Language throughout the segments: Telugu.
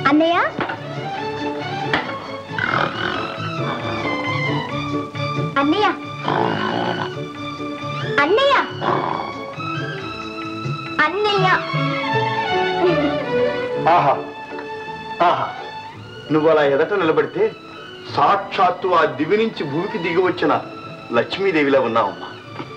అన్నయ్య అన్నయ్య అన్నయ్య అన్నయ్య ఆహా ఆహా నువ్వు అలా ఎదట నిలబడితే సాక్షాత్తు ఆ దివి నుంచి భూమికి దిగి వచ్చిన లక్ష్మీదేవిలా ఉన్నావమ్మా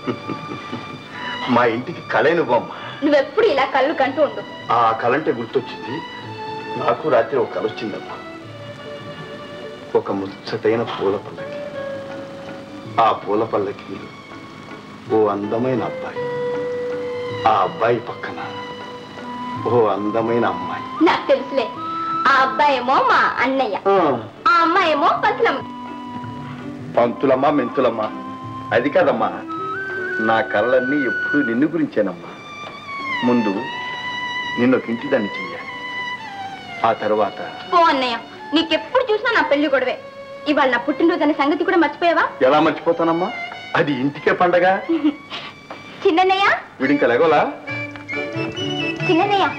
మా ఇంటికి కళే నువ్వమ్మా నువ్వెప్పుడు ఇలా కళ్ళు కంటూ ఉండు ఆ కళంటే గుర్తొచ్చింది నాకు రాత్రి ఒక కళ వచ్చిందమ్మా ఒక ముచ్చటైన పూల పల్లకి ఆ పూల పల్లకి ఓ అందమైన అబ్బాయి ఆ అబ్బాయి పక్కన ఓ అందమైన అమ్మాయి నాకు తెలుసులే ఆ అబ్బాయి ఏమో మా అన్నయ్య ఆ అమ్మాయి ఏమో పసలమ్మ పంతులమ్మా మెంతులమ్మా అది కాదమ్మా నా కళ్ళన్నీ ఎప్పుడు నిన్ను గురించేనమ్మా ముందు నిన్ను ఒక ఇంటి దాన్ని చెయ్యాలి ఆ తర్వాత పో అన్నయ్య నీకెప్పుడు చూసినా నా పెళ్లి గొడవే ఇవాళ నా పుట్టినరోజు అనే సంగతి కూడా మర్చిపోయావా ఎలా మర్చిపోతానమ్మా అది ఇంటికే పండగ చిన్నయ్య వీడింకా లేగోలా చిన్నయ్య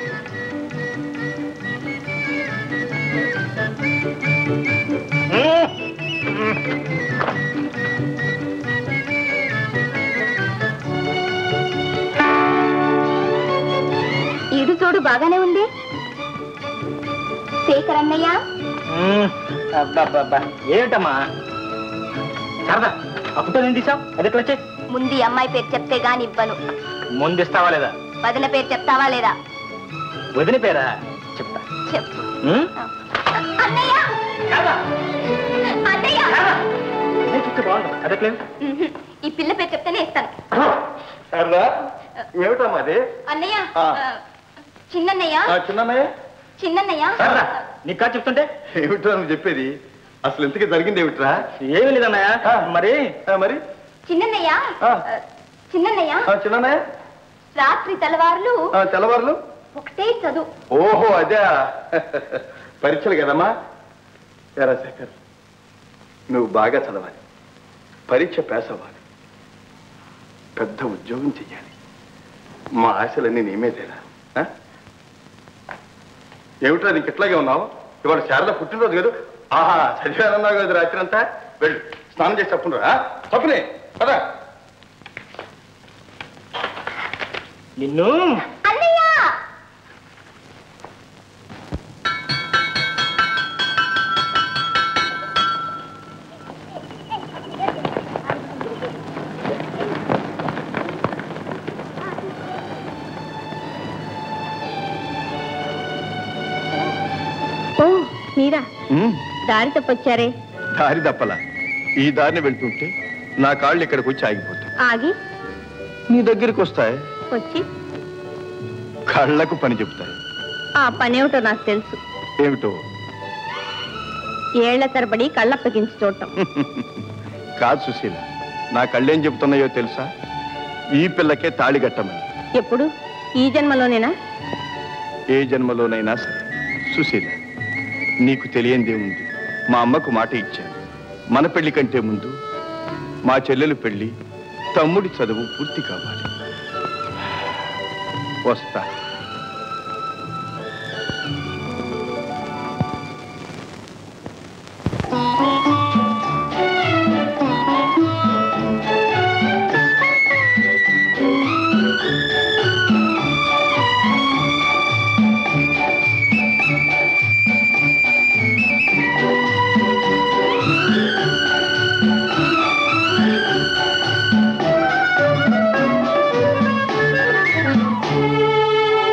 ఈడు చూడు బాగానే ఉంది శేఖర్ అన్నయ్య అబ్బా ఏమిటమ్మా సరదా అప్పుతో నేను తీసావు అది ఎట్లా వచ్చాయి ముందు ఈ అమ్మాయి పేరు చెప్తే గాని ఇవ్వను ముందు ఇస్తావా లేదా వదిన పేరు చెప్తావా లేదా వదిన పేరా చెప్తా చెప్పు ఉం? అన్నయ్య శారదా, అన్నయ్య శారదా, నేను చెప్తే బాగుండు అది ఎట్లేదు ఉహు, ఈ పిల్ల పేరు చెప్తేనే ఇస్తాను సరదా ఏమిటమ్మా అది అన్నయ్య ఆ. ఆ, చిన్నన్నయ్య ఆ చిన్నయ్య చిన్నన్నయ్య శారదా నీకు కాదు చెప్తుంటే ఏమిట్రా నువ్వు చెప్పేది అసలు ఇంతకీ జరిగింది ఏమిట్రా ఏమీ లేదన్నయ్య ఆ. మరి ఆ, మరి చిన్నన్నయ్య ఆ. ఆ, చిన్నన్నయ్య ఆ, చిన్నయ్య రాత్రి తెల్లవారులు ఆ, తెల్లవారులు ఒకటే చదువు ఓహో అదే పరీక్షలు కదమ్మా ఎరా శేఖర్ నువ్వు బాగా చదవాలి పరీక్ష పాస్ అవ్వాలి పెద్ద ఉద్యోగం చెయ్యాలి మా ఆశలన్నీ నీ మీదేరా ఆ? ఏమిట్రా నీకు ఇట్లాగే ఉన్నావు ఇవాళ శారద పుట్టినరోజు కదా ఆహా చదివానన్నావు కదా రాత్రి అంతా వెళ్ళు స్నానం చేసి తప్పునురా తప్పునే పదా నిన్ను అన్నయ్య ఓ మీరా దారి తప్పొచ్చారే దారి దప్పల ఈ దారిని వెళ్తుంటే నా కాళ్ళు ఇక్కడికి వచ్చి ఆగిపోతాయి ఆగి నీ దగ్గరికి వస్తాయి వచ్చి కళ్ళకు పని చెప్తాయి ఆ పనేమిటో నాకు తెలుసు ఏమిటో ఏళ్ల తరబడి కళ్ళప్పగించి చూడటం కాదు సుశీల నా కళ్ళేం చెబుతున్నాయో తెలుసా ఈ పిల్లకే తాళి కట్టమని ఎప్పుడు ఈ జన్మలోనేనా ఏ జన్మలోనైనా సరే సుశీల నీకు తెలియందేముంది మా అమ్మకు మాట ఇచ్చాను మన పెళ్లి కంటే ముందు మా చెల్లెలు పెళ్లి తమ్ముడి చదువు పూర్తి కావాలి వస్తా ఆ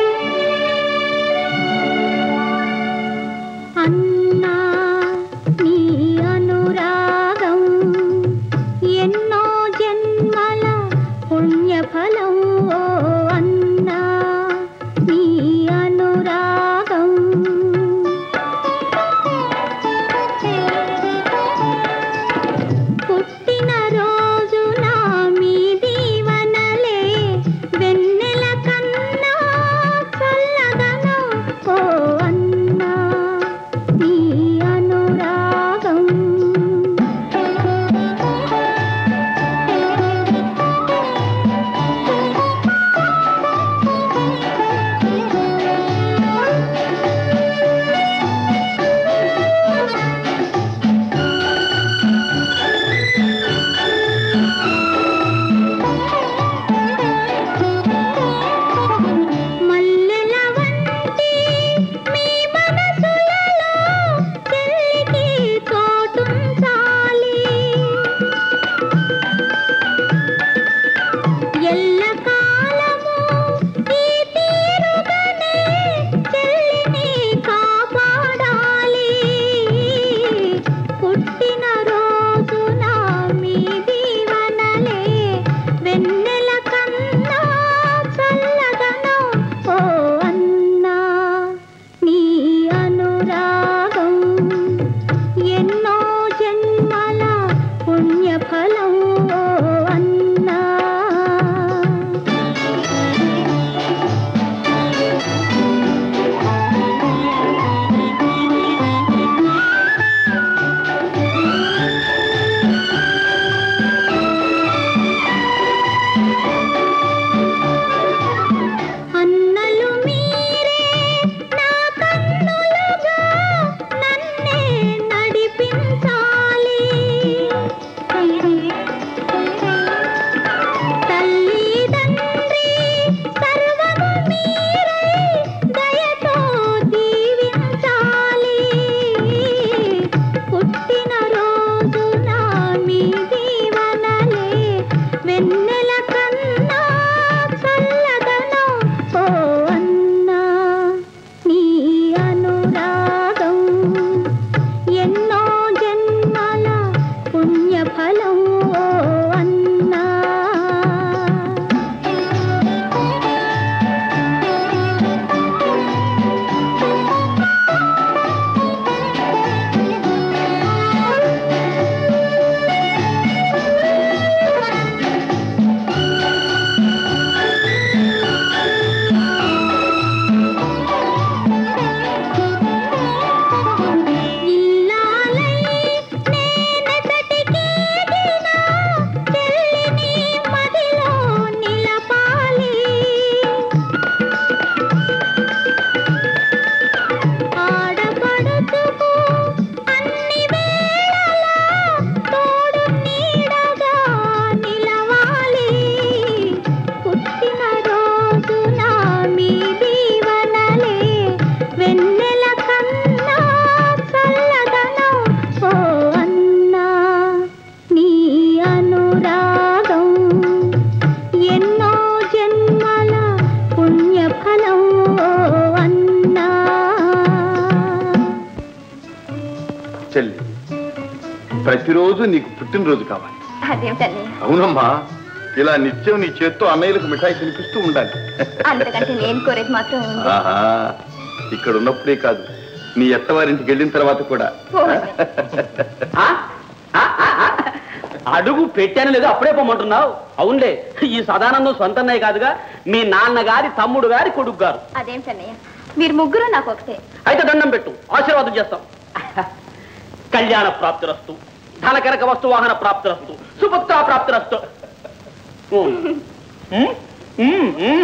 చెల్లి ప్రతిరోజు నీకు పుట్టినరోజు కావాలి అదేమిటన్నయ్య అవునమ్మా ఇలా నిత్యం నీ చేత్తో అన్నయ్యలకు మిఠాయి తినిపిస్తూ ఉండాలి అంతకంటే నేను కోరేది మాత్రం ఉంది ఆహా ఇక్కడ ఉన్నప్పుడే కాదు నీ ఎత్తవారింటికి వెళ్ళిన తర్వాత కూడా పోవండి. ఆ? ఆ, ఆ, ఆ. అడుగు పెట్టాను లేదు అప్పుడే పొమ్మంటున్నావు అవునులే ఈ సదానందం సొంతన్నయ్య కాదుగా మీ నాన్నగారి తమ్ముడు గారి కొడుకు గారు అదేమిటన్నయ్య మీరు ముగ్గురు నాకు ఒకటే అయితే దండం పెట్టు ఆశీర్వాదం చేస్తాం కళ్యాణ ప్రాప్తిరస్తు ధనకనక వస్తు వాహన ప్రాప్తిరస్తు సుపుత్ర ప్రాప్తిరస్తు ఉమ్. ఉమ్, ఉమ్, ఉమ్.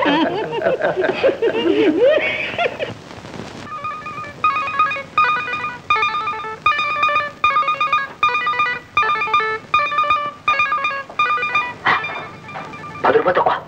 పది రూపాయలు తక్కువ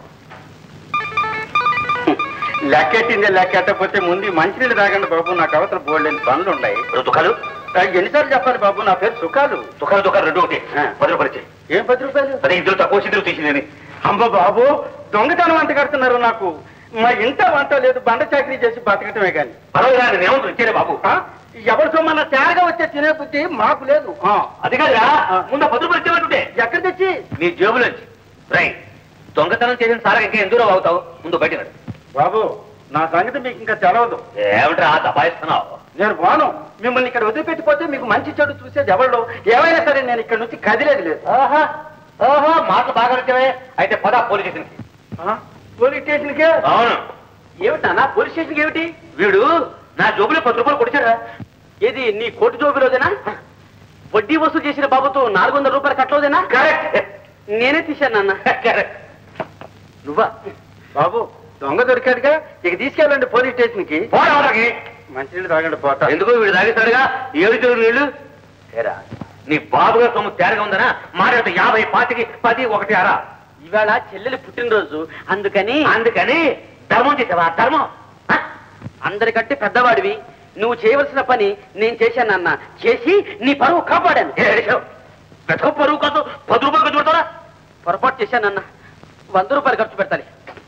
లెక్కెట్టిందే లెక్కెట్టకపోతే ముందు మంచినీళ్ళు తాగండి బాబు నాకు అవతల బోల్డెని పనులు ఉన్నాయి దుఃఖాలు నాకు ఎన్నిసార్లు చెప్పాలి బాబు నా పేరు సుఖాలు దుఃఖాలు దుఃఖాలు రెండు ఒకటి ఆ. పది రూపాయలు ఇచ్చేయ్. ఏం పది రూపాయలు అదే ఇద్దరు తక్కువ ఇద్దరు తీసిందని అమ్మ బాబు దొంగతనం అంత కడుతున్నారు నాకు మా ఇంట వంట లేదు బండ చాకరీ చేసి బతకటమే కానీ పర్వాలేదు నేను ఏమంటారు ఇచ్చేరే బాబు ఆ? ఎవరి సొమ్మన్న తేరగా వచ్చే తినే బుద్ధి మాకు లేదు ఆ. అది కాదురా ఆ. ముందు ఆ పది రూపాయలు ఇచ్చేమంటుంటే ఎక్కడ తెచ్చి నీ జేబులోంచి రై దొంగతనం చేసిన సారా ఇంకా ఎందులో అవుతావు ముందు బయట రండి. బాబు నా సంగతి మీకు ఇంకా తెలవదు ఏమిట్రా దబాయిస్తున్నావు నేను పోను మిమ్మల్ని ఇక్కడ వదిలిపెట్టిపోతే మీకు మంచి చెడు చూసేది ఎవరు ఏమైనా సరే నేను ఇక్కడ నుంచి కదిలేదు లేదు ఓహో ఓహో మాటలు బాగా వచ్చావే అయితే పద పోలీస్ స్టేషన్కి ఆ? పోలీస్ స్టేషన్కే అవును ఏమిటన్నా పోలీస్ స్టేషన్కి ఏమిటి వీడు నా జోబులో పది రూపాయలు కొడిచాడా ఏది నీ కోటి జోబులోదేనా వడ్డీ వసూలు చేసిన బాబుతో నాలుగు వందల రూపాయలు కట్టలోదేనా కరెక్ట్ నేనే తీశాను నాన్న కరెక్ట్ నువ్వా బాబు దొంగ దొరికాడుగా ఇక తీసుకెళ్ళండి పోలీస్ స్టేషన్ కి పోరాటకి మంచినీళ్ళు తాగండి పోతా ఎందుకు వీడు తాగిస్తాడుగా ఏడు చెరువు నీళ్లు ఏరా నీ బాబుగా సొమ్ము తేరగా ఉందనా మాట్లాడితే యాభై పాతికి పది ఒకటి అరా ఇవాళ చెల్లెలి పుట్టినరోజు అందుకని అందుకని ధర్మం చేసావా ధర్మం ఆ? అందరికంటే పెద్దవాడివి నువ్వు చేయవలసిన పని నేను చేశానన్న చేసి నీ పరువు కాపాడాను పెద్ద పరువు కాదు పది రూపాయలు ఖర్చు పెడతారా పొరపాటు చేశానన్న వంద రూపాయలు ఖర్చు పెడతాలి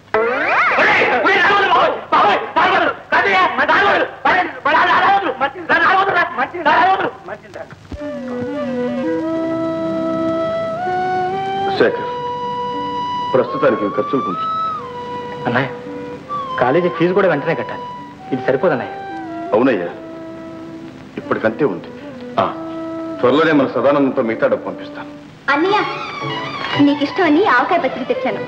శేఖర్ ప్రస్తుతానికి ఈ ఖర్చులు కొంచెం అన్నయ్య కాలేజీ ఫీజు కూడా వెంటనే కట్టాలి ఇది సరిపోదన్నయ్య అవునయ్యా ఇప్పటికంతే ఉంది ఆ, త్వరలోనే మన సదానందంతో మిగతా డబ్బు పంపిస్తాను అన్నయ్య నీకు ఇష్టం అని ఆవకాయ పచ్చడి తెచ్చాను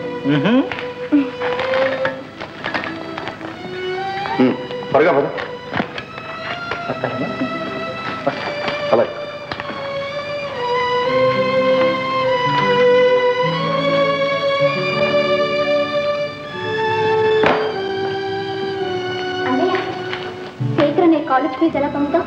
ఉమ్, త్వరగా పద అలాగే అన్నయ్య శేఖర్ నీ కాలేజ్ ఫీజు ఎలా పంపుతావు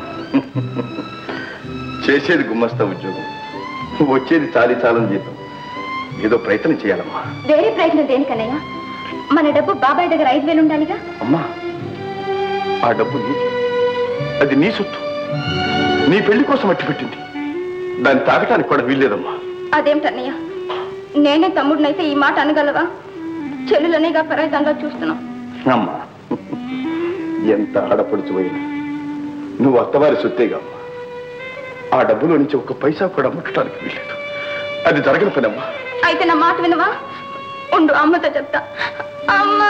చేసేది గుమ్మస్తా ఉద్యోగం వచ్చేది చాలి చాలని జీతం ఏదో ప్రయత్నం చేయాలమ్మా వేరే ప్రయత్నం దేనికన్నయ్య మన డబ్బు బాబాయ్ దగ్గర ఐదు వేలు ఉండాలిగా అమ్మా ఆ డబ్బు నీది అది నీ సొత్తు నీ పెళ్లి కోసం అట్టి పెట్టింది దాన్ని తాగటానికి కూడా వీల్లేదమ్మా అదేమిటన్నయ్య నేనే తమ్ముడినైతే ఈ మాట అనగలవా చెల్లులనేగా పరాయితంగా చూస్తున్నాం అమ్మా ఎంత ఆడపడుచువైనా నువ్వు అత్తవారి సొత్తేగా అమ్మా ఆ డబ్బులో నుంచి ఒక్క పైసా కూడా ముట్టడానికి వీల్లేదు అది జరగని పనమ్మా అయితే నా మాట వినవా ఉండు అమ్మతో చెప్తా అమ్మా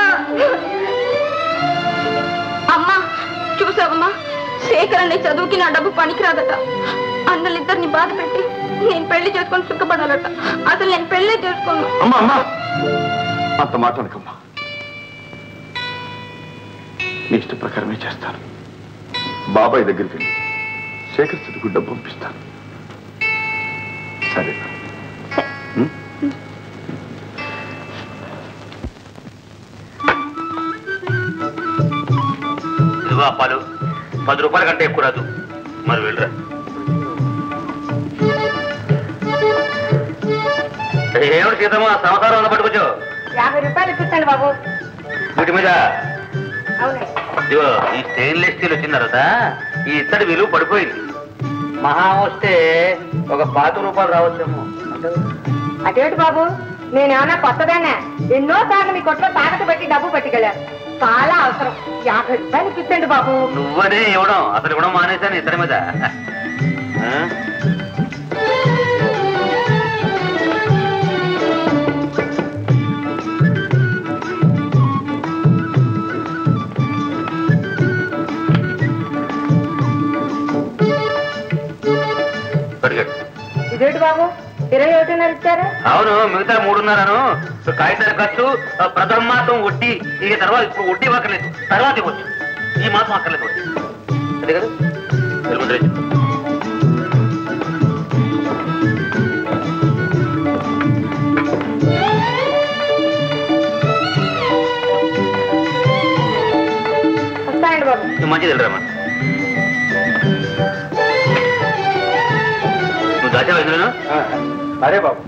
అమ్మా చూసావమ్మా శేఖర్ అనే చదువుకి నా డబ్బు పనికిరాదట అన్నలిద్దరిని బాధ పెట్టి నేను పెళ్లి చేసుకొని సుఖపడాలట అసలు నేను పెళ్లే చేసుకోను అమ్మా అమ్మా అంత మాట అనకమ్మా నీ ఇష్ట ప్రకారమే చేస్తాను బాబాయ్ దగ్గరికి వెళ్ళి శేఖర్ చదువుకు డబ్బు పంపిస్తాను సరే ఇదిగో అప్పాలు పది రూపాయల కంటే ఎక్కువ రాదు మరి వెళ్ళరా ఏమిటి సీతమ్మ సంవత్సరం ఉందా పట్టుకొచ్చావు యాభై రూపాయలు ఇప్పించండి బాబు వీటి మీద అవును ఇదిగో ఈ స్టెయిన్లెస్ స్టీల్ వచ్చిన తర్వాత ఈ ఇత్తడి విలువ పడిపోయింది మహా వస్తే ఒక పాత రూపాయలు రావచ్చేమో అదేమిటి బాబు నేనేమన్నా కొత్తదానే ఎన్నో సార్లు మీ కొట్లో తాకట్టు పెట్టి డబ్బు పట్టుకెళ్ళారు చాలా అవసరం యాభై రూపాయలు ఇప్పించండి బాబు నువ్వనే ఇవ్వడం అసలు ఇవ్వడం మానేశాను ఇతడి మీద ఆ? పట్టుకోండి. ఇదేంటి బాబు ఇరవై ఒకటిన్నర ఇచ్చారు అవును మిగతా మూడున్నరను కాగితాల ఖర్చు ఆ, ప్రథమ మాసం వడ్డీ ఇక తర్వాత ఇప్పుడు వడ్డీ ఇవ్వక్కర్లేదు తర్వాత ఇవ్వచ్చు ఈ మాసం అక్కర్లేదు వడ్డీ అదే కదా తెలుగు రేపు. వస్తాయండి బాబు నువ్వు మంచిది వెళ్ళరామా నువ్వు దాచావు ఎందులో అరే బాబు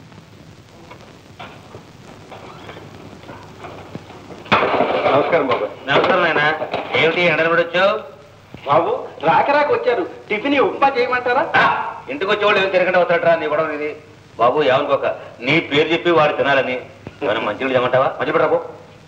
నమస్కారం బాబా నమస్కారం నాయన ఏమిటి ఎండలు కూడా వచ్చావు బాబు రాక రాక వచ్చారు టిఫిన్ ఉప్మా చేయమంటారా ఆ, ఇంటికి వచ్చేవాళ్ళు ఏం తిరగండి అవుతాడరా నీ గొడవ ఇది బాబు ఏమనుకోక నీ పేరు చెప్పి వాడు తినాలని ఏమైనా మంచిగా చేయమంటావా మంచి బాబు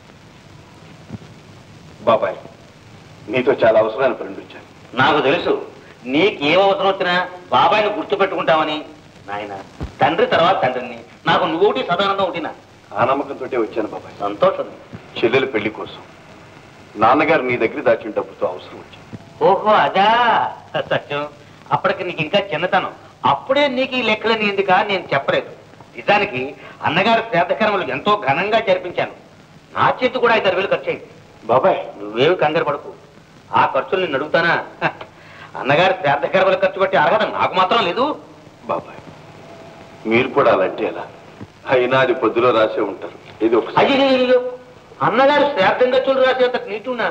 బాబాయ్ నీతో చాలా అవసరాన్ని ఫ్రెండ్ వచ్చాను నాకు తెలుసు నీకు ఏం అవసరం వచ్చినా బాబాయ్ని గుర్తుపెట్టుకుంటామని నాయన తండ్రి తర్వాత తండ్రిని నాకు నువ్వు ఒకటి సదానందం ఒకటినా ఆ నమ్మకంతో వచ్చాను బాబాయ్ సంతోషం చెల్లెల పెళ్లి కోసం నాన్నగారు నీ దగ్గర దాచిన డబ్బుతో అవసరం వచ్చింది ఓహో అదా సత్యం అప్పటికి నీకు ఇంకా చిన్నతనం అప్పుడే నీకు ఈ లెక్కలని ఎందుకా నేను చెప్పలేదు నిజానికి అన్నగారు శ్రాద్ధకర్మలు ఎంతో ఘనంగా జరిపించాను నా చేతి కూడా ఐదారు వేలు ఖర్చు అయింది బాబాయ్ నువ్వేమి కంగారు పడకు ఆ ఖర్చులు నేను అడుగుతానా హ, అన్నగారు శ్రాద్ధకర్మలు ఖర్చు పెట్టి అర్హత నాకు మాత్రం లేదు బాబాయ్ మీరు కూడా అలాంటి ఎలా అయినా అది పొద్దులో రాసే ఉంటారు ఇది ఒకసారి అయ్యో అన్నగారు శ్రాద్ధం ఖర్చులు రాసేంత నీటున్నా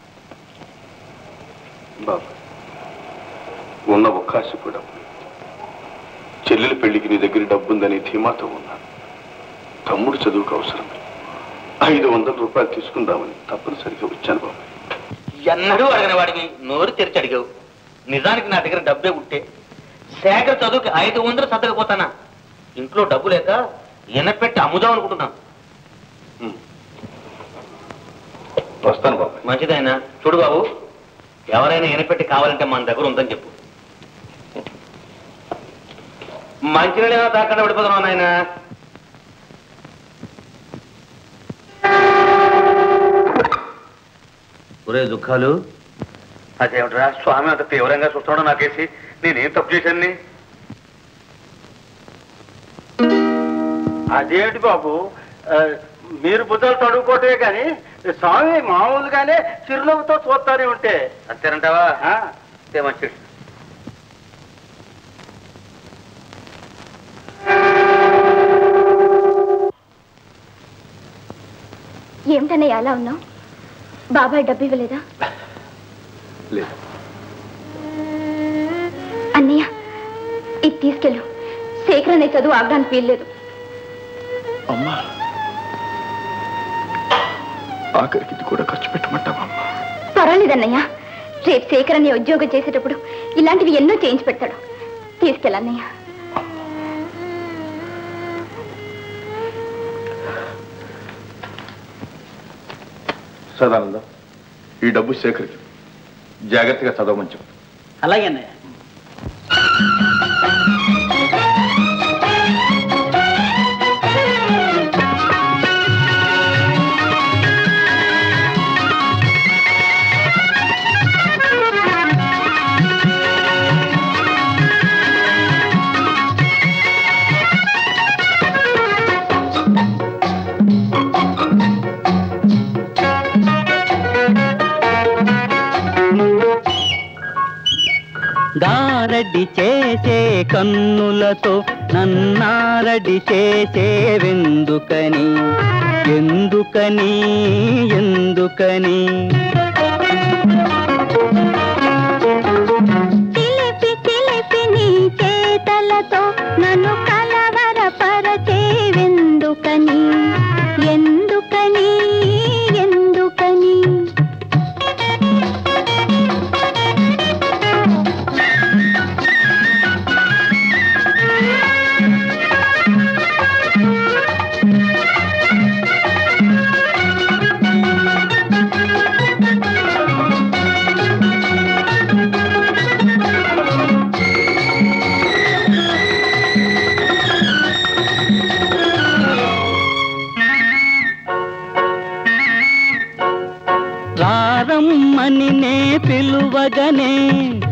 బాబాయ్ ఉన్న ఒక్కాశ కూడా చెల్లెల పెళ్లికి నీ దగ్గర డబ్బుందని ధీమాతో ఉన్నాను తమ్ముడు చదువుకు అవసరం ఐదు వందల రూపాయలు తీసుకుందామని తప్పనిసరిగా వచ్చాను బాబాయ్ ఎన్నడూ అడగని వాడివి నోరు తెరిచి అడిగావు నిజానికి నా దగ్గర డబ్బే ఉంటే శేఖర్ చదువుకి ఐదు వందలు సర్దకపోతానా ఇంట్లో డబ్బు లేక ఎనపెట్టి అమ్ముదాం అనుకుంటున్నాను ఉమ్. వస్తాను బాబాయ్ మంచిదైనా చూడు బాబు ఎవరైనా ఎనపెట్టి కావాలంటే మన దగ్గర ఉందని చెప్పు మంచినీళ్ళు ఏమైనా తాకుండా పడిపోతున్నావు నాయన ఒరే దుఃఖాలు అదేమిట్రా స్వామి అంత తీవ్రంగా చూస్తున్నాడు నాకేసి నేనేం తప్పు చేశాను అదేంటి బాబు ఆ, మీరు బుద్ధలు తడుకోవటమే కానీ స్వామి మామూలుగానే చిరునవ్వుతో చూస్తానే ఉంటే అంతేనంటావా ఆ, అంతే మంచిది ఏమిటన్నయ్య అలా ఉన్నావు బాబాయ్ డబ్బు ఇవ్వలేదా లేదు అన్నయ్య ఇది తీసుకెళ్ళు శేఖర్ అనే చదువు ఆగడానికి వీల్లేదు అమ్మా ఆఖరికి ఇది కూడా ఖర్చు పెట్టమంటావా అమ్మా పర్వాలేదన్నయ్య రేపు శేఖర్ అనే ఉద్యోగం చేసేటప్పుడు ఇలాంటివి ఎన్నో చేయించి పెడతాడు తీసుకెళ్ళన్నయ్య సదానందం ఈ డబ్బు సేకరించి జాగ్రత్తగా చదవమని చెప్పు అలాగే అన్నయ్య దారడి చేసే కన్నులతో నన్నారడి చేసేవెందుకని ఎందుకని ఎందుకని చిలిపి చిలిపి నీ చేతలతో నన్ను కలవరపరచేవెందుకని ఎందుకని ఎందుకని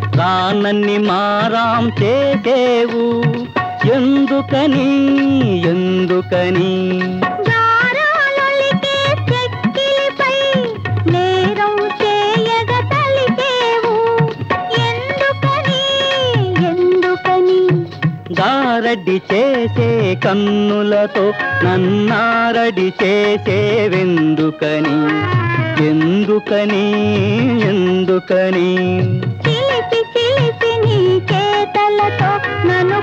రానన్ని మారాం చేసేవు ఎందుకని ఎందుకని గారాలొలికే చెక్కిలిపై నేరం చేయగ తలిచేవు ఎందుకని ఎందుకని గారడి చేసే కన్నులతో నన్నారడి చేసేవెందుకని ఎందుకని ఎందుకని చిలిపి చిలిపి నీ చేతలతో నన్ను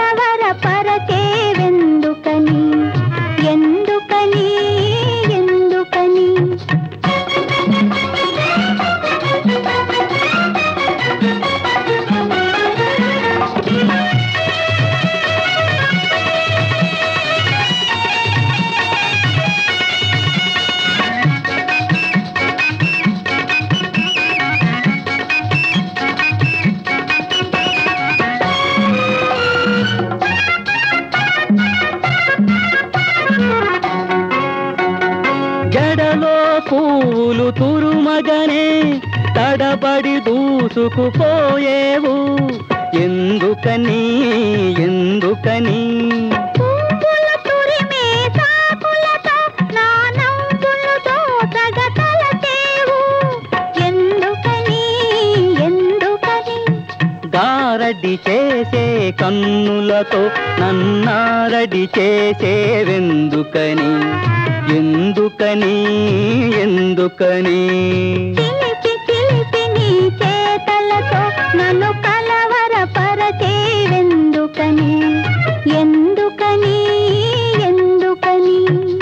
కలవరపరచేవెందుకని ఎందుకని ఎందుకని జడలో పువ్వులు తురుమగనే తడబడి దూసుకుపోయేవు ఎందుకని ఎందుకని పువ్వుల తురిమే సాకులతో నా నవ్వులు దోసగ తలచేవు ఎందుకని ఎందుకని గారడి చేసే కన్నులతో నన్నారడి చేసేవెందుకని ఎందుకని ఎందుకని చిలిపి చిలిపి నీ చేతలతో నన్ను కలవరపరచేవెందుకని ఎందుకని ఎందుకని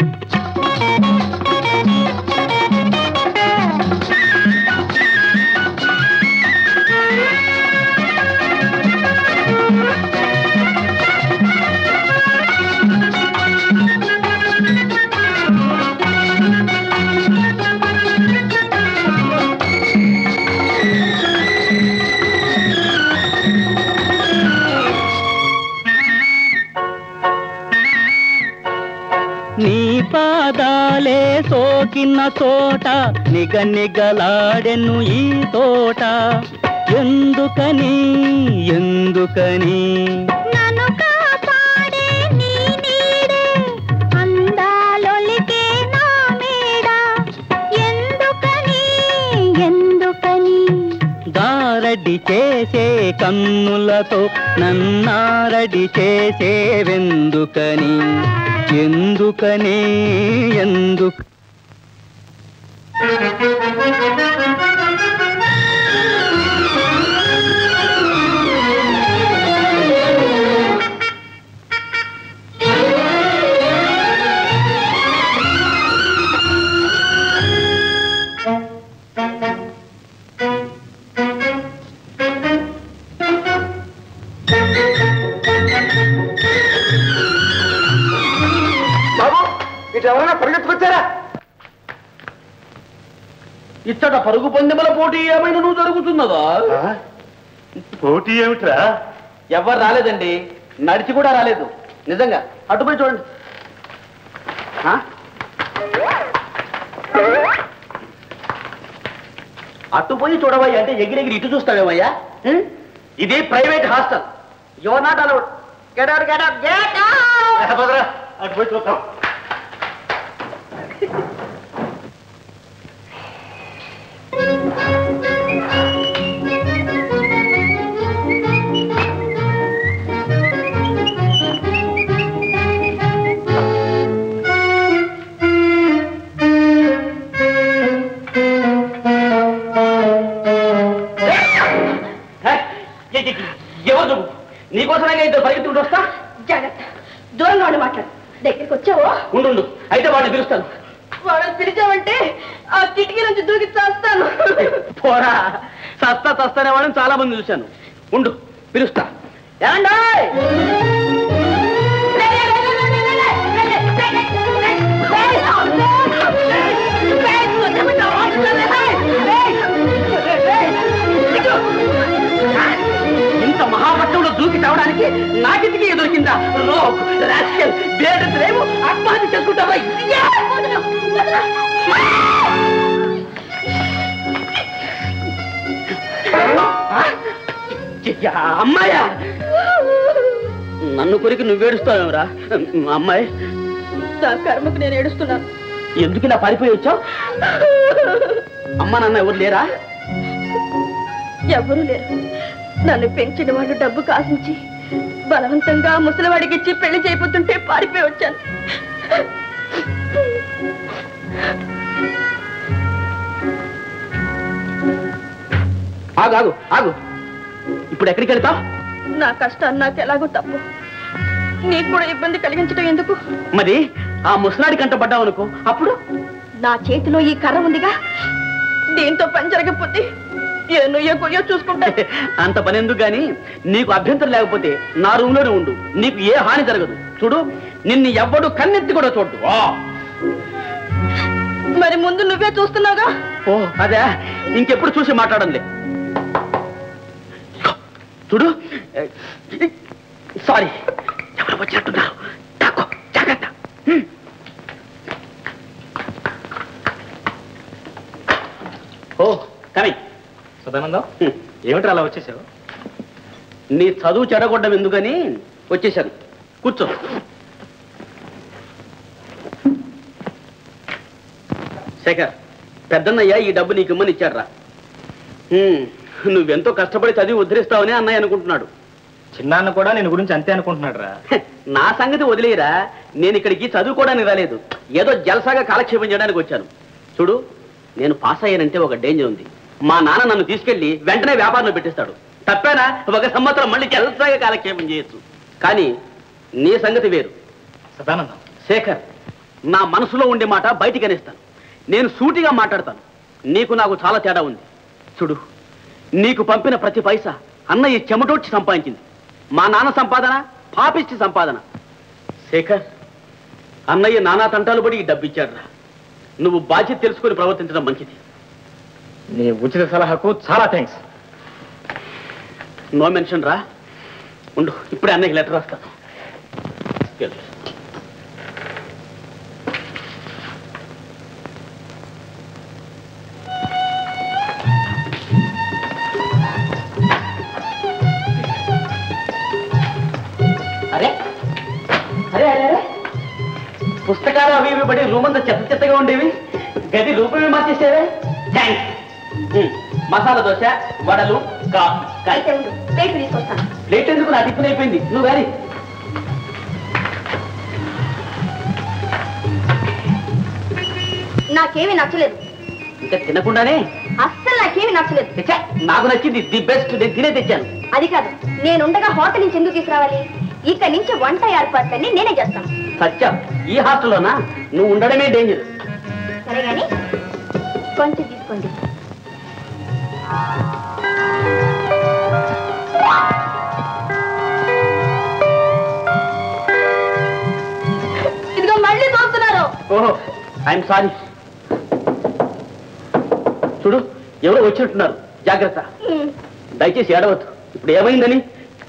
నీ పాదాలే సోకిన చోట నిగ నిగలాడెను ఈ తోట ఎందుకని ఎందుకని నన్ను కాపాడే నీ నీడే అందాలొలికే నా మేడ ఎందుకని ఎందుకని గారడి చేసే కన్నులతో నన్నారడి చేసేవెందుకని ఎందుకని ఎందుకు బాబు ఇటు ఎవరైనా పరిగెత్తుకొచ్చారా ఇచ్చట పరుగు పందెముల పోటీ ఏమైనా నువ్వు జరుగుతున్నదా పోటీ ఏమిట్రా ఎవరు రాలేదండి నడిచి కూడా రాలేదు నిజంగా అటుపోయి చూడండి ఆ? అటుపోయి చూడవయ్యా అంటే ఎగిరెగిరి ఇటు చూస్తావేమయ్యా ఉం? ఇది private hostel your not allowed get out get out get out అటు పోయి చూద్దాం ఎవరు నువ్వు నీకోసమే ఇద్దరు పరిగెత్తుకుంటూ వస్తా జాగ్రత్త దూరంగా ఉండి మాట్లాడు దగ్గరికి వచ్చావో ఉండు ఉండు. అయితే వాడిని పిలుస్తాను వాళ్ళని పిలిచావంటే ఆ కిటికీ నుంచి దూకి చేస్తాను పోరా సస్తా తస్తానే వాళ్ళని చాలా మంది చూశాను ఉండు పిలుస్తా ఏమండి ఇంత మహాపట్నంలో దూకి తేవడానికి నాకిటికి దొరికిందా రోగ్ రాస్కెల్ బేడలేము ఆత్మహత్య చేసుకుంటావా యా, అమ్మాయా నన్ను కొరికి నువ్వేడుస్తావేమరా అమ్మాయి నా కర్మకు నేను ఏడుస్తున్నాను ఎందుకు ఇలా పారిపోయి వచ్చావు అమ్మ నాన్న ఎవరు లేరా ఎవరూ లేరు నన్ను పెంచిన వాళ్ళు డబ్బు కాసించి బలవంతంగా ముసలివాడికి ఇచ్చి పెళ్లి చేయబోతుంటే పారిపోయి వచ్చాను ఆగు ఆగు ఆగు ఇప్పుడు ఎక్కడికి వెళ్తావు నా కష్టాన్ని నాకు ఎలాగో తప్పు నీకు కూడా ఇబ్బంది కలిగించడం ఎందుకు మరి ఆ ముసలాడి కంట పడ్డావు అనుకో అప్పుడు నా చేతిలో ఈ కర్ర ఉందిగా దీంతో పని జరగకపోతే ఏ నుయ్యో కొయ్యో చూసుకుంటా అంత పని ఎందుకు గాని నీకు అభ్యంతరం లేకపోతే నా రూమ్ లోనే ఉండు నీకు ఏ హాని జరగదు చూడు నిన్ను ఎవ్వడు కన్నెత్తి కూడా చూడు మరి ముందు నువ్వే చూస్తున్నావుగా ఓ అదే ఇంకెప్పుడు చూసి మాట్లాడండి చూడు సారీ ఎవరు వచ్చినట్టున్నారు తాకో, జాగ్రత్త హ్మ్. ఓ కమింగ్ సదానందం ఏమిటి అలా వచ్చేసావు నీ చదువు చెడగొట్టడం ఎందుకని వచ్చేసాను కూర్చో శేఖర్ పెద్దన్నయ్య ఈ డబ్బు నీకు ఇమ్మని ఇచ్చాడ్రా హ్మ్, నువ్వెంతో కష్టపడి చదివి ఉద్ధరిస్తావని అన్నయ్య అనుకుంటున్నాడు చిన్నాన్న కూడా నేను గురించి అంతే అనుకుంటున్నాడు రా హె, నా సంగతి వదిలేరా నేను ఇక్కడికి చదువుకోవడానికి రాలేదు ఏదో జలసాగా కాలక్షేపం చేయడానికి వచ్చాను చూడు నేను పాస్ అయ్యానంటే ఒక డేంజర్ ఉంది మా నాన్న నన్ను తీసుకెళ్లి వెంటనే వ్యాపారంలో పెట్టిస్తాడు తప్పేనా ఒక సంవత్సరం మళ్ళీ జలసాగా కాలక్షేపం చేయొచ్చు కానీ నీ సంగతి వేరు సదానందం శేఖర్ నా మనసులో ఉండే మాట బయటికి అనేస్తాను నేను సూటిగా మాట్లాడతాను నీకు నాకు చాలా తేడా ఉంది చూడు నీకు పంపిన ప్రతి పైసా అన్నయ్య చెమటోడ్చి సంపాదించింది మా నాన్న సంపాదన పాపిష్టి సంపాదన శేఖర్ అన్నయ్య నానా తంటాలు పడి ఈ డబ్బు ఇచ్చాడురా నువ్వు బాధ్యత తెలుసుకొని ప్రవర్తించడం మంచిది నీ ఉచిత సలహాకు చాలా థ్యాంక్స్ నో మెన్షన్ రా ఉండు ఇప్పుడే అన్నయ్యకి లెటర్ రాస్తాను వెళ్ళు. అరే అరే అరే అరే పుస్తకాలు అవి ఇవి పడి రూమ్ అంతా చెత్త చెత్తగా ఉండేవి గది రూపమే మార్చేసేవే థ్యాంక్స్ మసాలా దోశ వడలు కా కాయ ప్లేట్ తీసుకొస్తాను లేట్ ఎందుకు నా టిఫిన్ అయిపోయింది నువ్వు గారి నాకేమీ నచ్చలేదు ఇంకా తినకుండానే అస్సలు నాకేమీ నచ్చలేదు ఛే, నాకు నచ్చింది ది బెస్ట్ నేను తినే తెచ్చాను అది కాదు నేనుండగా హోటల్ నుంచి ఎందుకు తీసుకురావాలి ఇక్కడి నుంచి వంట ఏర్పాట్లన్నీ నేనే చేస్తాను సత్యం ఈ హాస్టల్లోనా నువ్వు ఉండడమే డేంజర్ సరే గాని కొంచెం తీసుకోండి ఇదిగో మళ్ళీ చూస్తున్నారు ఓహో ఐఎమ్ సారీ చూడు ఎవరో వచ్చినట్టున్నారు జాగ్రత్త దయచేసి ఏడవద్దు ఇప్పుడు ఏమైందని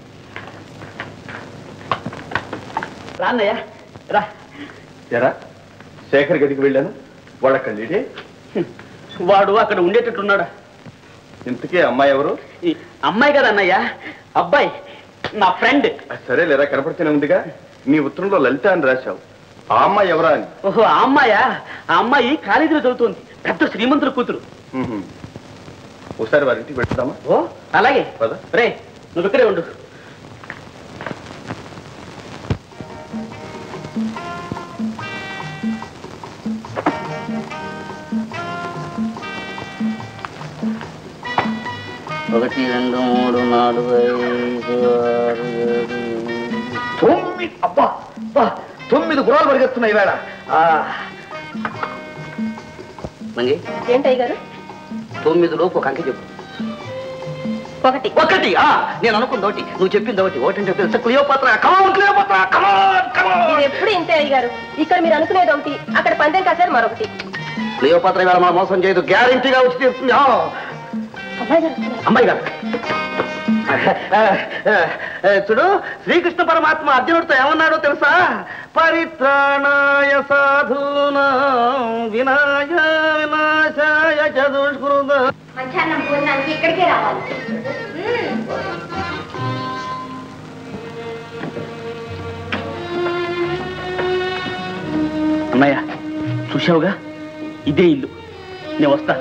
రా అన్నయ్య రా ఎరా శేఖర్ గదికి వెళ్ళాను వాడు అక్కడ లేడే వాడు అక్కడ ఉండేటట్టున్నాడా ఇంతకీ అమ్మాయి ఎవరు ఈ అమ్మాయి కదా అన్నయ్య అబ్బాయి నా ఫ్రెండ్ ఆ, సరే లేరా కనపడుతూనే ఉందిగా నీ ఉత్తరంలో లలిత అని రాశావు ఆ అమ్మాయి ఎవరా అని ఓహో ఆ అమ్మాయా ఆ అమ్మాయి కాలేజీలో చదువుతోంది పెద్ద శ్రీమంతుల కూతురు ఉహుం. ఒకసారి వారింటికి పెట్టుదామా ఓ అలాగే పద. రే నువ్వు ఇక్కడే ఉండు ఒకటి రెండు మూడు నాలుగు ఐదు ఆరు ఏడు తొమ్మిది అబ్బా అబ్బా, తొమ్మిది గురాలు పరిగెత్తున్నాయి ఈవేళ ఆ, మంగి ఏంటయ్య గారు తొమ్మిది లోపు ఒక అంకె చెప్పు ఒకటి ఒకటి ఆ నేను అనుకుంది ఒకటి నువ్వు చెప్పింది ఒకటి ఒకటి అంటే తెలుసా క్లియోపాత్ర కమాన్ క్లియోపాత్ర కమాన్ కమాన్ ఇది ఎప్పుడు ఇంతే అయ్య గారు ఇక్కడ మీరు అనుకునేది ఒకటి అక్కడ పందెం కాసారు మరొకటి క్లియోపాత్ర వేళ మన మోసం చేయదు గ్యారంటీగా వచ్చి తీరుతుంది ఆ. అమ్మాయి గారు వస్తున్నారు. అమ్మాయి గారు ఆ, ఆ, ఆ, చూడు శ్రీకృష్ణ పరమాత్మ అర్జునుడితో ఏమన్నాడో తెలుసా పరిత్రాణాయ సాధూనా వినాయ వినాశాయ చదుష్కృత మధ్యాహ్నం భోజనానికి ఇక్కడికే రావాలి మ్మ్. అన్నయ్య చూశావుగా ఇదే ఇల్లు నేను వస్తా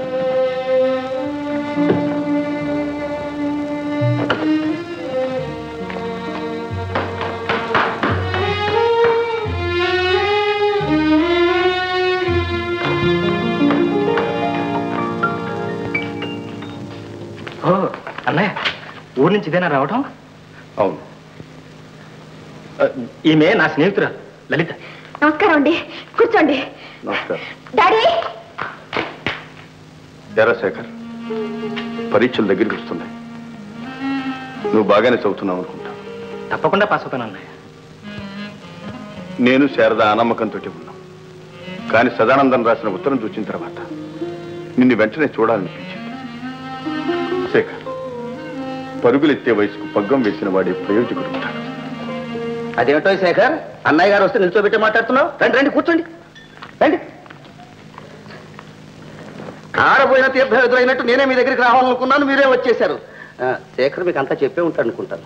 ఓ అన్నయ్య ఊరి నుంచి ఇదేనా రావటం అవును ఆ, ఈమె నా స్నేహితురాలు లలిత నమస్కారం అండి కూర్చోండి నమస్కారం డాడీ ఎరా శేఖర్ పరీక్షలు దగ్గరికి వస్తున్నాయి నువ్వు బాగానే చదువుతున్నావు అనుకుంటా తప్పకుండా పాస్ అవుతాను అన్నయ్య నేను శారద అనమ్మకంతో ఉన్నాం కానీ సదానందం రాసిన ఉత్తరం చూసిన తర్వాత నిన్ను వెంటనే చూడాలనిపించింది శేఖర్ పరుగులెత్తే వయసుకు పగ్గం వేసిన వాడే ప్రయోజకుడు ఉంటాడు అదేమిటో శేఖర్ అన్నయ్య గారు వస్తే నిల్చోబెట్టి మాట్లాడుతున్నావు రండి రండి కూర్చోండి రండి ఆడపోయిన తీర్థం ఎదురైనట్టు నేనే మీ దగ్గరికి రావాలనుకున్నాను మీరే వచ్చేశారు ఆ, శేఖర్ మీకు అంతా చెప్పే ఉంటాడు అనుకుంటాను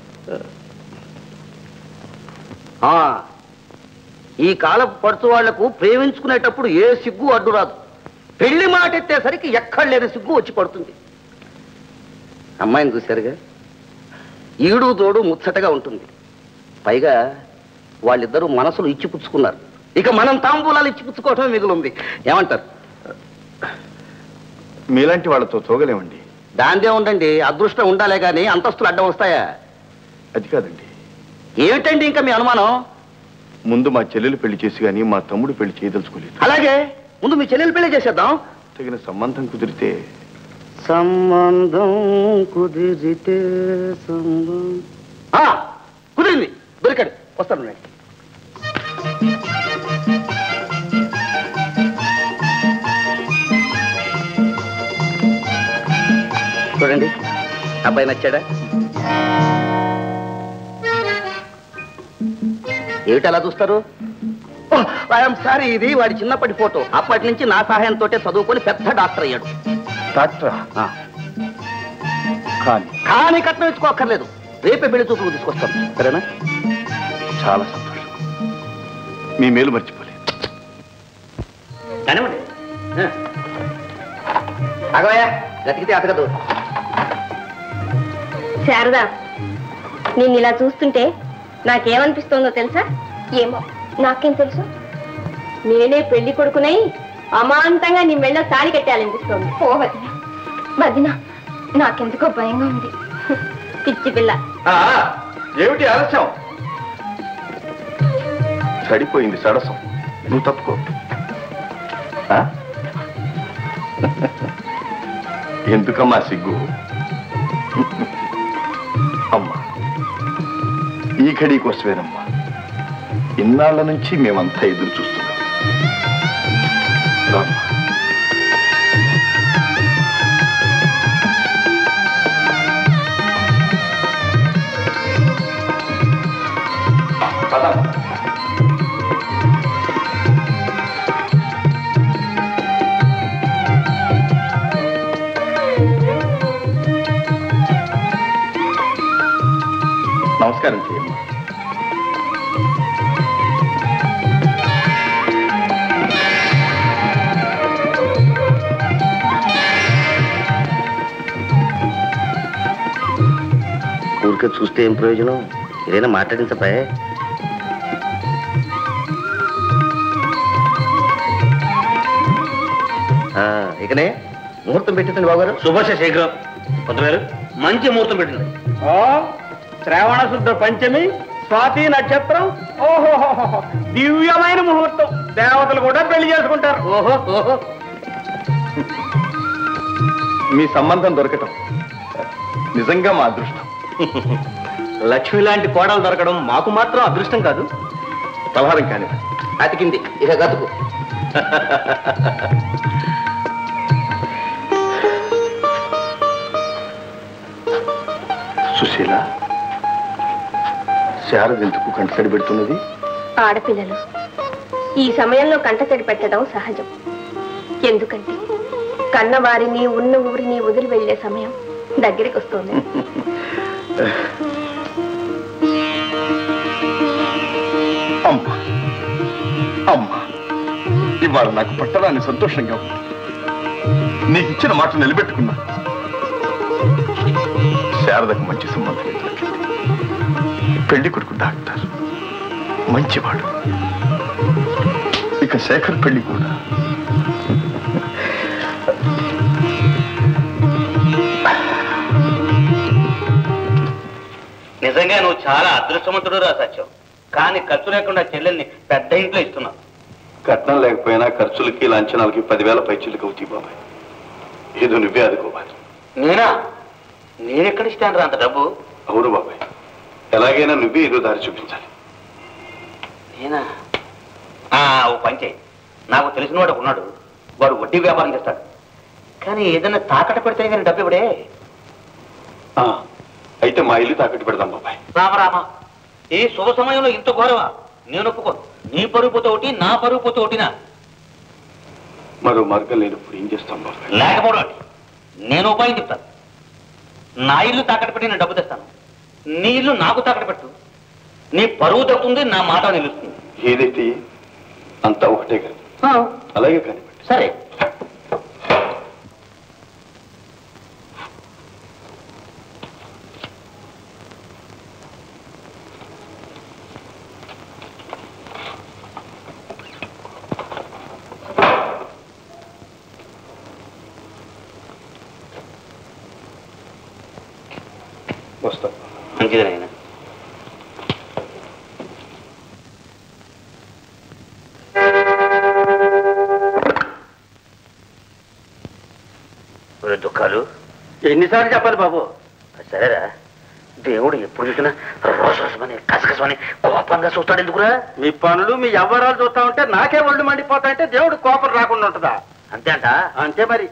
ఆ, ఈ కాలపు పడుచు వాళ్లకు ప్రేమించుకునేటప్పుడు ఏ సిగ్గు అడ్డు రాదు పెళ్లి మాట ఎత్తేసరికి ఎక్కడ లేని సిగ్గు వచ్చి పడుతుంది అమ్మాయిని చూశారుగా ఈడు తోడు ముచ్చటగా ఉంటుంది పైగా వాళ్ళిద్దరూ మనసులు ఇచ్చిపుచ్చుకున్నారు ఇక మనం తాంబూలాలు ఇచ్చిపుచ్చుకోవటమే మిగులుంది ఏమంటారు మీలాంటి వాళ్ళతో తోగలేమండి దాందే ఉండండి అదృష్టం ఉండాలే కానీ అంతస్తులు అడ్డం వస్తాయా అది కాదండి ఏమిటండి ఇంకా మీ అనుమానం ముందు మా చెల్లెలు పెళ్లి చేసి కానీ మా తమ్ముడు పెళ్లి చేయదలుచుకోలేదు అలాగే ముందు మీ చెల్లెలు పెళ్లి చేసేద్దాం తగిన సంబంధం కుదిరితే సంబంధం కుదిరితే కుదిరింది దొరికాడు వస్తాను నేను చూడండి అబ్బాయి నచ్చాడా ఏమిటి అలా చూస్తారు ఐఎమ్ సారీ ఇది వాడి చిన్నప్పటి ఫోటో అప్పటి నుంచి నా సహాయంతో చదువుకొని పెద్ద డాక్టర్ అయ్యాడు డాక్టరా ఆ. కానీ కానీ కట్నం ఇచ్చుకోక్కర్లేదు రేపే పెళ్లి చూపులు తీసుకొస్తాను సరేనా చాలా సంతోషం మీ మేలు మర్చిపోలేదు కానివ్వండి అగవయ్యా గతికితే అతగదు శారదా నిన్ను ఇలా చూస్తుంటే నాకేమనిపిస్తోందో తెలుసా ఏమో నాకేం తెలుసు నేనే పెళ్లి కొడుకునై అమాంతంగా నీ మెళ్ళ తాళి కట్టాలనిపిస్తోంది ఓ వదిన వదిన నాకెందుకో భయంగా ఉంది పిచ్చి పిల్ల ఏమిటి ఆలస్యం సడిపోయింది సడసం నువ్వు తప్పుకో ఆ? ఎందుకమ్మా సిగ్గు అమ్మా ఈ ఘడి కోసమేనమ్మా ఇన్నాళ్ల నుంచి మేమంతా ఎదురు చూస్తున్నాం రామ్మా. పదమ్మా. నమస్కారం చేయమ్మా ఊరికే చూస్తే ఏం ప్రయోజనం ఏదైనా మాట్లాడించపాయే ఆ, ఇకనే ముహూర్తం పెట్టిందండి బాబు గారు శుభశ శీఘ్రం పొద్దుగారు మంచి ముహూర్తం పెట్టింది శ్రావణ శుద్ధ పంచమి స్వాతి నక్షత్రం ఓహో దివ్యమైన ముహూర్తం దేవతలు కూడా పెళ్లి చేసుకుంటారు ఓహో ఓహో మీ సంబంధం దొరకటం నిజంగా మా అదృష్టం లక్ష్మి లాంటి కోడలు దొరకడం మాకు మాత్రం అదృష్టం కాదు పలహారం కాని అతికింది ఇక గతుకు సుశీల శారద ఎందుకు కంటసడి పెడుతున్నది ఆడపిల్లలు ఈ సమయంలో కంటతడి పెట్టడం సహజం ఎందుకంటే కన్నవారిని ఉన్న ఊరిని వదిలి వెళ్లే సమయం దగ్గరికి వస్తుంది అమ్మా అమ్మా ఇవాళ నాకు పట్టరాని సంతోషంగా ఉంది నీకు ఇచ్చిన మాట నిలబెట్టుకున్నా శారదకు మంచి సంబంధం ఎదురట్లేదు పెళ్లి కొడుకు డాక్టర్ మంచివాడు ఇక శేఖర్ పెళ్లి కూడా నిజంగా నువ్వు చాలా అదృష్టవంతుడు రా సత్యం కానీ ఖర్చు లేకుండా చెల్లెల్ని పెద్ద ఇంట్లో ఇస్తున్నావు కట్నం లేకపోయినా ఖర్చులకి లాంఛనాలకి పదివేల పైచీలకు అవుతాయి బాబాయ్ ఏదో నువ్వే అదుకోవాలి నేనా నేనెక్కడ ఇస్తాను రా అంత డబ్బు అవును బాబాయ్ ఎలాగైనా నువ్వే ఏదో దారి చూపించాలి నేనా ఆ, ఓ పని చేయి నాకు తెలిసిన వాడు ఒకడు ఉన్నాడు వాడు వడ్డీ వ్యాపారం చేస్తాడు కానీ ఏదైనా తాకట పెడితే కానీ డబ్బు ఇవ్వడే ఆ, అయితే మా ఇల్లు తాకట్టు పెడదాం బాబాయ్ రామరామ ఈ శుభ సమయంలో ఇంత ఘోరమా నేను ఒప్పుకోను నీ పరుపు పోతే ఒకటి నా పరుపు పోతే ఒకటినా మరో మార్గం లేనప్పుడు ఏం చేస్తాం బాబాయ్ లేకపోవడం ఏంటి? నేను ఉపాయం చెప్తాను నా ఇల్లు తాకట్టు పెట్టి నేను డబ్బు తెస్తాను నీ ఇల్లు నాకు తాకట్టు పెట్టు నీ పరువు తగ్గుతుంది నా మాట నిలుస్తుంది ఏదైతే అంతా ఒకటే కానీ అలాగే కానివ్వండి సరే వస్తాం మంచిది నాయన ఒరే దుఃఖాలు ఎన్నిసార్లు చెప్పాలి బాబు సరేరా దేవుడు ఎప్పుడు చూసినా రోసమని కసకసమని కోపంగా చూస్తాడు ఎందుకురా మీ పనులు మీ వ్యవహారాలు చూస్తా ఉంటే నాకే ఒళ్ళు మండిపోతాయంటే దేవుడు కోపం రాకుండా ఉంటుందా అంతే అంట అంతే మరి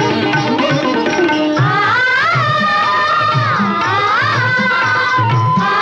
ఆ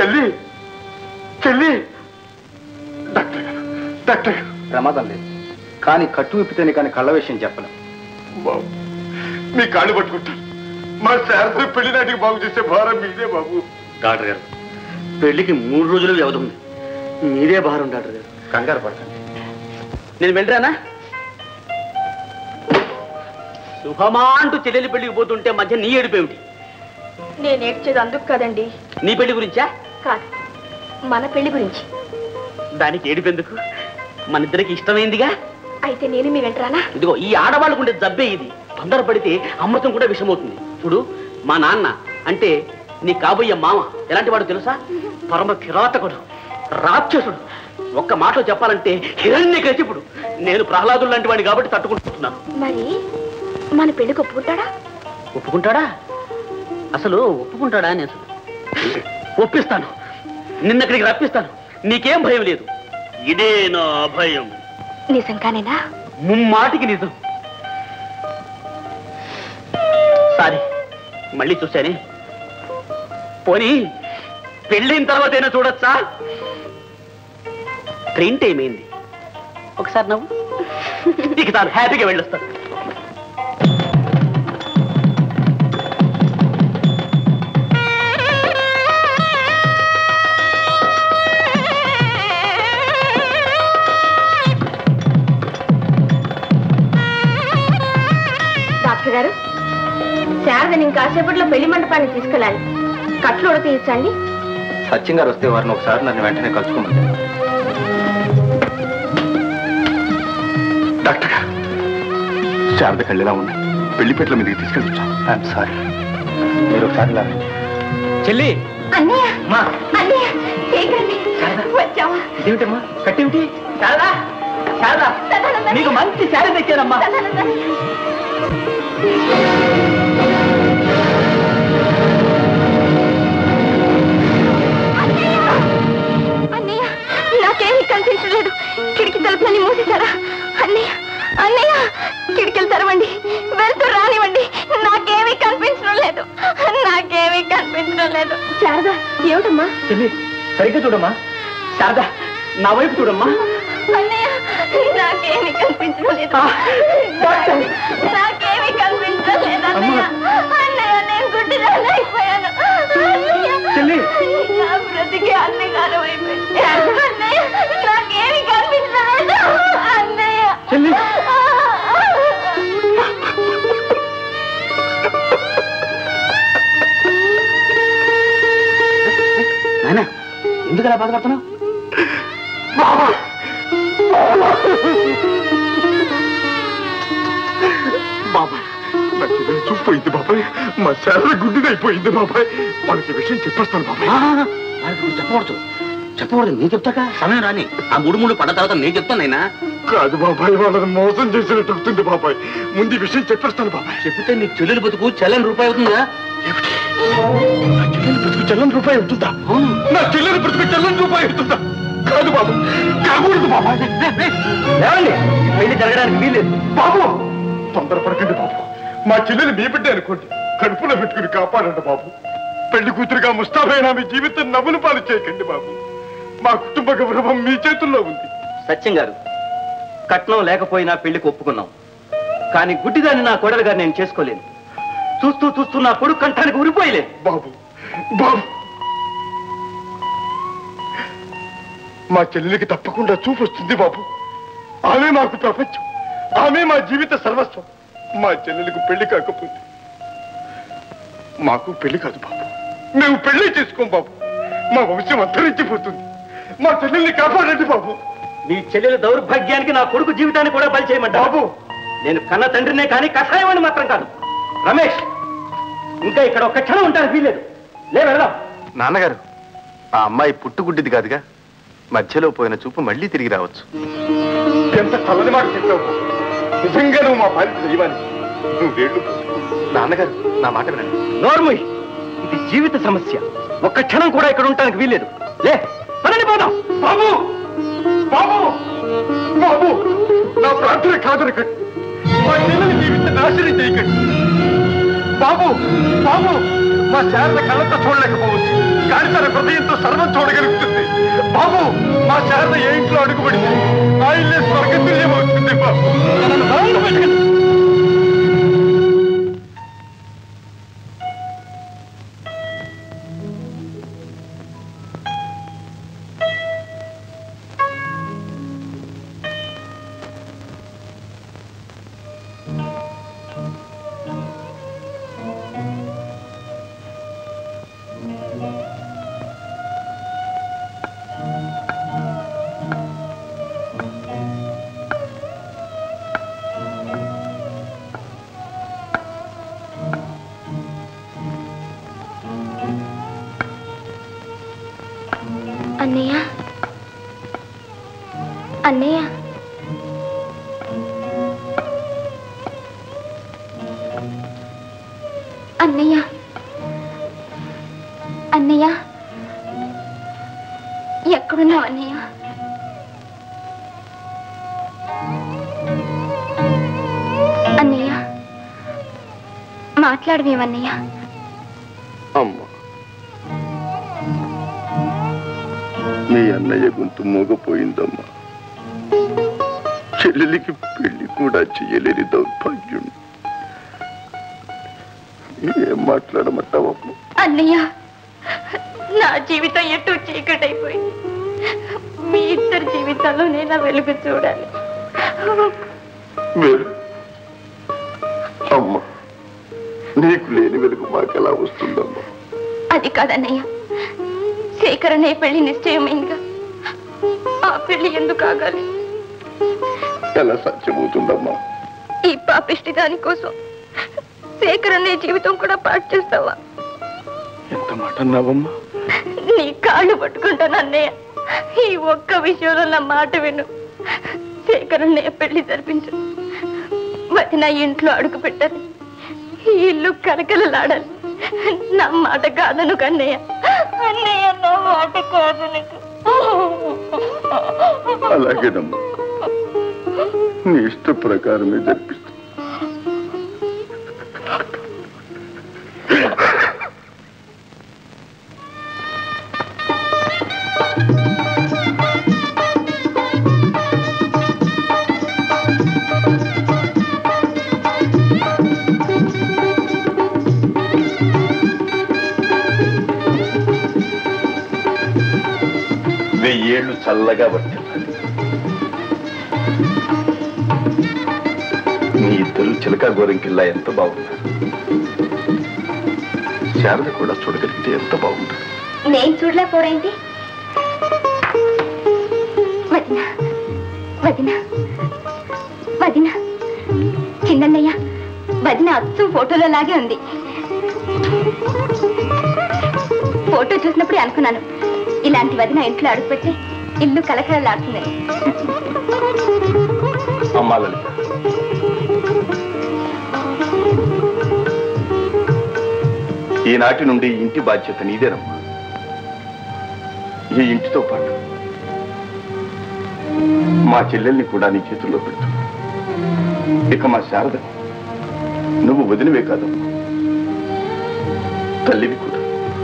చెల్లి చెల్లి డాక్టర్ గారు డాక్టర్ గారు ప్రమాదం లేదు కానీ కట్టు విప్పితేనే కానీ కళ్ళ విషయం చెప్పలేం బాబు మీ కాళ్ళు పట్టుకుంటాను మా శారద పెళ్లి నాటికి బాగు చేసే భారం మీదే బాబు డాక్టర్ గారు పెళ్లికి మూడు రోజులు వ్యవధి ఉంది మీరే భారం డాక్టర్ గారు కంగారు పడకండి నేను వెళ్ళరానా శుభమా అంటూ చెల్లెలి పెళ్లికి పోతుంటే మధ్య నీ ఏడిపోయేమిటి నేను ఏడ్చేది అందుకు కదండి నీ పెళ్లి గురించా కాదు మన పెళ్లి గురించి దానికి ఏడిపెందుకు మన ఇద్దరికి ఇష్టమైందిగా అయితే నేను మీ వెంటరానా ఇదిగో ఈ ఆడవాళ్ళకు ఉండే జబ్బే ఇది తొందరపడితే అమృతం కూడా విషమవుతుంది చూడు మా నాన్న అంటే నీ కాబోయే మామ ఎలాంటి వాడు తెలుసా పరమ కిరాతకుడు రాక్షసుడు ఒక్క మాటలో చెప్పాలంటే హిరణ్య కసిపుడు నేను ప్రహ్లాదుడు లాంటి వాడిని కాబట్టి తట్టుకుంటున్నాను మరి మన పెళ్లికి ఒప్పుకుంటాడా ఒప్పుకుంటాడా అసలు ఒప్పుకుంటాడా అని అసలు ఒప్పిస్తాను నిన్నక్కడికి రప్పిస్తాను నీకేం భయం లేదు ఇదే నా భయం నిజంగానేనా ముమ్మాటికి నిజం సారీ మళ్ళీ చూశానే పోనీ పెళ్ళైన తర్వాతైనా చూడొచ్చా ట్రైన్ టైం అయింది ఒకసారి నవ్వు ఇక తాను హ్యాపీగా వెళ్ళొస్తాను డాక్టర్ గారు శారదని ఇంకాసేపట్లో పెళ్లి మండపానికి తీసుకెళ్ళాలి కట్లు ఉడ తీయించండి సత్యం గారు వస్తే వారిని ఒకసారి నన్ను వెంటనే కలుసుకోమంది డాక్టర్ గారు శారద కళ్ళెలా ఉన్నాయి పెళ్లిపేటల మీదకి తీసుకెళ్ళొచ్చా ఐఎమ్ సారీ మీరు ఒకసారి ఇలా రండి. చెల్లి అన్నయ్య మా అన్నయ్య ఏంటండి వచ్చావా ఇదేమిటమ్మా కట్టేమిటి శారదా శారదా నీకు మంచి శారీ తెచ్చానమ్మా అన్నయ్య నాకేమీ కనిపించలేదు కిటికీ తలుపులని మూసేశారా అన్నయ్య అన్నయ్య కిటికీలు తెరవండి వెళ్తూ రానివ్వండి నాకేమీ కనిపించడం లేదు నాకేమీ కనిపించడం లేదు శారదా ఏమిటమ్మా చెల్లి సరిగ్గా చూడమ్మా శారదా నా వైపు చూడమ్మా అన్నయ్య నాకేమీ కనిపించడం లేదు నాకేమీ కనిపించడం లేదు అన్నయ్య అన్నయ్య నేను గుడ్డిదాన్ని అయిపోయాను అన్నయ్య చెల్లి. నా బ్రతికి అన్నగారు అయిపోయింది అన్నయ్య నాకేమీ కనిపించడం లేదు అన్నయ్య చెల్లి. నాయన ఎందుకు అలా బాధపడుతున్నావు బాబాయ్ నా చెల్లెలు చూసిపోయింది బాబాయ్ మా శారద గుడ్డిదైపోయింది బాబాయ్ వాళ్ళకి ఈ విషయం చెప్పేస్తాను బాబాయ్ వాళ్ళకి నువ్వు చెప్పకూడదు చెప్పకూడదు నేను చెప్తాక సమయం రాని ఆ మూడు మూడు పడ్డ తర్వాత నేను చెప్తాను నాయనా కాదు బాబాయ్ వాళ్ళని మోసం చేసినట్టు అవుతుంది బాబాయ్ ముందు ఈ విషయం చెప్పేస్తాను బాబాయ్ చెప్తే నీ చెల్లెలు బతుకు చెల్లని రూపాయి అవుతుందా ఏమిటి నా చెల్లెలు బ్రతుకు చెల్లని రూపాయి అవుతుందా నా చెల్లెలు బ్రతుకు చెల్లని రూపాయి అవుతుందా కాదు బాబు కాకూడదు బాబాయ్ లేవండి పెళ్లి జరగడానికి వీల్లేదు బాబు తొందరపడకండి బాబు మా చెల్లెలు మీ బిడ్డ అనుకోండి కడుపులో పెట్టుకుని కాపాడండి బాబు పెళ్లి కూతురుగా ముస్తాబైన మీ జీవితం నవ్వులు పాలు చేయకండి బాబు మా కుటుంబ గౌరవం మీ చేతుల్లో ఉంది సత్యం గారు కట్నం లేకపోయినా పెళ్లికి ఒప్పుకున్నాం కానీ గుడ్డిదాన్ని నా కోడలుగా నేను చేసుకోలేను చూస్తూ చూస్తూ నా కొడుకు కంఠానికి ఉరిపోయలేదు బాబు బాబు మా చెల్లెలికి తప్పకుండా చూపు వస్తుంది బాబు ఆమె మాకు ప్రపంచం ఆమె మా జీవిత సర్వస్వం మా చెల్లెలకు పెళ్లి కాకపోతే మాకు పెళ్లి కాదు బాబు మేము పెళ్లి చేసుకోం బాబు మా వంశం అంతరించిపోతుంది మా చెల్లెల్ని కాపాడండి బాబు మీ చెల్లెలు దౌర్భాగ్యానికి నా కొడుకు జీవితాన్ని కూడా బలి చేయమంటా బాబు నేను కన్న తండ్రినే కానీ కషాయమని మాత్రం కాదు రమేష్ ఇంకా ఇక్కడ ఒక్క క్షణం ఉంటాను వీల్లేదు లే వెళ్దాం నాన్నగారు ఆ అమ్మాయి పుట్టుగుడ్డిది కాదుగా మధ్యలో పోయిన చూపు మళ్ళీ తిరిగి రావచ్చు ఎంత చల్లని మాట చెప్పావు నిజంగా నువ్వు మా బాధ్యత దైవాన్ని నువ్వు వేళ్ళు నాన్నగారు నా మాట వినండి నోర్ముయ్ ఇది జీవిత సమస్య ఒక్క క్షణం కూడా ఇక్కడ ఉండటానికి వీల్లేదు లే పదండి పోదాం బాబు బాబు బాబు నా ప్రార్థన కాదనకండి మా చెల్లెలి జీవిత నాశనం చేయకండి బాబు బాబు మా శారద కళ్ళతో చూడలేకపోవచ్చు కానీ తన హృదయంతో సర్వం చూడగలుగుతుంది బాబు మా శారద ఏ ఇంట్లో అడుగుపడింది ఆ ఇల్లే స్వర్గతుల్యమవుతుంది బాబు నన్ను బాగా పెట్టుకుని అన్నయ్య అన్నయ్య అన్నయ్య అన్నయ్య ఎక్కడున్నావు అన్నయ్య అన్నయ్య మాట్లాడవేమన్నయ్య అమ్మా మీ అన్నయ్య గొంతు మూగపోయిందమ్మా చెల్లెలికి పెళ్లి కూడా చెయ్యలేని దౌర్భాగ్యుడు ఏం మాట్లాడమంటావమ్మా అన్నయ్య నా జీవితం ఎటు చీకటైపోయింది మీ ఇద్దరి జీవితాల్లో నేను వెలుగు చూడాలి వెలుగు అమ్మా నీకు లేని వెలుగు మాకెలా వస్తుందమ్మా అది కాదన్నయ్య శేఖరనే పెళ్లి నిశ్చయమైందిగా ఆ పెళ్లి ఎందుకు ఆగాలి ఎలా సాధ్యమవుతుందమ్మా ఈ పాపిష్టి దానికోసం శేఖరనే జీవితం కూడా పాటు చేస్తావా ఎంత మాట అన్నావమ్మా నీ కాళ్ళు పట్టుకుంటాను అన్నయ్య ఈ ఒక్క విషయంలో నా మాట విను శేఖరన్నయ్య పెళ్లి జరిపించు మరి నా ఇంట్లో అడుగు పెట్టాలి ఈ ఇల్లు కలకలలాడాలి నా మాట కాదను కన్నయ్య అన్నయ్య నా మాట కాదనకు అలాగేనమ్మా నీ ఇష్ట ప్రకారమే జరిపిస్తా వెయ్యేళ్ళు చల్లగా వర్తిల్లాలి మీ ఇద్దరు చిలక గోరింకిల్లా ఎంత బాగున్నారు శారద కూడా చూడగలిగితే ఎంత బాగుంటుంది నేను చూడలేకపోరేంటి వదిన వదిన వదిన చిన్నయ్య వదిన అచ్చం ఫోటోలో లాగే ఉంది ఫోటో చూసినప్పుడే అనుకున్నాను ఇలాంటి వదిన ఇంట్లో అడుగుపెట్టి ఇల్లు కలకలలాడుతుందని అమ్మా లలిత ఈనాటి నుండి ఈ ఇంటి బాధ్యత నీదేనమ్మా ఈ ఇంటితో పాటు మా చెల్లెల్ని కూడా నీ చేతుల్లో పెడుతున్నా ఇక మా శారద నువ్వు వదిలివే కాదమ్మా తల్లివి కూడా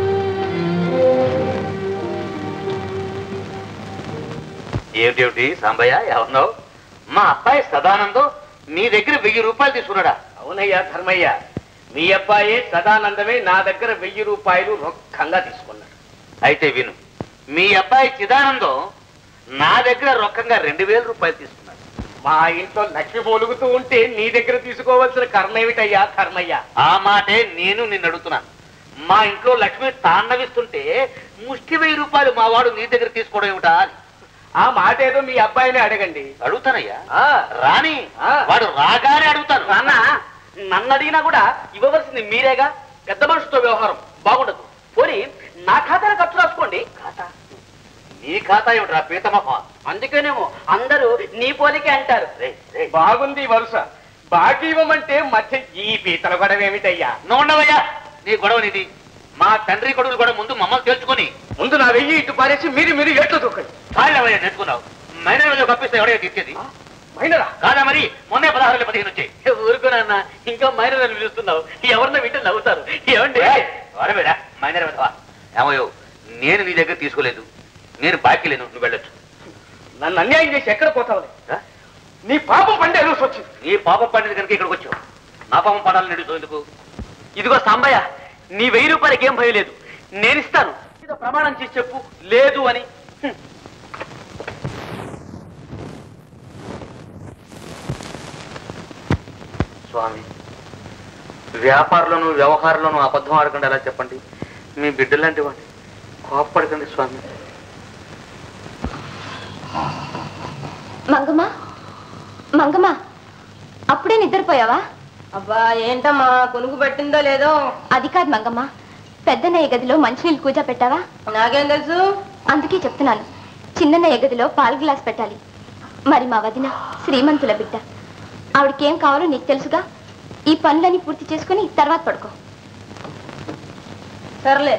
ఏమిటేమిటి సాంబయ్య ఎవరినావు మా అబ్బాయి సదానందం నీ దగ్గర వెయ్యి రూపాయలు తీసుకున్నాడా అవునయ్యా ధర్మయ్య మీ అబ్బాయి సదానందమే నా దగ్గర వెయ్యి రూపాయలు రొక్కంగా తీసుకున్నాడు అయితే విను మీ అబ్బాయి చిదానందం నా దగ్గర రొక్కంగా రెండు వేల రూపాయలు తీసుకున్నాడు మా ఇంట్లో లక్ష్మి పోలుగుతూ ఉంటే నీ దగ్గర తీసుకోవాల్సిన కర్మ ఏమిటయ్యా ధర్మయ్య ఆ మాటే నేను నిన్ను అడుగుతున్నాను మా ఇంట్లో లక్ష్మి తాండవిస్తుంటే ముష్టి వెయ్యి రూపాయలు మా వాడు నీ దగ్గర తీసుకోవడం ఏమిటా అని ఆ మాట ఏదో మీ అబ్బాయిని అడగండి అడుగుతానయ్యా ఆ, రాని ఆ. వాడు రాగానే అడుగుతాను నాన్న నన్ను అడిగినా కూడా ఇవ్వవలసింది మీరేగా పెద్ద మనుషుతో వ్యవహారం బాగుండదు పోనీ నా ఖాతాలో ఖర్చు రాసుకోండి ఖాతా నీ ఖాతా ఏమిట్రా పీతమహ అందుకేనేమో అందరూ నీ పోలికే అంటారు బాగుంది ఈ వరుస బాకీ ఇవ్వమంటే మధ్య ఈ పీతల గొడవ ఏమిటయ్యా ఉండవయ్యా నీ గొడవ నీది మా తండ్రి కొడుకులు కూడా ముందు మమ్మల్ని తెలుసుకుని ముందు నా వెయ్యి ఇటు పారేసి మీరు మీరు ఎట్లు దూకండి చాలవయ్యా నేర్చుకున్నావు మైనర్ కప్పిస్తే ఎవడే తీర్చేది మైనరా కాదా మరి మొన్నే పదహారు వేల పదిహేను వచ్చాయి ఊరుకున్నా ఇంకా మైనర్ అని పిలుస్తున్నావు ఎవరన్నా వింటే నవ్వుతారు ఏమండి వాడవేడా మైనర్ వెధవా ఏమయ్యో నేను నీ దగ్గర తీసుకోలేదు నేను బాకీ లేను నువ్వు వెళ్ళొచ్చు నన్ను అన్యాయం చేసి ఎక్కడ పోతావు ఆ? నీ పాపం పండే రోజు వచ్చింది నీ పాపం పండింది కనుక ఇక్కడికి వచ్చావు నా పాపం పడాలని నడుచు ఎందుకు ఇదిగో సాంబయ్య నీ వెయ్యి రూపాయలకి ఏం భయం లేదు నేను ఇస్తాను ఏదో ప్రమాణం చేసి చెప్పు లేదు అని హ్మ్. స్వామి వ్యాపారంలోను వ్యవహారంలోను అబద్ధం ఆడకండి ఎలా చెప్పండి మీ బిడ్డలాంటి వాడిని కోపపడకండి స్వామి మంగమ్మ మంగమ్మ అప్పుడే నిద్రపోయావా అబ్బా ఏంటమ్మా కొనుగు పెట్టిందో లేదో అది కాదు మంగమ్మ పెద్దన్నయ్య గదిలో మంచినీళ్ళు కూజ పెట్టావా నాకేం తెలుసు అందుకే చెప్తున్నాను చిన్నన్నయ్య గదిలో పాల గ్లాస్ పెట్టాలి మరి మా వదిన శ్రీమంతుల బిడ్డ ఆవిడకేం కావాలో నీకు తెలుసుగా ఈ పనులన్నీ పూర్తి చేసుకుని తర్వాత పడుకో సర్లే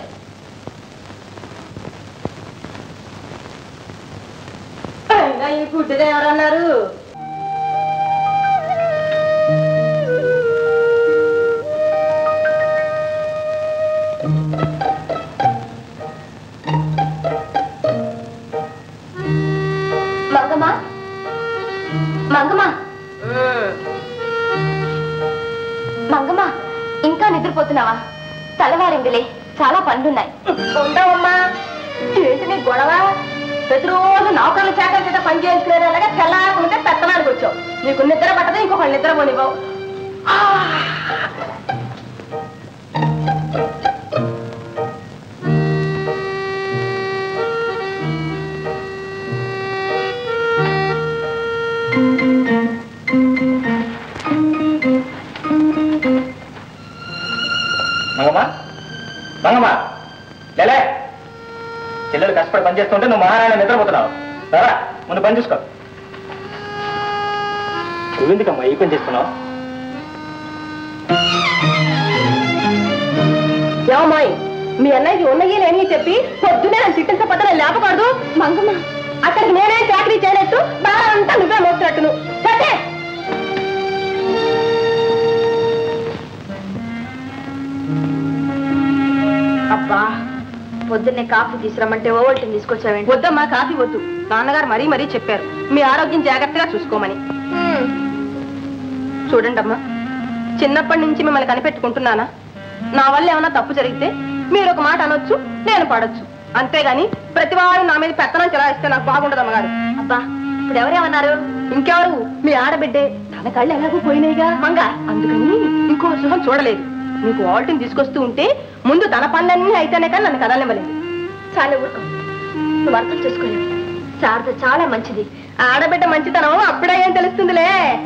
అయినా ఈ గుడ్డిది ఎవరన్నారు మంగమ్మ మంగమ్మ మంగమ్మ ఇంకా నిద్రపోతున్నావా తెల్లవారిందిలే చాలా పనులున్నాయి ఉండవమ్మా ఏంటి నీ గొడవ ప్రతిరోజు నౌకర్లు చేకల చేత పని చేసుకునే అలాగే తెల్లారకుంటే పెత్తనానికి వచ్చావు నీకు నిద్ర పట్టదు ఇంకొకళ్ళు నిద్ర పోనివ్వవు మంగమ్మ మంగమ్మ లేలే చెల్లెలు కష్టపడి పని చేస్తుంటే నువ్వు మహారాయణ నిద్రపోతున్నావు సరా ముందు పని చూసుకో నువ్వెందుకమ్మా ఈ పని చేస్తున్నావు ఏమమ్మాయి మీ అన్నయ్యకి ఉన్నయ్యి లేని చెప్పి పొద్దునే నన్ను తిట్టించకపోతే లేపకూడదు మంగమ్మ అక్కడికి నేనే చాకరీ చేయనట్టు బాగా అంతా నువ్వే మోస్తున్నట్టు నువ్వు సరే అబ్బా పొద్దున్నే కాఫీ తీసుకురమ్మంటే ఓవల్టీని తీసుకొచ్చావేంటి వద్దమ్మా కాఫీ వద్దు నాన్నగారు మరీ మరీ చెప్పారు మీ ఆరోగ్యం జాగ్రత్తగా చూసుకోమని చూడండి అమ్మా చిన్నప్పటి నుంచి మిమ్మల్ని కనిపెట్టుకుంటున్నానా నా వల్ల ఏమైనా తప్పు జరిగితే మీరు ఒక మాట అనొచ్చు నేను పడొచ్చు అంతేగాని ప్రతివాడు నా మీద పెత్తనం చెలాయిస్తే నాకు బాగుండదు అమ్మగారు అబ్బా ఇప్పుడు ఎవరేమన్నారు ఇంకెవరు మీ ఆడబిడ్డే తన కళ్ళు ఎలాగో పోయినాయిగా మంగ అందుకని ఇంకో సుఖం చూడలేదు నీకు ఆల్టీని తీసుకొస్తూ ఉంటే ముందు తన పనులన్నీ అయితేనే కానీ నన్ను కదలనివ్వలేదు చాలా ఊరుకో నువ్వు అర్థం చేసుకోలేవు శారద చాలా మంచిది ఆడబిడ్డ మంచితనం అప్పుడే ఏం తెలుస్తుందిలే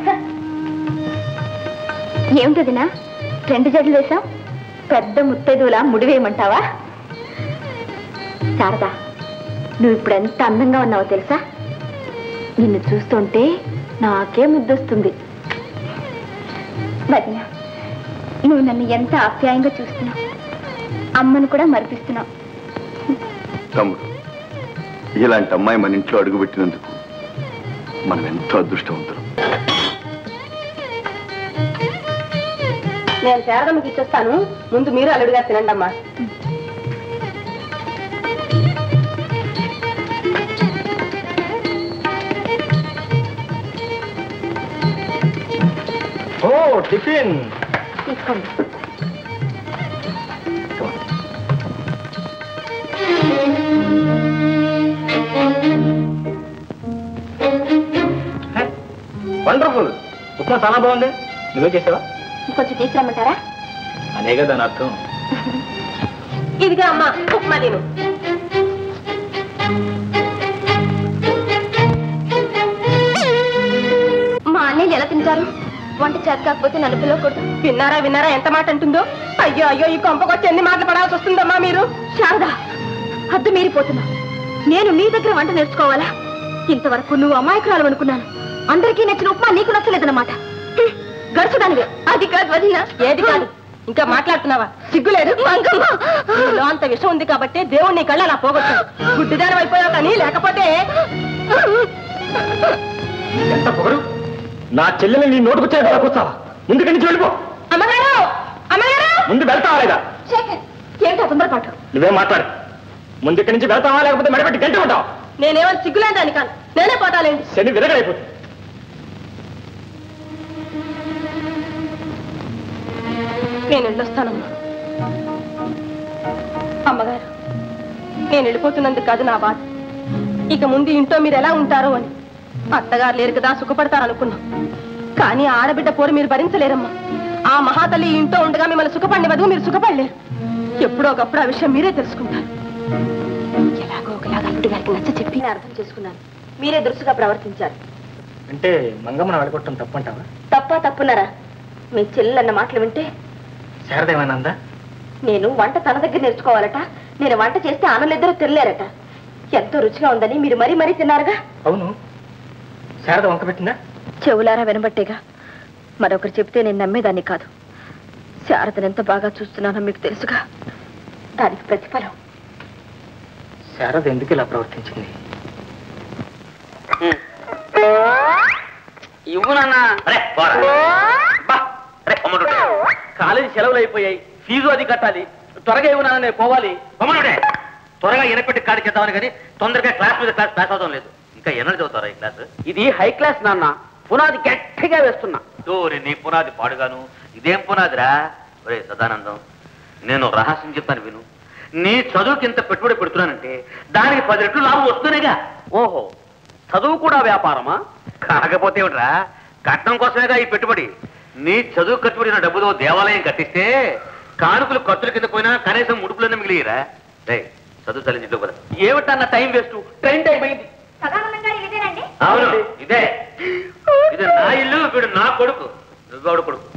ఏమిటదినా రెండు జడలు వేశాం పెద్ద ముత్తైదులా ముడివేయమంటావా శారదా నువ్వు ఇప్పుడు ఎంత అందంగా ఉన్నావో తెలుసా నిన్ను చూస్తుంటే నాకే ముద్దొస్తుంది వదిన నువ్వు నన్ను ఎంత ఆప్యాయంగా చూస్తున్నావు అమ్మను కూడా మరిపిస్తున్నావు తమ్ముడు ఇలాంటి అమ్మాయి మన ఇంట్లో అడుగుపెట్టినందుకు మనం ఎంతో అదృష్టవంతులం నేను శారదమ్మకి ఇచ్చేస్తాను ముందు మీరు అల్లుడిగా తినండి అమ్మా ఓ టిఫిన్ తీసుకోండి వండర్ఫుల్ ఉప్మా చాలా బాగుంది నువ్వే చేసావా కొంచెం తీసుకురమ్మంటారా అనేగా దాని అర్థం ఇదిగా అమ్మా ఉప్మా తిను మా అన్నయ్యలు ఎలా తింటారు వంట చేత కాకపోతే నన్ను పిలవకూడదు విన్నారా విన్నారా ఎంత మాట అంటుందో అయ్యో అయ్యో ఈ కొంపకొచ్చి ఎన్ని మాటలు పడాల్సి వస్తుందమ్మా మీరు శారదా హద్దు మీరిపోతున్నా నేను నీ దగ్గర వంట నేర్చుకోవాలా ఇంతవరకు నువ్వు అమాయకురాలు అనుకున్నాను అందరికీ నచ్చిన ఉప్మా నీకు నచ్చలేదన్నమాట హ్మ్, గడుచుదానివే అది కాదు వదినా ఏది కాదు ఇంకా మాట్లాడుతున్నావా సిగ్గులేదు నీలో అంత విషం ఉంది కాబట్టి దేవుడు నీ కళ్ళ అలా పోగొట్టాడు గుడ్డిదానం అయిపోయావు కానీ లేకపోతే ఎంత పొగరు నా చెల్లెల్ని నీ నోటుకొచ్చే కూర్చావా ముందుకు నుంచి వెళ్ళిపో అమ్మగారు అమ్మగారు ముందు వెళ్తావా లేదా శేఖర్ ఏమిటా తొందరపాటు నువ్వేం మాట్లాడు ముందు ఇక్కడి నుంచి వెళ్తావా లేకపోతే మెడపెట్టి గంట ఉంటావు నేనేమని సిగ్గులేదాన్ని కాను నేనే పోతాలేండి శని విరగడైపోతుంది నేను వెళ్ళొస్తానమ్మా అమ్మగారు నేను వెళ్ళిపోతున్నందుకు కాదు నా బాధ ఇక ముందు ఇంట్లో మీరు ఎలా ఉంటారో అని అత్తగారు లేరు కదా సుఖపడతారనుకున్నాం కానీ ఆడబిడ్డ పోరు మీరు భరించలేరమ్మా ఆ మహాతల్లి ఈ ఇంట్లో ఉండగా మిమ్మల్ని సుఖపడిన వరకు మీరు సుఖపడలేరు ఎప్పుడో ఒకప్పుడు ఆ విషయం మీరే తెలుసుకుంటారు ఎలాగో ఒకలాగా అల్లుడి గారికి నచ్చ చెప్పి నేను అర్థం చేసుకున్నాను మీరే దురుసుగా ప్రవర్తించారు అంటే మంగమ్మను వెళ్ళగొట్టడం తప్పంటావా తప్ప తప్పున్నారా మీ చెల్లెలన్న మాటలు వింటే శారదేమైనా అందా నేను వంట తన దగ్గర నేర్చుకోవాలట నేను వంట చేస్తే ఆనలిద్దరూ తినలేరట ఎంతో రుచిగా ఉందని మీరు మరీ మరీ తిన్నారుగా అవును శారద వంక పెట్టిందా చెవులారా వినబట్టేగా మరొకరు చెప్తే నేను నమ్మేదాన్ని కాదు శారదను ఎంత బాగా చూస్తున్నానో మీకు తెలుసుగా దానికి ప్రతిఫలం శారద ఎందుకు ఇలా ప్రవర్తించింది ఇవ్వు నాన్న అరే పోరా బా అరే పొమ్మనుడే కాలేజీ సెలవులు అయిపోయాయి ఫీజు అది కట్టాలి త్వరగా ఇవ్వు నాన్న నేను పోవాలి పొమ్మనుడే త్వరగా ఎనపెట్టి కాడి చేద్దామని కానీ తొందరగా క్లాస్ మీద క్లాస్ పాస్ అవడం లేదు ఇంకా ఎన్నడు చదువుతారా ఈ క్లాస్ ఇది హై క్లాస్ నాన్న పునాది గట్టిగా వేస్తున్నా ఓరి నీ పునాది పాడుగాను ఇదేం పునాదిరా ఒరే సదానందం నేను ఒక రహస్యం చెప్తాను విను నీ చదువుకి ఇంత పెట్టుబడి పెడుతున్నానంటే దానికి పది రెట్లు లాభం వస్తూనేగా ఓహో చదువు కూడా వ్యాపారమా కాకపోతే ఏమిట్రా కట్నం కోసమేగా ఈ పెట్టుబడి నీ చదువు కట్టుబడిన డబ్బుతో దేవాలయం కట్టిస్తే కానుకలు ఖర్చుల కింద పోయినా కనీసం ముడుపులన్నీ మిగిలిరా రే చదువు చలించి కదా ఏమిటన్న టైం వేస్ట్ ట్రైన్ టైం అయింది అవును ఇదే ఇది నా ఇల్లు వీడు నా కొడుకు నువ్వెవడు కొడుకు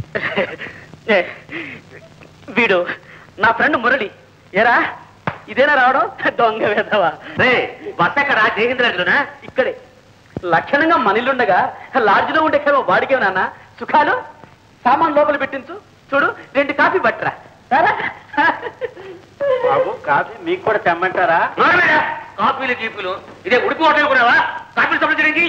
వీడు నా ఫ్రెండ్ మురళి ఏరా ఇదేనా రావడం దొంగ వేదవా రే బస్ ఎక్కడ జయహింద్రాజులోనా ఇక్కడే లక్షణంగా మనీలుండగా లాడ్జ్లో ఉండే కేవలం వాడికే నాన్న సుఖాలు సామాన్ లోపల పెట్టించు చూడు రెండు కాఫీ పట్టరా సరే బాబు కాఫీ మీకు కూడా తెమ్మంటారా కాఫీలు గీపులు ఇదే ఉడిపి హోటల్ కూడా కాఫీలు సప్లై చేయడానికి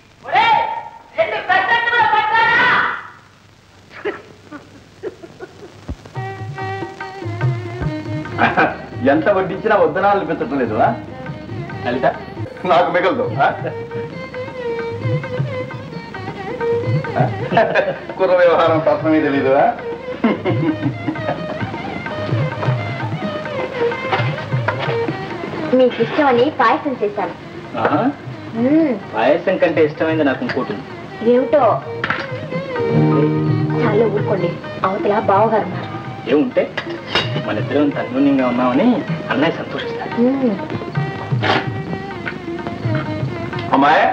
ఎంత వడ్డించినా వద్దనాలు అనిపించటం లేదు ఆ? లలిత నాకు మిగలదు ఆ? కుర్ర వ్యవహారం తత్వమే తెలీదు ఆ? మీకు ఇష్టమని పాయసం చేశాను ఆహా, పాయసం కంటే ఇష్టమైంది నాకు ఇంకోటి ఉంది. ఏమిటో చాలా ఊరుకోండి అవతల బావగారు ఉన్నారు ఏముంటే మన ఇద్దరం తన్యూన్యంగా ఉన్నామని అన్నయ్య సంతోషిస్తాడు మ్మ్. అమ్మాయి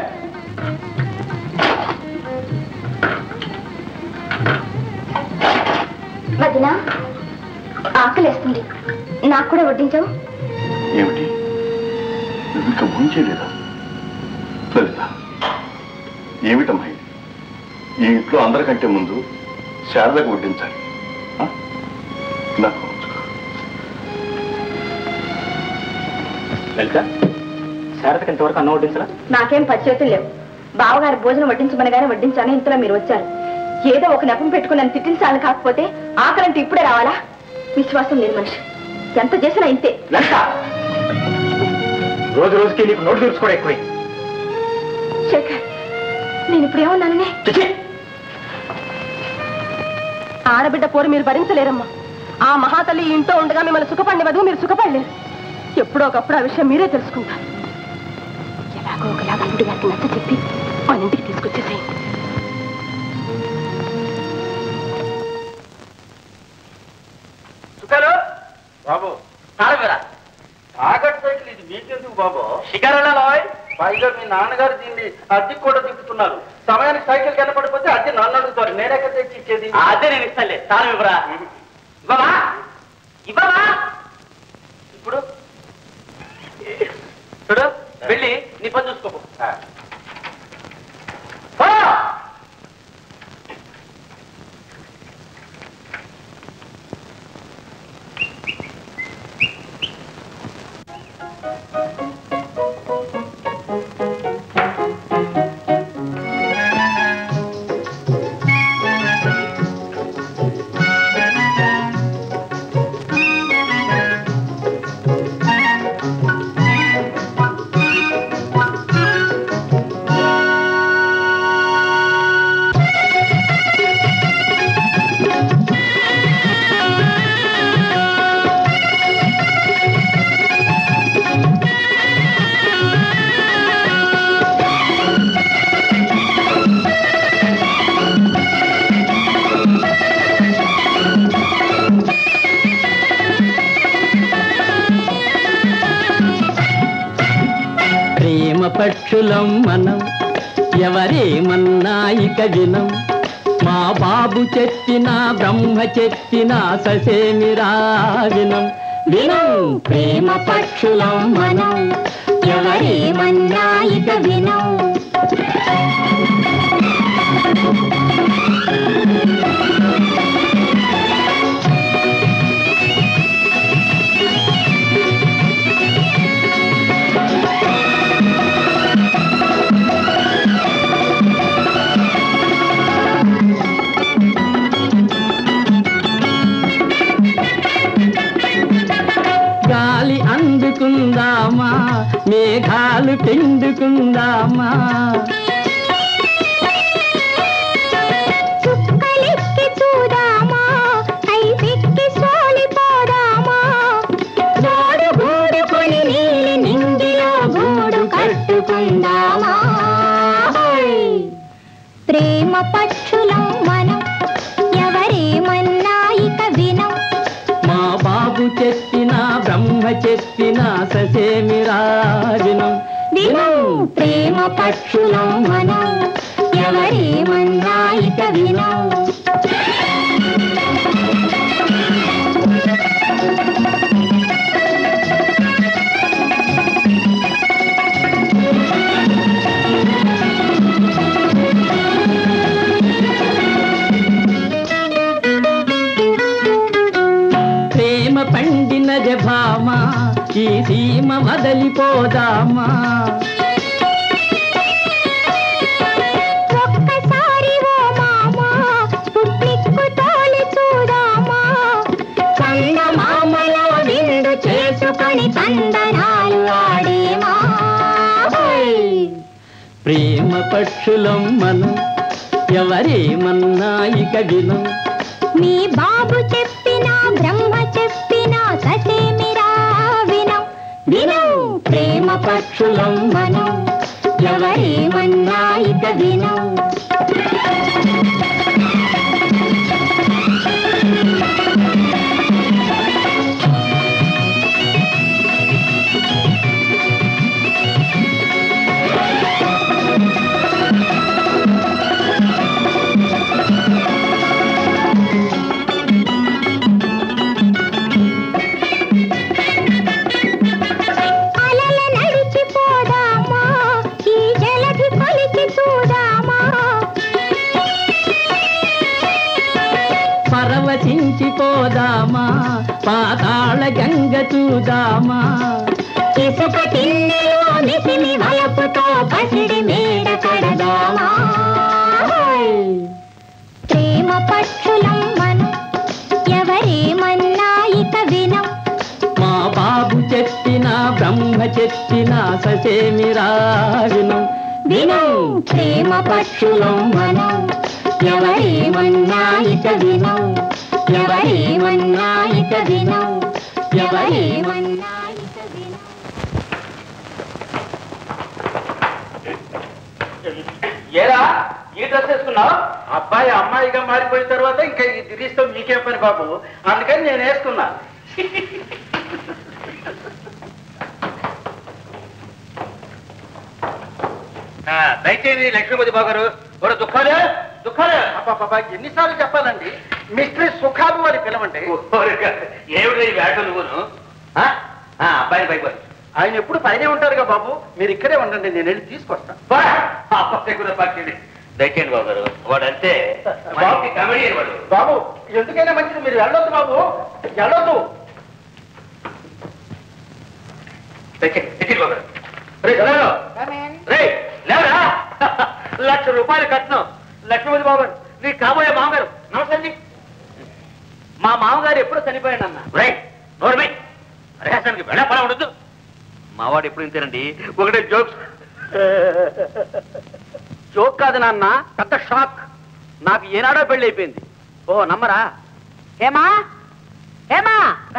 వదినా ఆకలేస్తుంది నాకు కూడా వడ్డించావు ఏమిటి నువ్వు ఇంకా భూంచేయలేదా లలిత ఏమిటమ్మా ఇది ఈ ఇంట్లో అందరికంటే ముందు శారదకు వడ్డించాలి ఆ? నాకు ఉంచుకో. లలిత శారదకి ఇంతవరకు అన్నం వడ్డించరా నాకేం పచ్చేతులు లేవు బావగారు భోజనం వడ్డించమనగానే వడ్డించాను ఇంతలో మీరు వచ్చారు ఏదో ఒక నెపం పెట్టుకుని నన్ను తిట్టించాలని కాకపోతే ఆకలంటే ఇప్పుడే రావాలా విశ్వాసం లేని మనిషి ఎంత చేసినా ఇంతే లలిత రోజు రోజుకి నీకు నోటు తీర్చుకోవడం ఎక్కువై శేఖర్ నేను ఇప్పుడు ఏమన్నాననే ఆడబిడ్డ పోరు మీరు భరించలేరమ్మా ఆ మహాతల్లి ఈ ఇంట్లో ఉండగా మిమ్మల్ని సుఖపడిన వరకు మీరు సుఖపడలేరు ఎప్పుడో ఒకప్పుడు ఆ విషయం మీరే తెలుసుకుంటారు ఎలాగో ఒకలాగా అల్లుడి గారికి నచ్చ చెప్పి మన ఇంటికి తీసుకొచ్చేసేయండి సుఖాలు బాబు తాళమేరా తాగట్ సైకిల్ ఇది మీకెందుకు బాబు షికారెళ్ళా లాయ్ పైగా మీ నాన్నగారు దీన్ని అద్దె కూడా తిప్పుతున్నారు సమయానికి సైకిల్ కనపడిపోతే అద్దె నన్ను అడుగుతారు నేనెక్కడ తెచ్చి ఇచ్చేది అదే నేను ఇస్తానులే తాళం ఇవ్వరా ఇవ్వవా ఇవ్వవా ఇప్పుడు చూడు వెళ్ళి నీ పని చూసుకో పో. పక్షులం మనం ఎవరేమన్నా ఇక వినం మా బాబు చెప్పిన బ్రహ్మ చెప్పిన ససేమిరా వినం వినం ప్రేమ పక్షులం మనం ఎవరేమన్నా ఇక వినం గాలి అందుకుందామా మేఘాలు పిండుకుందామా చుక్కలెక్కి చూడామా కైపెక్కి సోలిపోదామా గోడు గూడుకొని నీలి నింగిలో గూడు కట్టుకుందామా ప్రేమ పక్షులం మనం ఎవరేమన్నా ఇక వినం మా బాబు చెప్పిన బ్రహ్మ చెప్పిన ససేమిరా వినం వినం ప్రేమ పక్షులం మనం ఎవరేమన్నా ఇక వినం ప్రేమ పండినది భామా ఈ సీమ వదలిపోదామా ఒక్కసారి ఓ మామా పుట్టిక్కు తోలి చూడామా చందమామలో విందు చేసుకొని చందనాలు ఆడేమా ప్రేమ పక్షులం మనం ఎవరేమన్నా ఇక వినం మీ బాబు చెప్పినా బ్రహ్మ చెప్పినా ససేమిరా వినం వినం ప్రేమ పక్షులం మనం ఎవరేమన్నా ఇక వినం అలల నడిచిపోదామా ఈ జలధి కొలిచి చూడామా పరవశించిపోదామా పాతాళ గంగ చూదామా ఇసుక తిన్నెలో నిసిని వలపుతో పసిడి మేడ కడదామా ప్రేమ పక్షులం మనం ఎవరేమన్నా ఇక వినం మా బాబు చెప్పిన బ్రహ్మ చెప్పిన ససేమిరా వినం వినం ప్రేమ పక్షులం మనం ఎవరేమన్నా ఇక వినం ఎవరేమన్నా ఇక వినం ఎవరేమన్నా ఇక వినం ఏరా ఈ డ్రెస్ వేసుకున్నావు అబ్బాయి అమ్మాయిగా మారిపోయిన తర్వాత ఇంకా ఈ దిరీస్తో మీకే పని బాబు అందుకని నేను వేసుకున్నా ఆ, దయచేసి లక్ష్మీపతి బాబు గారు ఒక దుఃఖాలే దుఃఖాలే అబ్బాబా ఎన్నిసార్లు చెప్పాలండి మిస్టర్ సుఖాబు అని పిలవండి ఏమిటి ఈ వేట నువ్వును ఆ? ఆ, అబ్బాయిని పైకి వచ్చి ఆయన ఎప్పుడు పైనే ఉంటారుగా బాబు మీరు ఇక్కడే ఉండండి నేను వెళ్ళి తీసుకొస్తాను పక్షిని దయచేయండి బాబు గారు వాడంతే మంచి కమెడియన్ వాడు బాబు ఎందుకైనా మంచిది మీరు వెళ్ళొద్దు బాబు వెళ్ళొద్దు దయచేయండి దయచేయండి బాబు గారు రే చదవరు రే లేవరా లక్ష రూపాయలు కట్నం లక్ష్మీపతి బాబు గారు నీ కాబోయే మామగారు నమస్తే అండి మా మామగారు ఎప్పుడు చనిపోయాడు అన్న రే నోర్మై రేషన్కి వెళ్ళ పడ ఉండదు మావాడు ఎప్పుడు ఇంతేనండి ఒకటే జోక్స్ జోక్ కాదు నాన్న పెద్ద షాక్ నాకు ఏనాడో పెళ్లి అయిపోయింది ఓ నమ్మరా ఏమా ఏమా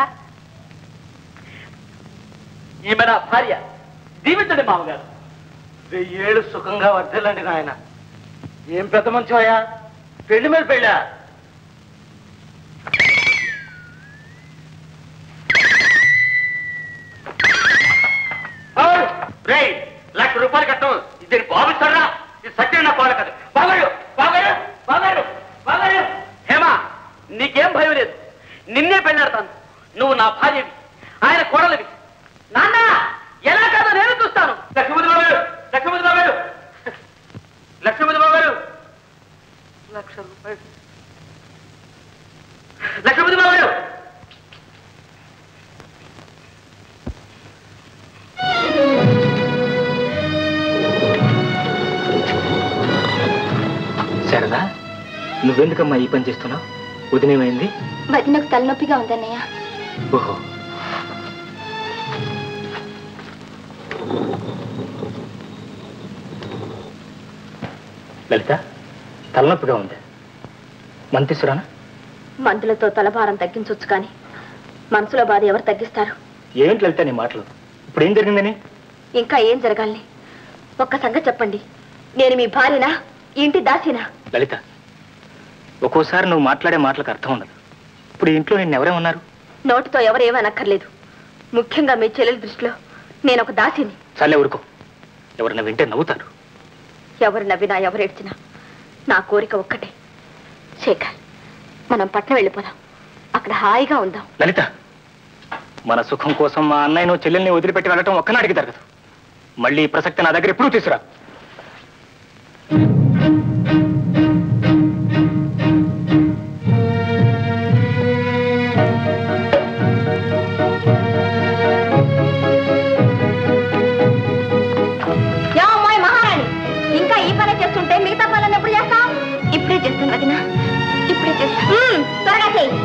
ఈమె నా భార్య దీవించండి మామగారు వెయ్యేళ్ళు సుఖంగా వర్ధిల్లండి నాయన ఏం పెద్ద మంచి అయ్యా పెళ్లి మీద పెళ్ళా రే లక్ష రూపాయలు రూపాయలు కట్టం దీన్ని బాబిస్తాడా ఇది సత్యం నా పాలు కాదు బాగారు బాగారు బాగారు బాగారు హేమా నీకేం భయం లేదు నిన్నే పెళ్ళాడతాను నువ్వు నా భార్యవి ఆయన కోడలివి నాన్న ఎలా కాదో నేను చూస్తాను లక్ష్మీపతి బాబు గారు లక్ష్మీపతి బాబు గారు లక్ష్మీపతి బాబు గారు లక్ష రూపాయలు లక్ష్మీపతి బాబు గారు శారదా నువ్వెందుకమ్మా ఈ పని చేస్తున్నావు ఉదయమైంది వదినకు తలనొప్పిగా ఉందన్నయ్య ఓహో లలిత తలనొప్పిగా ఉంది మంతిసురానా మందులతో తలభారం తగ్గించవచ్చు కానీ మనసులో బాధ ఎవరు తగ్గిస్తారు ఏంటి లలిత నీ మాటలు ఇప్పుడు ఏం జరిగిందని ఇంకా ఏం జరగాలని ఒక్క సంగతి చెప్పండి నేను మీ భార్యనా ఈ ఇంటి దాసినా లలిత ఒక్కోసారి నువ్వు మాట్లాడే మాటలకు అర్థం ఉండదు ఇప్పుడు ఈ ఇంట్లో నిన్ను ఎవరేమన్నారు నోటితో ఎవరు ఏమనక్కర్లేదు ముఖ్యంగా మీ చెల్లెల దృష్టిలో నేను ఒక దాసిని చాలే ఊరుకో ఎవరైనా వింటే నవ్వుతారు ఎవరు నవ్వినా ఎవరు ఏడ్చినా నా కోరిక ఒక్కటే శేఖర్ మనం పట్నం వెళ్ళిపోదాం అక్కడ హాయిగా ఉందాం లలిత మన సుఖం కోసం మా అన్నయ్యను చెల్లెల్ని వదిలిపెట్టి వెళ్ళటం ఒక్కనాడికి జరగదు మళ్ళీ ఈ ప్రసక్తి నా దగ్గర ఎప్పుడూ తీసురా యా అమ్మాయి మహారాణి ఇంకా ఈ పని చేస్తుంటే మిగతా పనులను ఎప్పుడు చేస్తాం ఇప్పుడే చేస్తాను వదిన ఇప్పుడే చేస్తాను త్వరగా చేయి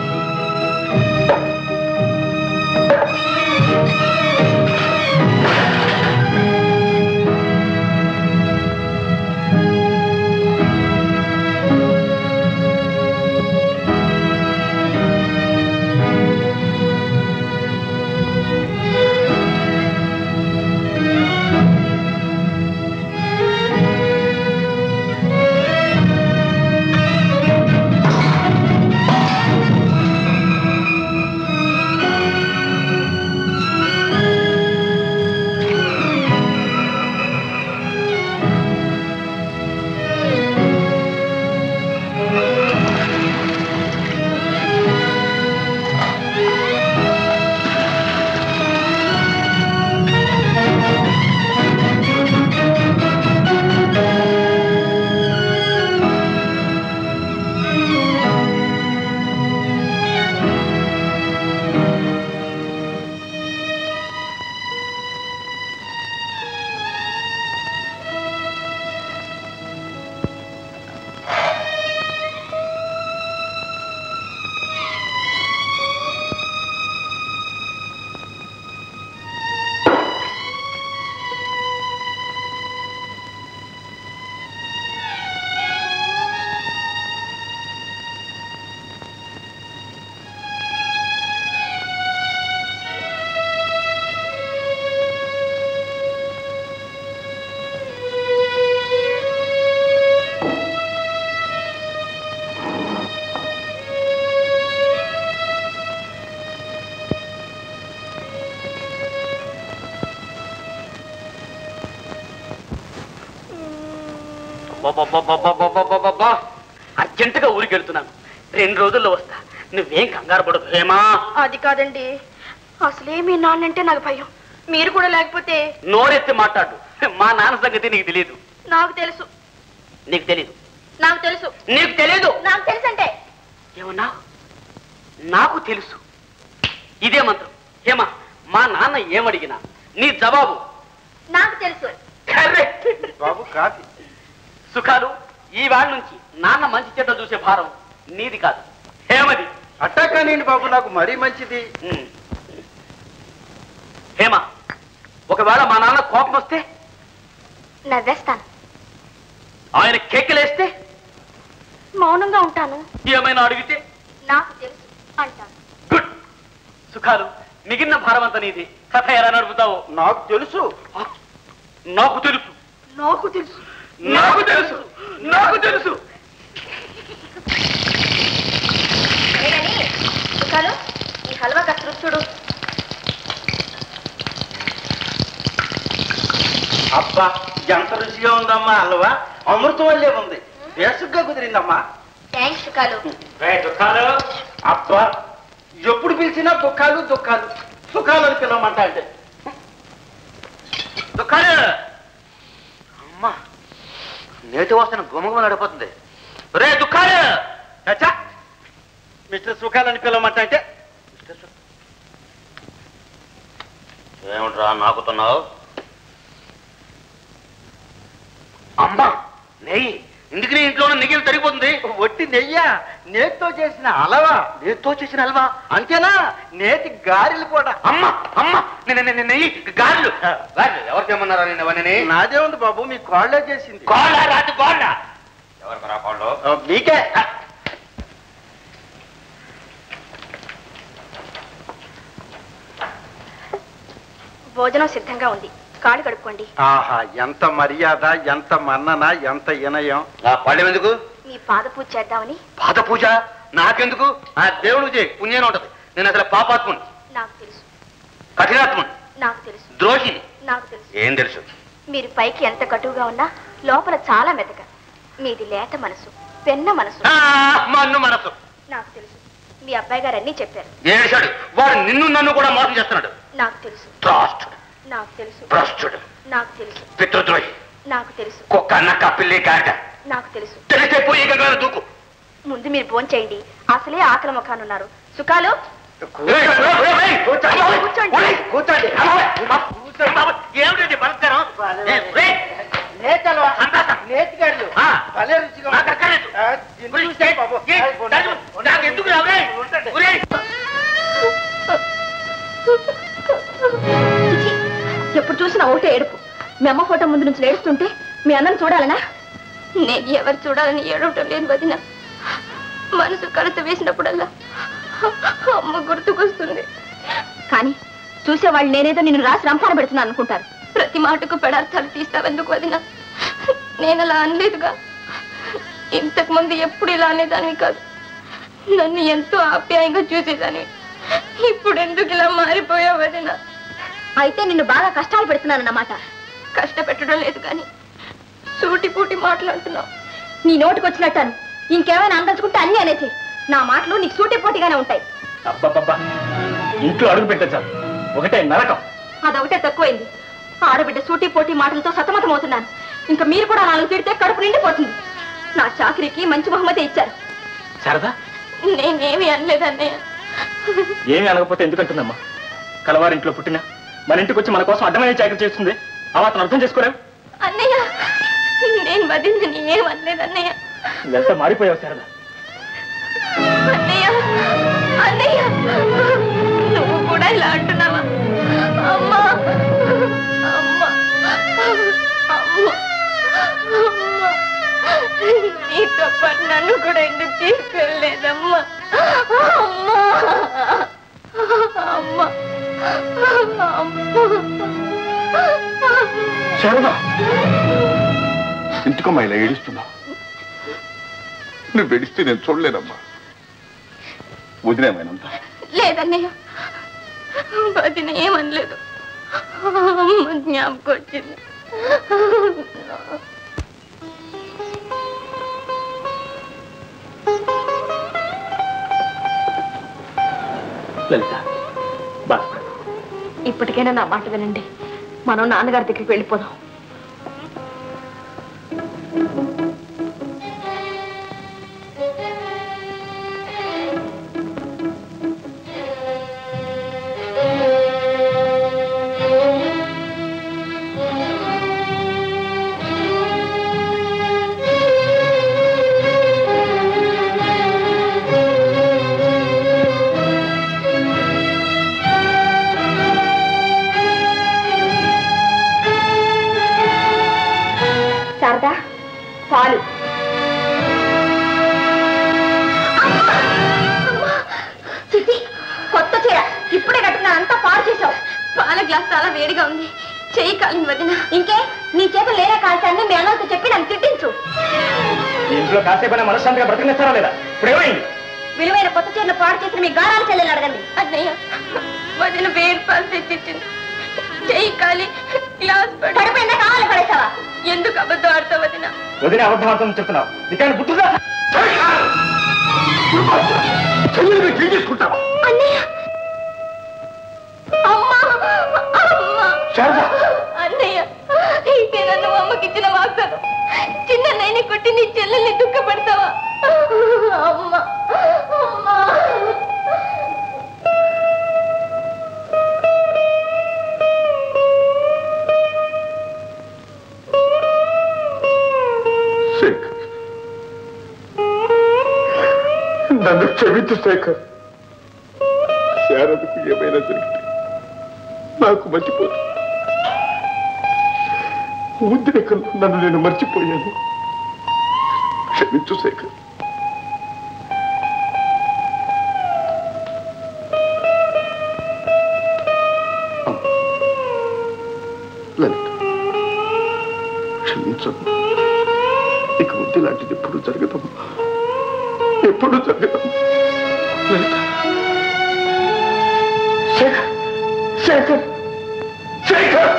అబ్బబ్బబ్బబ్బబ్బబ్బబ్బబ్బబ్బా. అర్జెంటుగా ఊరికి వెళ్తున్నాను రెండు రోజుల్లో వస్తా నువ్వేం కంగారు పడదు హేమా అది కాదండి అసలే మీ నాన్నంటే నాకు భయం మీరు కూడా లేకపోతే నోరెత్తి మాట్లాడు మా నాన్న సంగతి నీకు తెలియదు నాకు తెలుసు నీకు తెలీదు నాకు తెలుసు నీకు తెలీదు నాకు తెలుసంటే ఏమన్నా నాకు తెలుసు ఇదే మంత్రం హేమా మా నాన్న ఏమడిగినా నీ జవాబు నాకు తెలుసు కరెక్ట్ బాబు కాఫీ సుఖాలు ఈ వాడి నుంచి నాన్న మంచి చెడ్డ చూసే భారం నీది కాదు హేమది అట్టా కానివ్వండి బాబు నాకు మరీ మంచిది ఉమ్. హేమ ఒకవేళ మా నాన్న కోపం వస్తే నవ్వేస్తాను ఆయన కేకలేస్తే మౌనంగా ఉంటాను ఏమైనా అడిగితే నాకు తెలుసు అంటాను గుడ్ సుఖాలు మిగిలిన భారం అంతా నీది కథ ఎలా నడుపుతావో నాకు తెలుసు ఆ, నాకు తెలుసు నాకు తెలుసు నాకు తెలుసు నాకు తెలుసు సుఖాలు ఈ హల్వా కసరు చూడు అబ్బా ఎంత రుచిగా ఉందమ్మా అల్వా అమృతం వల్లే ఉంది బేసుగ్గా కుదిరిందమ్మా థ్యాంక్స్ సుఖాలు రే దుఃఖాలు అబ్బా ఎప్పుడు పిలిచినా దుఃఖాలు దుఃఖాలు సుఖాలు అని పిలవమంటా అంటే దుఃఖాలు అమ్మా నేతి వాసన గుమగుమ నడిపోతుంది రే దుఃఖాలు చచ్చా మిస్టర్ సుఖాలని పిలవమంటా అంటే ఏమిట్రా నాకుతున్నావు అమ్మా నెయ్యి ఇందుకు నీ ఇంట్లో నెయ్యి తరిగిపోతుంది ఒట్టి నెయ్య నేతితో చేసిన అలవా నేతో చేసిన హల్వా అంతేనా నేతి గారెలు కూడా అమ్మ అమ్మ నేను నేను- నేను నెయ్యి గారెలు గారెలు ఎవరు తెమ్మన్నారా నేను అవన్నీ నాదే ఉంది బాబు మీ కాళ్ళే చేసింది కోళ్ళ రాత్రి కోళ్ళ ఎవరికి రా కోళ్ళు ఆ, మీకే భోజనం సిద్ధంగా ఉంది కాళ్ళు కడుక్కోండి ఆహా ఎంత మర్యాద ఎంత మన్నన ఎంత ఇనయం ఆ పళ్ళెం ఎందుకు మీ పాద పూజ చేద్దామని పాద పూజ నాకెందుకు ఆ దేవుడికి చేయి పుణ్యం ఉంటది నేను అసలు పాపాత్ముని నాకు తెలుసు కఠినాత్ముని నాకు తెలుసు ద్రోహిని నాకు తెలుసు ఏం తెలుసు మీరు పైకి ఎంత కటువుగా ఉన్నా లోపల చాలా మెతక మీది లేత మనసు పెన్న మనసు ఆ, మన్ను మనసు నాకు తెలుసు మీ అబ్బాయి గారు అన్నీ చెప్పారు ఏడిశాడు వాడు నిన్ను నన్ను కూడా మోసం చేస్తున్నాడు నాకు తెలుసు త్రాష్టుడు నాకు తెలుసు భ్రష్టుడు నాకు తెలుసు పితృద్రోహి నాకు తెలుసు కుక్క నక్క పిల్లి కాక నాకు తెలుసు తెలిసే పోయి గంగలో దూకు ముందు మీరు భోంచేయండి చేయండి అసలే ఆకలి ముఖానున్నారు సుఖాలు ఏయ్, ఏయ్, ఏయ్, కూర్చోండి. కూర్చోండి. ఏయ్, కూర్చోండి. ఏమిటి బలత్కారం? ఏయ్, ఏయ్, నేతల్వా సంతాసం. నేతి గారెలు ఆ. భలే రుచిగా నాకు అక్కర్లేదు. ఆ, తిని చూస్తే బాబు. ఏయ్, నాకు నాకు ఎందుకు రావు, ఏయ్? ఒరేయ్, చిచి, ఎప్పుడు చూసినా ఒకటే ఏడుపు మీ అమ్మ ఫోటో ముందు నుంచి ఏడుస్తుంటే మీ అన్నను చూడాలనా నేను ఎవరు చూడాలని ఏడవటం లేదు వదిన మనసు కలత వేసినప్పుడల్లా అమ్మ గుర్తుకొస్తుంది కానీ చూసేవాళ్ళు నేనేదో నిన్ను రాసి రంపాన పెడుతున్నాను అనుకుంటారు ప్రతి మాటకు పెడార్థాలు తీస్తావెందుకు వదిన నేను అలా అనలేదుగా ఇంతకు ముందు ఎప్పుడు ఇలా అనేదానివి కాదు నన్ను ఎంతో ఆప్యాయంగా చూసేదానివి ఇప్పుడు ఎందుకు ఇలా మారిపోయావు వదిన అయితే నిన్ను బాగా కష్టాలు పెడుతున్నానన్నమాట కష్టపెట్టడం లేదు కానీ సూటి పూటి మాట్లాడుతున్నావు నీ నోటికి వచ్చినట్టాను ఇంకేమైనా అందలుచుకుంటే అన్నీ అనేసి నా మాటలు నీకు సూటి పోటీగానే ఉంటాయి అబ్బబ్బబ్బా ఇంట్లో అడుగు పెట్టచ్చా ఒకటే నరకం అదొకటే తక్కువైంది ఆడబిడ్డ సూటి పోటీ మాటలతో సతమతం అవుతున్నాను ఇంకా మీరు కూడా నాలుగు తిడితే కడుపు నిండిపోతుంది నా చాకరీకి మంచి బహుమతి ఇచ్చారు శారదా నేనేమి అనలేదన్నయ్య ఏమీ అనకపోతే ఎందుకంటుందమ్మా కలవారింట్లో పుట్టిన మన ఇంటికి వచ్చి మన కోసం అడ్డమైన చాకరీ చేస్తుంది ఆ మాత్రం అర్థం చేసుకోలేవు అన్నయ్య నేను వదిలింది ఏం అనలేదన్నయ్య ఇదంతా మారిపోయావు శారదా అన్నయ్య అన్నయ్య నువ్వు కూడా ఇలా అంటున్నావా అమ్మా అమ్మా అమ్మా అమ్మా నీతో పాటు నన్ను కూడా ఎందుకు తీసుకెళ్ళలేదమ్మా అమ్మా అమ్మా అమ్మా శారదా ఇంటికమ్మా ఇలా ఏడుస్తున్నావు నువ్వు ఏడిస్తే నేను చూడలేనమ్మా వదిలేమైనంత లేదన్నయ్య వదిన ఏమనలేదు అమ్మ జ్ఞాపకం వచ్చింది లలిత బాధపడ ఇప్పటికైనా నా మాట వినండి మనం నాన్నగారి దగ్గరికి వెళ్ళిపోదాం శారదా పాలు చిచి కొత్త చీర ఇప్పుడే కట్టుకున్నా అంతా పాడు చేసావు పాల గ్లాస్ చాలా వేడిగా ఉంది చెయ్యి కాలింది వదిన ఇంకే నీ చేత లేనే కాల్చాన్ని మీ అన్నతో చెప్పి నన్ను తిట్టించు ఈ ఇంట్లో కాసేపైనా మనశ్శాంతిగా బ్రతకనిస్తారా లేదా ఇప్పుడు ఏమైంది విలువైన కొత్త చీరను పాడు చేసిన మీ గారాలు చెల్లెలు అడగండి అన్నయ్య వదిన వేరు పాలు తెచ్చిచ్చింది చెయ్యి కాలి గ్లాస్ పడిపోయిందా కావాలి పడేసావా ఎందుకు అబద్ధం ఆడతావు వదిన వదిలే అబద్ధం చెప్తున్నావు నీకైనా గుర్తుందా చెల్లెలు క్లీన్ చేసుకుంటావా అన్నయ్య అమ్మా అమ్మా శారదా అన్నయ్య ఇదే నన్ను అమ్మకిచ్చిన వాగ్దానం చిన్న నైని కొట్టి నీ చెల్లెల్ని దుఃఖపెడతావా అమ్మా అమ్మా శేఖర్ నన్ను క్షమించు శేఖర్ శారదకు ఏమైనా జరిగితే నాకు మర్చిపోదు ఉద్రేకంలో నన్ను నేను మర్చిపోయాను క్షమించు శేఖర్ లలిత క్షమించమ్మా ఇక ముందు ఇలాంటిది ఎప్పుడు జరగదమ్మా ఎప్పుడు జరగదమ్మా లలిత శేఖర్ శేఖర్ శేఖర్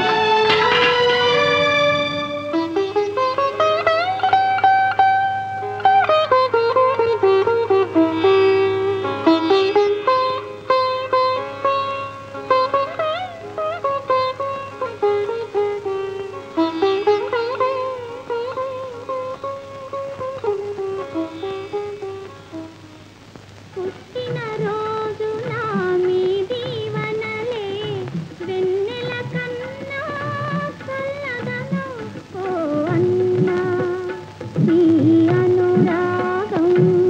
పుట్టిన రోజున మీ దీవనలే వెన్నెల కన్నా చల్లదనం ఓ అన్నా ఈ అనురాగం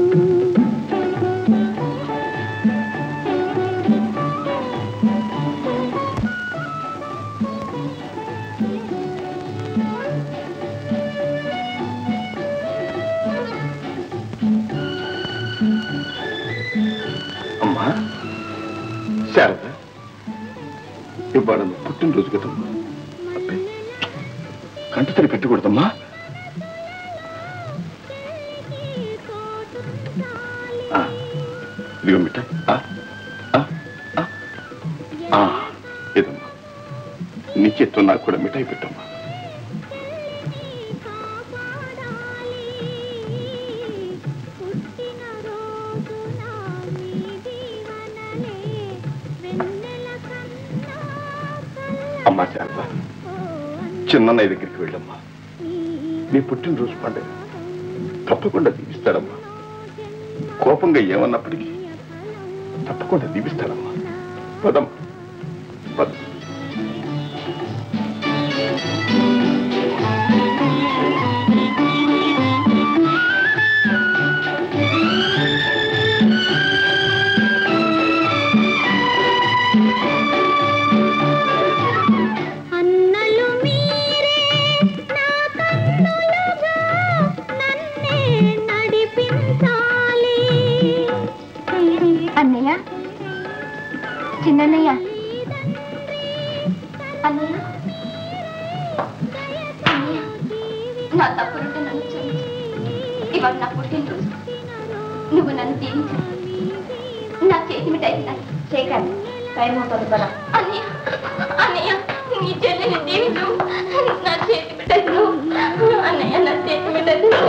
అమ్మా శారద ఇవాళ నువ్వు పుట్టినరోజు కదమ్మా అబ్బాయి కంటతడి పెట్టకూడదమ్మా ఆ, ఇదిగో మిఠాయి ఆ, ఆ, ఆ, ఆ, ఇదమ్మా నీ చేత్తో నాకు కూడా మిఠాయి పెట్టమ్మా పుట్టిన రోజున మీ దీవనలే వెన్నెల కన్నా అమ్మా శారద చిన్నన్నయ్య దగ్గరికి వెళ్ళమ్మా నీ పుట్టినరోజు పండుగ తప్పకుండా దీవిస్తాడమ్మా కోపంగా ఏమన్నప్పటికీ తప్పకుండా దీవిస్తాడమ్మా పదమ్మా పద అన్నలు మీరే నా కన్నులుగా నన్నే నడిపించాలి అన్నయ్య చిన్నన్నయ్య అన్నయ్య అన్నయ్య నా తప్పులుంటే నన్ను క్షమించు ఇవాళ నా పుట్టినరోజు నువ్వు నన్ను దీవించు నా చేతి మిఠాయి తినాలి శేఖర్ టైం అవుతుంది పద అన్నయ్య అన్నయ్య నీ చెల్లిని దీవించు నా చేతి మిఠాయి తిను అన్నయ్య నా చేతి మిఠాయి తిను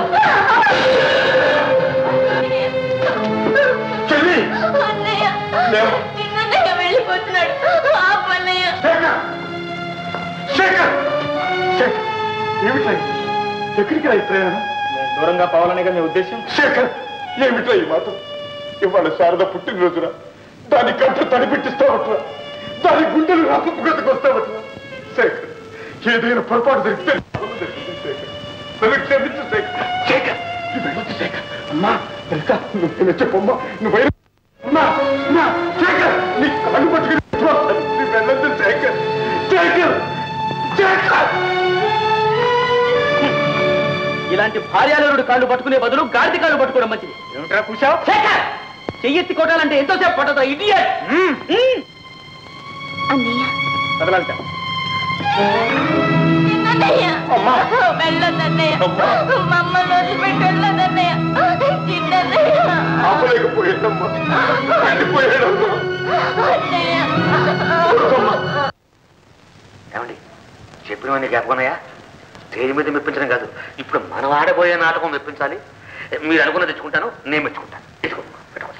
చెల్లి అన్నయ్య లేవు. చిన్నన్నయ్య వెళ్ళిపోతున్నాడు ఆపన్నయ్య శేఖర్ శేఖర్ శేఖర్ ఏమిటా ఇది? ఎక్కడికి రా ఈ ప్రయాణం దూరంగా పోవాలనేగా మీ ఉద్దేశం శేఖర్ ఏమిటా ఈ మాట ఇవాళ శారద పుట్టినరోజున దాని కంట తడిపెట్టిస్తావట్రా దాని గుండెలు రాపపు గతకొస్తావట్రా శేఖర్ ఏదైనా పొరపాటు జరిగితే నాకు జరిగింది శేఖర్ నన్ను క్షమించు శేఖర్ శేఖర్ నువ్వు వెళ్ళొద్దు శేఖర్ అమ్మా తెలుసా నువ్వు చెప్పమ్మా నువ్వు వెళ్ళ- అమ్మా అమ్మా శేఖర్ నీ కాళ్ళు పట్టుకుని వస్తాను. నువ్వు వెళ్ళొద్దు శేఖర్ శేఖర్ శేఖర్ ఇలాంటి భార్యాలరుడు కాళ్ళు పట్టుకునే బదులు గాడిద కాళ్ళు పట్టుకోవడం మంచిది ఏమిట్రా కూర్చావు శేఖర్! చెయ్యెత్తి కొట్టాలంటే ఎంతోసేపు పట్టదు ఇడియట్ అన్నయ్య కదలాలిక అన్నయ్య వెళ్ళొద్దన్నయ్య మమ్మల్ని వదిలిపెట్టి వెళ్ళొద్దన్నయ్య చిన్నన్నయ్య ఆపలేకపోయాడమ్మా వెళ్ళిపోయాడమ్మా అన్నయ్య ఏమండి చెప్పినవన్నీ జ్ఞాపకమన్నాయా దేని మీద మెప్పించడం కాదు ఇప్పుడు మనం ఆడబోయే నాటకం మెప్పించాలి మీరు అనుకున్న తెచ్చుకుంటాను నేను మెచ్చుకుంటాను తెచ్చుకో పెట్టుకోండి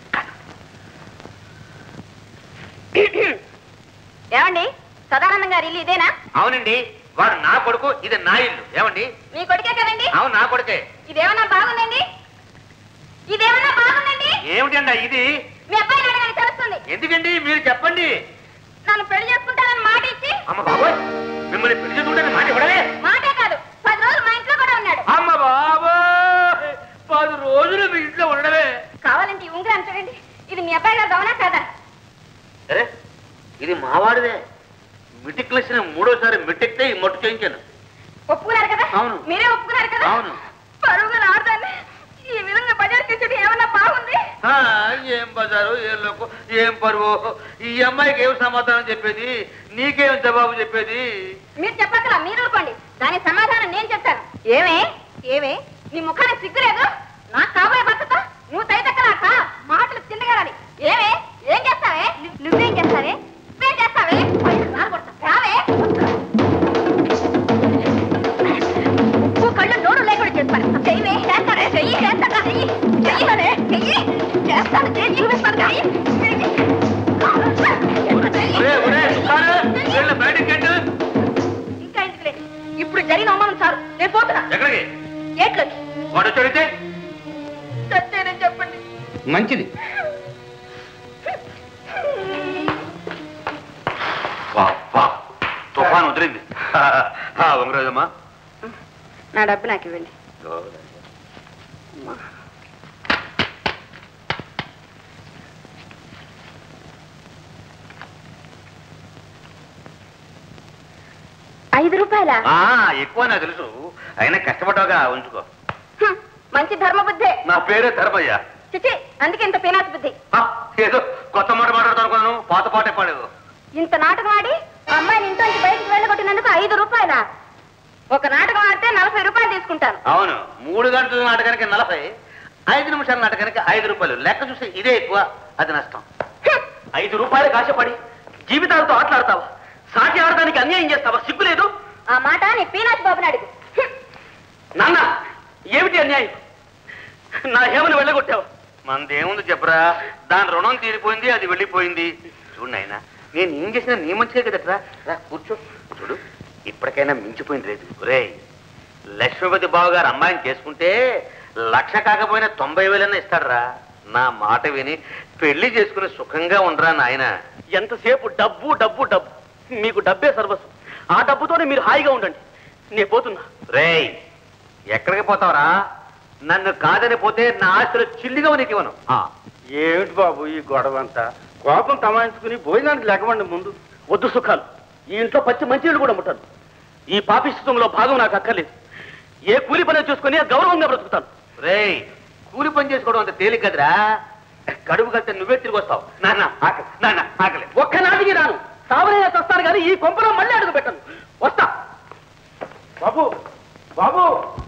ఏమండి సదానందం గారి ఇల్లు ఇదేనా అవునండి వాడు నా కొడుకు ఇది నా ఇల్లు ఏమండి మీ కొడుకే కదండి అవును నా కొడుకే ఇదేమన్నా బాగుందండి ఇదేమన్నా బాగుందండి ఏమిటండి ఇది మీ అబ్బాయి అడగని తెలుస్తుంది ఎందుకండి మీరు చెప్పండి నన్ను పెళ్లి చేసుకుంటానని మాట ఇచ్చి అమ్మ బాబోయ్ మిమ్మల్ని పెళ్లి చేసుకుంటే మాట ఇవ్వడలే మాటే కాదు పది రోజులు మా ఇంట్లో కూడా ఉన్నాడు అమ్మ బాబోయ్ పది రోజులు మీ ఇంట్లో ఉండడమే కావాలంటే ఈ ఉంగరం చూడండి ఇది మీ అబ్బాయి గారు అవునా కాదా అరే ఇది మావాడిదే మిటిక్ లక్షణ మూడోసారి మిటిక్తే ఈ మట్టు చేయించాను ఒప్పుకున్నారు కదా అవును. మీరే ఒప్పుకున్నారు కదా అవును పరుగులు ఆడదాన్ని ఈ విధంగా బజార్ తెచ్చేది ఏమన్నా బాగుంది ఆ, ఏం బజారు ఏం లోకు ఏం పరువు ఈ అమ్మాయికి ఏం సమాధానం చెప్పేది నీకేం జవాబు చెప్పేది మీరు చెప్పక్కలా మీరు ఊరుకోండి దాని సమాధానం నేను చెప్తాను ఏమే ఏమే నీ ముఖానికి సిగ్గులేదు నాకు కాబోయే భర్తతో నువ్వు తైతక్కలాక మాటలు తిండగారాలి ఏమే ఏం చేస్తావే ను- నువ్వేం చేస్తావే నువ్వేం చేస్తావే పళ్ళు రాలగొడతా. రావే ఉప్పు కళ్ళు నోరు లేకుండా చేస్తాను చెయ్యవే చేస్తానే చెయ్యి చేస్తాను చెయ్యి చెయ్యనే చెయ్యి చేస్తాను చెయ్యి చూపిస్తాను చెయ్యి ఒరే, ఒరే, సారు, వీళ్ళ బయటికి గెట్టు. ఇంకా ఎందుకులే ఇప్పుడు జరిగిన అవమానం చాలు నేను పోతున్నా ఎక్కడికి ఏట్లోకి వాడు వచ్చాడితే సత్యానని చెప్పండి మంచిది వా, వా, తుఫాన్ వదిలింది వంగరాజమ్మా నా డబ్బు నాకు ఇవ్వండి ఐదు రూపాయల ఆ, ఎక్కువ నాకు తెలుసు అయినా కష్టపడ్డావుగా ఉంచుకో మంచి ధర్మ బుద్ధే నా పేరే ధర్మయ్య చిచి అందుకే ఇంత పీనాసి బుద్ధి ఆ, ఏదో కొత్త మాట మాట్లాడుతాను అనుకున్నాను పాత పాటే పాడేదు ఇంత నాటకం ఆడి ఆ అమ్మాయిని ఇంట్లోంచి బయటికి వెళ్ళగొట్టినందుకు ఐదు రూపాయల ఒక నాటకం ఆడితే నలభై రూపాయలు తీసుకుంటాను అవును మూడు గంటల నాటకానికి నలభై ఐదు నిమిషాల నాటకానికి ఐదు రూపాయలు లెక్క చూస్తే ఇదే ఎక్కువ అది నష్టం ఐదు రూపాయలు కాశపడి జీవితాలతో ఆటలాడతావా సాటి ఆడడానికి అన్యాయం చేస్తావా సిగ్గు లేదు ఆ మాట నీ పీనాసి బాబుని అడుగు నాన్న ఏమిటి అన్యాయం నా హేమను వెళ్ళగొట్టావు మనదేముంది చెప్పరా దాని రుణం తీరిపోయింది అది వెళ్ళిపోయింది చూడు నాయన నేను ఏం చేసినా నీ మంచిగా కదట్రా రా కూర్చో చూడు ఇప్పటికైనా మించిపోయింది లేదు ఒరేయ్ లక్ష్మీపతి బాబు గారు అమ్మాయిని చేసుకుంటే లక్ష కాకపోయినా తొంభై వేలన్నా ఇస్తాడరా నా మాట విని పెళ్లి చేసుకుని సుఖంగా ఉండరా నాయన ఎంతసేపు డబ్బు డబ్బు డబ్బు మీకు డబ్బే సర్వస్వం ఆ డబ్బుతోనే మీరు హాయిగా ఉండండి నేను పోతున్నా రేయ్ ఎక్కడికి పోతావురా నన్ను కాదని పోతే నా ఆస్తులు చిల్లిగా నీకు ఇవ్వను ఆ, ఏమిటి బాబు ఈ గొడవ అంతా కోపం తమాయించుకుని భోజనానికి లేకమండి ముందు వద్దు సుఖాలు ఈ ఇంట్లో పచ్చి మంచినీళ్ళు కూడా ముట్టాను ఈ పాపిష్టంలో భాగం నాకు అక్కర్లేదు ఏ కూలి పని చూసుకొని గౌరవంగా బ్రతుకుతాను రేయ్ కూలి పని చేసుకోవడం అంత తేలిక కదరా కడుపు కలితే నువ్వే తిరిగి వస్తావు నాన్న ఆకలి నాన్న ఆకలి ఒక్కనాటికి రాను సావరైనా చస్తాను కానీ ఈ కొంపలో మళ్ళీ అడుగు పెట్టను వస్తా బాబు బాబు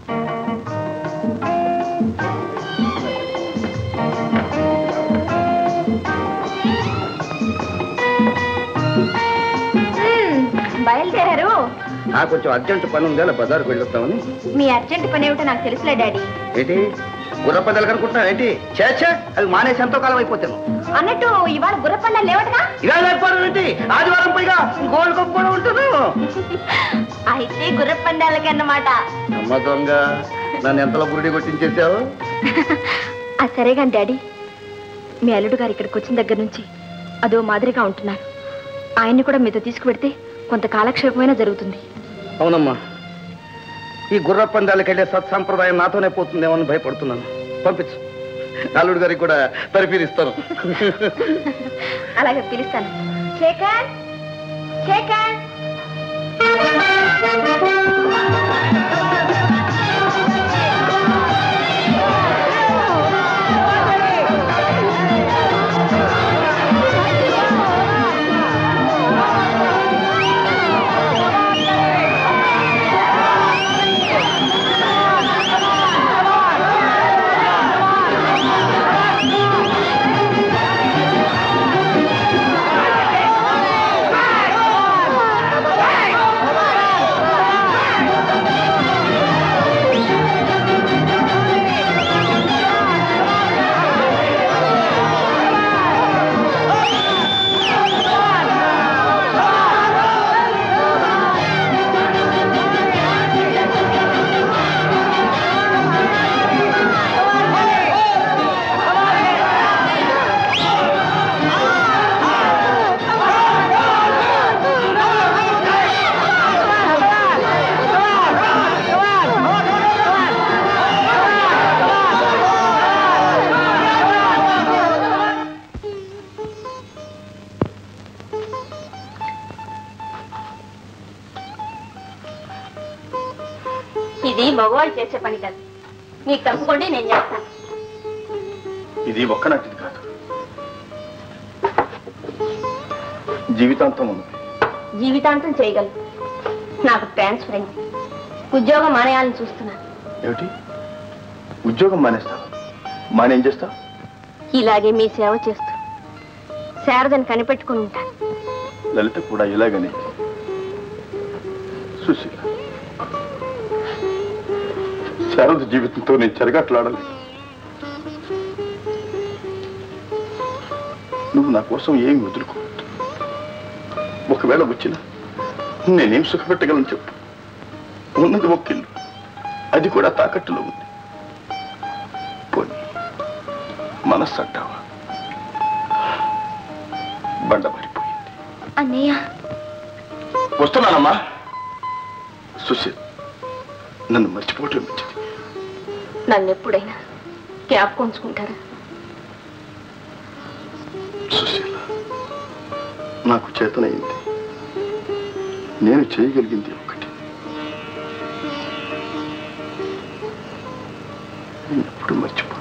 బయలుదేరారు నాకు కొంచెం అర్జెంట్ పని ఉంది అలా బజార్కి వెళ్ళొస్తామని మీ అర్జెంట్ పని ఏమిటో నాకు తెలుసులే డాడీ ఏంటి గుర్రపదాలు కనుకుంటున్నావు ఏంటి చేచ్చా అవి మానేసి ఎంతో కాలం అయిపోతాను అన్నట్టు ఇవాళ గుర్రపండా లేవటగా ఇలా లేకపోవడం ఏంటి ఆదివారం పైగా గోల్డ్ కప్ కూడా ఉంటుంది అయితే గుర్రపందాలకి అన్నమాట అమ్మ దొంగ నన్ను ఎంతలో బురిడి కొట్టించేసావు ఆ సరేగా డాడీ మీ అల్లుడు గారు ఇక్కడికి వచ్చిన దగ్గర నుంచి అదో మాదిరిగా ఉంటున్నారు ఆయన్ని కూడా మీతో తీసుకువెడితే కొంత కాలక్షేపమైనా జరుగుతుంది అవునమ్మా ఈ గుర్ర పందాలకు వెళ్ళే సత్సంప్రదాయం నాతోనే పోతుందేమో అని భయపడుతున్నాను పంపించు అల్లుడు గారికి కూడా పరిపీలిస్తాను అలాగే పిలుస్తాను శేఖర్ శేఖర్ Hey! ఇది మగవాళ్ళు చేసే పని కాదు మీకు తప్పుకోండి నేను చేస్తాను ఇది ఒక్కనాటిది కాదు జీవితాంతం ఉన్నది జీవితాంతం చేయగలను నాకు ట్రాన్స్ఫర్ అయింది ఉద్యోగం మానేయాలని చూస్తున్నాను ఏమిటి ఉద్యోగం మానేస్తావు మానేం చేస్తావు ఇలాగే మీ సేవ చేస్తూ శారదని కనిపెట్టుకుని ఉంటాను లలిత కూడా ఇలాగనే సుశీల శారద జీవితంతో నేను చెరగట్లాడాలి నువ్వు నా కోసం ఏమి వదులుకోవద్దు ఒకవేళ వచ్చినా నేనేం సుఖపెట్టగలను చెప్పు ఉన్నది ఒక్కిల్లు అది కూడా తాకట్టులో ఉంది పోనీ మనస్సు అంటావా బండ పడిపోయింది అన్నయ్య వస్తున్నానమ్మా సుశీల్ నన్ను మర్చిపోవటం మంచిది నన్ను ఎప్పుడైనా జ్ఞాపకం ఉంచుకుంటారా సుశీల నాకు చేతనైంది నేను చేయగలిగింది ఒకటి నేను ఎప్పుడు మర్చిపో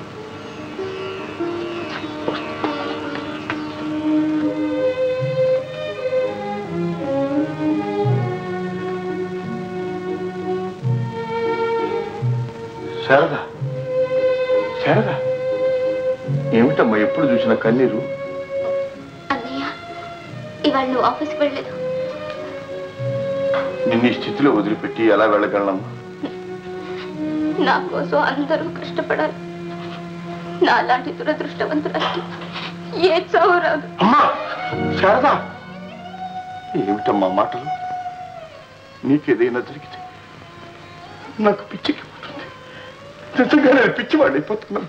శారద శారద ఏమిటమ్మా ఎప్పుడు చూసిన కన్నీరు అన్నయ్య ఇవాళ నువ్వు ఆఫీస్కి వెళ్ళలేదు నిన్ను ఈ స్థితిలో వదిలిపెట్టి ఎలా వెళ్ళగలనమ్మా నా కోసం అందరూ కష్టపడాలి నాలాంటి దురదృష్టవంతులకి ఏ చావు రాదు అమ్మా శారద ఏమిటమ్మా మాటలు నీకేదైనా జరిగితే నాకు పిచ్చికిపోతుంది నిజంగా నేను పిచ్చివాడైపోతున్నాను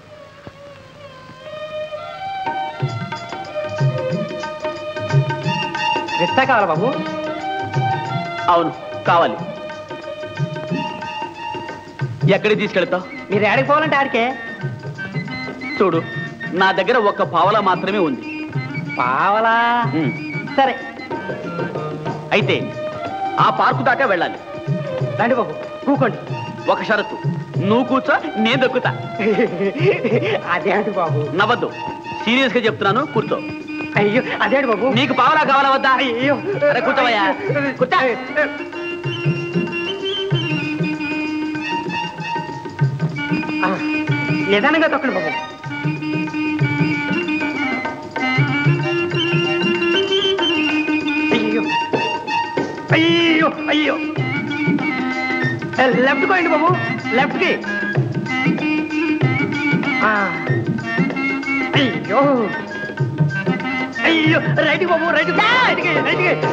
రిస్తా కావాలా బాబు అవును కావాలి ఎక్కడికి తీసుకెళ్తావు మీరు ఏడకి పోవాలంటే ఆడికే చూడు నా దగ్గర ఒక్క పావలా మాత్రమే ఉంది పావలా ఉమ్. సరే అయితే ఆ పార్కు దాకా వెళ్ళాలి రండి బాబు కూకోండి ఒక షరతు నువ్వు కూర్చో నేను దొక్కుతా అదేంటి బాబు నవ్వద్దు సీరియస్ గా చెప్తున్నాను కూర్చో అయ్యో అదేంటి బాబు నీకు పావలా కావాలా వద్దా అయ్యో అరే కూర్చోవయ్యా కూర్చో ఆ, నిదానంగా తొక్కండి బాబు అయ్యో అయ్యో అయ్యో లెఫ్ట్ కోయండి బాబు లెఫ్ట్ కి ఆ. అయ్యో అయ్యో రైట్ బాబు రైట్ రైట్ రైట్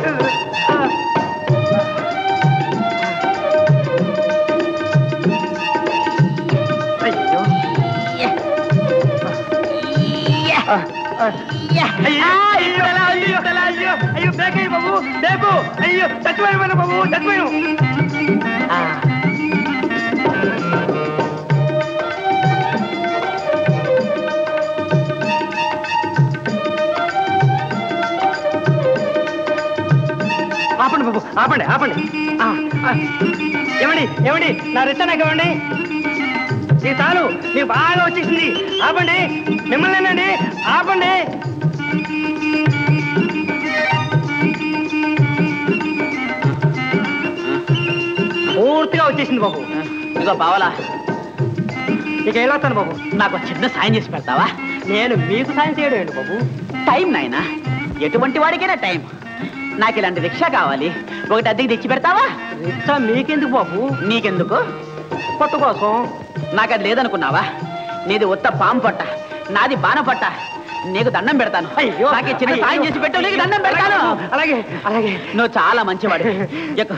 అయ్యో ఆ, ఆ. అయ్యో అయ్యో అయ్యో అయ్యో అయ్యో బ్రేక్ అయ్యి బాబు బ్రేకు అయ్యో చచ్చిపోయిన బాబు చచ్చిపోయాను ఆ. ఆపండి బాబు ఆపండి ఆపండి ఆ, ఆ. ఏమండి ఏమండి నా రిటర్న్ ఇవ్వండి ఈ చాలు మీకు బాగా వచ్చేసింది ఆపండి మిమ్మల్నేనండి ఆపండి పూర్తిగా వచ్చేసింది బాబు ఇదిగో పావలా ఇక వెళ్ళొస్తాను బాబు నాకు ఒక చిన్న సాయం చేసి పెడతావా నేను మీకు సాయం చేయడం ఏంటి బాబు టైం నాయనా ఎటువంటి వాడికైనా టైం నాకు ఇలాంటి రిక్షా కావాలి ఒకటి అద్దెకి తెచ్చి పెడతావా రిక్షా మీకెందుకు బాబు నీకెందుకు కొత్త కోసం నాకు అది లేదనుకున్నావా నీది ఉత్త పాము పట్ట నాది బాణ పట్ట నీకు దండం పెడతాను అయ్యో నాకు ఈ చిన్న సాయం చేసి పెట్టు నీకు దండం పెడతాను అలాగే అలాగే నువ్వు చాలా మంచివాడు ఎక్కు.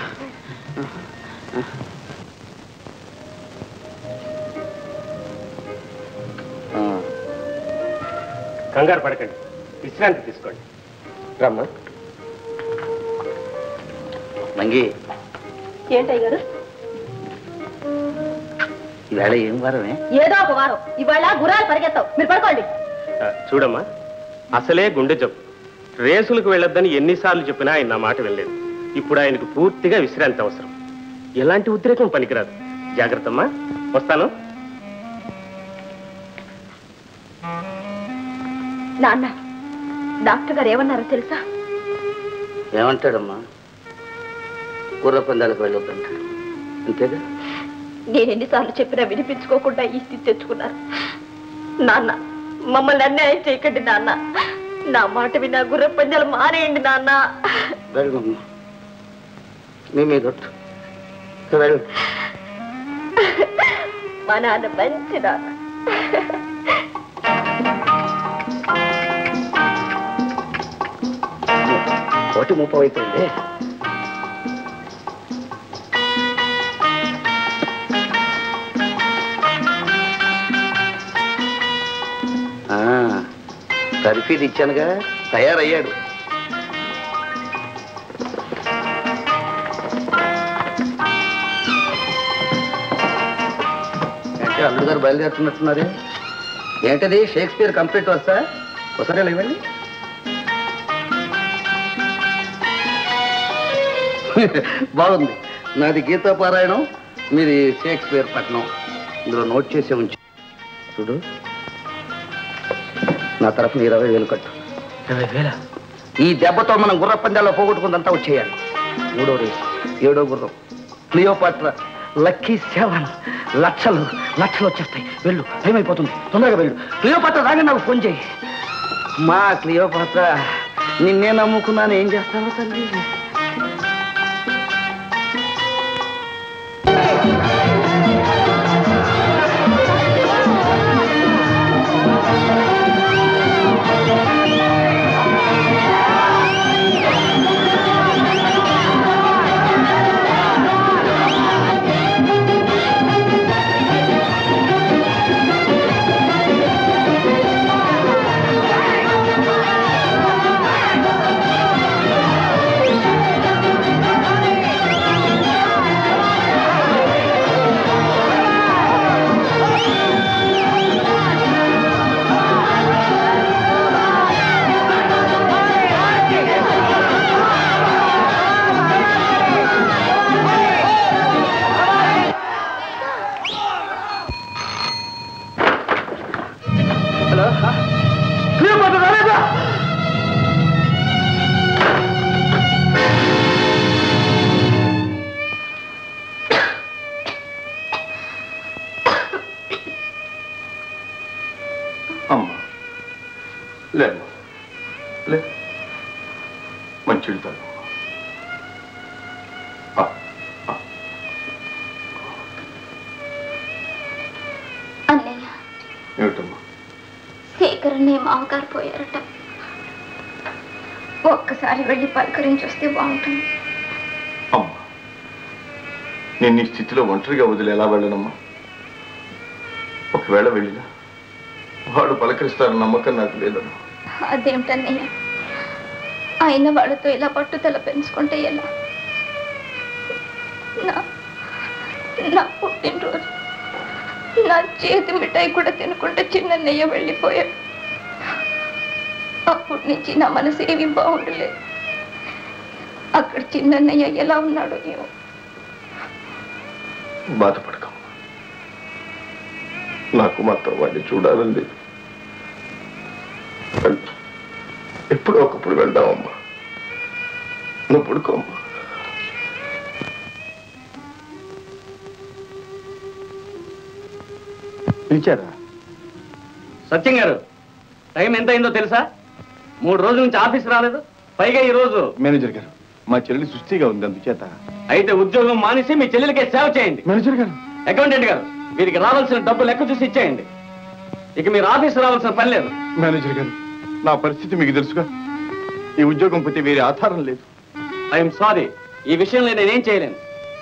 కంగారు పడకండి విశ్రాంతి తీసుకోండి రమ్మా మంగి ఏంటయ్య గారు ఈవేళ ఏం వారమే ఏదో ఒక వారం ఇవాళ గుర్రాలు పరిగెత్తావు మీరు పడుకోండి చూడమ్మా అసలే గుండె జబ్బు రేసులకు వెళ్ళొద్దని ఎన్నిసార్లు చెప్పినా ఆయన నా మాట వెళ్ళలేదు ఇప్పుడు ఆయనకు పూర్తిగా విశ్రాంతి అవసరం ఎలాంటి ఉద్రేకం పనికిరాదు జాగ్రత్తమ్మా వస్తాను నాన్న డాక్టర్ గారు ఏమన్నారో తెలుసా ఏమంటాడమ్మా గుర్ర పందాలకు వెళ్ళొద్దంటాడు అంతేగా నేను ఎన్నిసార్లు చెప్పినా వినిపించుకోకుండా ఈ స్థితి తెచ్చుకున్నారు నాన్న మమ్మల్ని అన్యాయం చేయకండి నాన్న నా మాట విన్నా గుర్ర పందాలు మానేయండి నాన్న వెళ్ళమ్మా మీ మీద ఒట్టు. వెళ్ళు మా నాన్న మంచి నాన్న ఒకటి ముప్పై అయిపోయింది ఆ, తర్ఫీదు ఇచ్చానుగా తయారయ్యాడు అంటే అల్లుడు గారు బయలుదేరుతున్నట్టున్నారే ఏంటది షేక్స్పియర్ కంప్లీట్ వస్తా ఒకసారి ఇలా ఇవ్వండి బాగుంది నాది గీతా పారాయణం మీది షేక్స్పియర్ పట్నం ఇందులో నోట్ చేసి ఉంచి చూడు నా తరఫున ఇరవై వేలు కట్టు ఇరవై వేల ఈ దెబ్బతో మనం గుర్ర పందాల్లో పోగొట్టుకుందంతా వచ్చేయాలి మూడో రేసు ఏడో గుర్రం క్లియోపాట్ర లక్కీ సెవెన్ లక్షలు లక్షలు వచ్చేస్తాయి వెళ్ళు ఏమైపోతుంది తొందరగా వెళ్ళు క్లియోపాట్ర రాగా నాకు ఫోన్ చేయి మా క్లియోపాట్ర నిన్నే నమ్ముకున్నాను ఏం చేస్తాను తల్లి హలో క్లియోపాట్ర రాలేదా అమ్మా లేమ్మా లే మంచి తాగు ఆ, ఆ. అన్నయ్య ఏమిటమ్మా శేఖరన్నే మామగారు పోయారట ఒక్కసారి వెళ్ళి పలకరించి వస్తే బాగుంటుంది అమ్మా నేను నీ స్థితిలో ఒంటరిగా వదిలి ఎలా వెళ్ళనమ్మా ఒకవేళ వెళ్ళినా వాడు పలకరిస్తారన్న నమ్మకం నాకు లేదమ్మా అదేమిటన్నయ్య అయిన వాళ్ళతో ఇలా పట్టుదల పెంచుకుంటే ఎలా నా నా పుట్టినరోజు నా చేతి మిఠాయి కూడా తినకుండా చిన్నన్నయ్య వెళ్ళిపోయాడు అప్పటి నుంచి నా మనసు ఏమీ బాగుండలేదు అక్కడ చిన్నన్నయ్య ఎలా ఉన్నాడో ఏమో బాధపడకమ్మా నాకు మాత్రం వాడిని చూడాలని లేదు వెళ్దాం. ఎప్పుడో ఒకప్పుడు వెళ్దామమ్మా నువ్వు పడుకోమ్మా పిలిచారా సత్యం గారు టైం ఎంత అయిందో తెలుసా మూడు రోజుల నుంచి ఆఫీస్ రాలేదు పైగా ఈ రోజు మేనేజర్ గారు మా చెల్లి సుస్థిగా ఉంది అందుచేత అయితే ఉద్యోగం మానేసి మీ చెల్లెలకే సేవ చేయండి మేనేజర్ గారు అకౌంటెంట్ గారు వీరికి రావాల్సిన డబ్బు లెక్క చూసి ఇచ్చేయండి ఇక మీరు ఆఫీస్ రావాల్సిన పని లేదు మేనేజర్ గారు నా పరిస్థితి మీకు తెలుసుగా ఈ ఉద్యోగం పోతే వేరే ఆధారం లేదు ఐఎమ్ సారీ ఈ విషయంలో నేనేం చేయలేను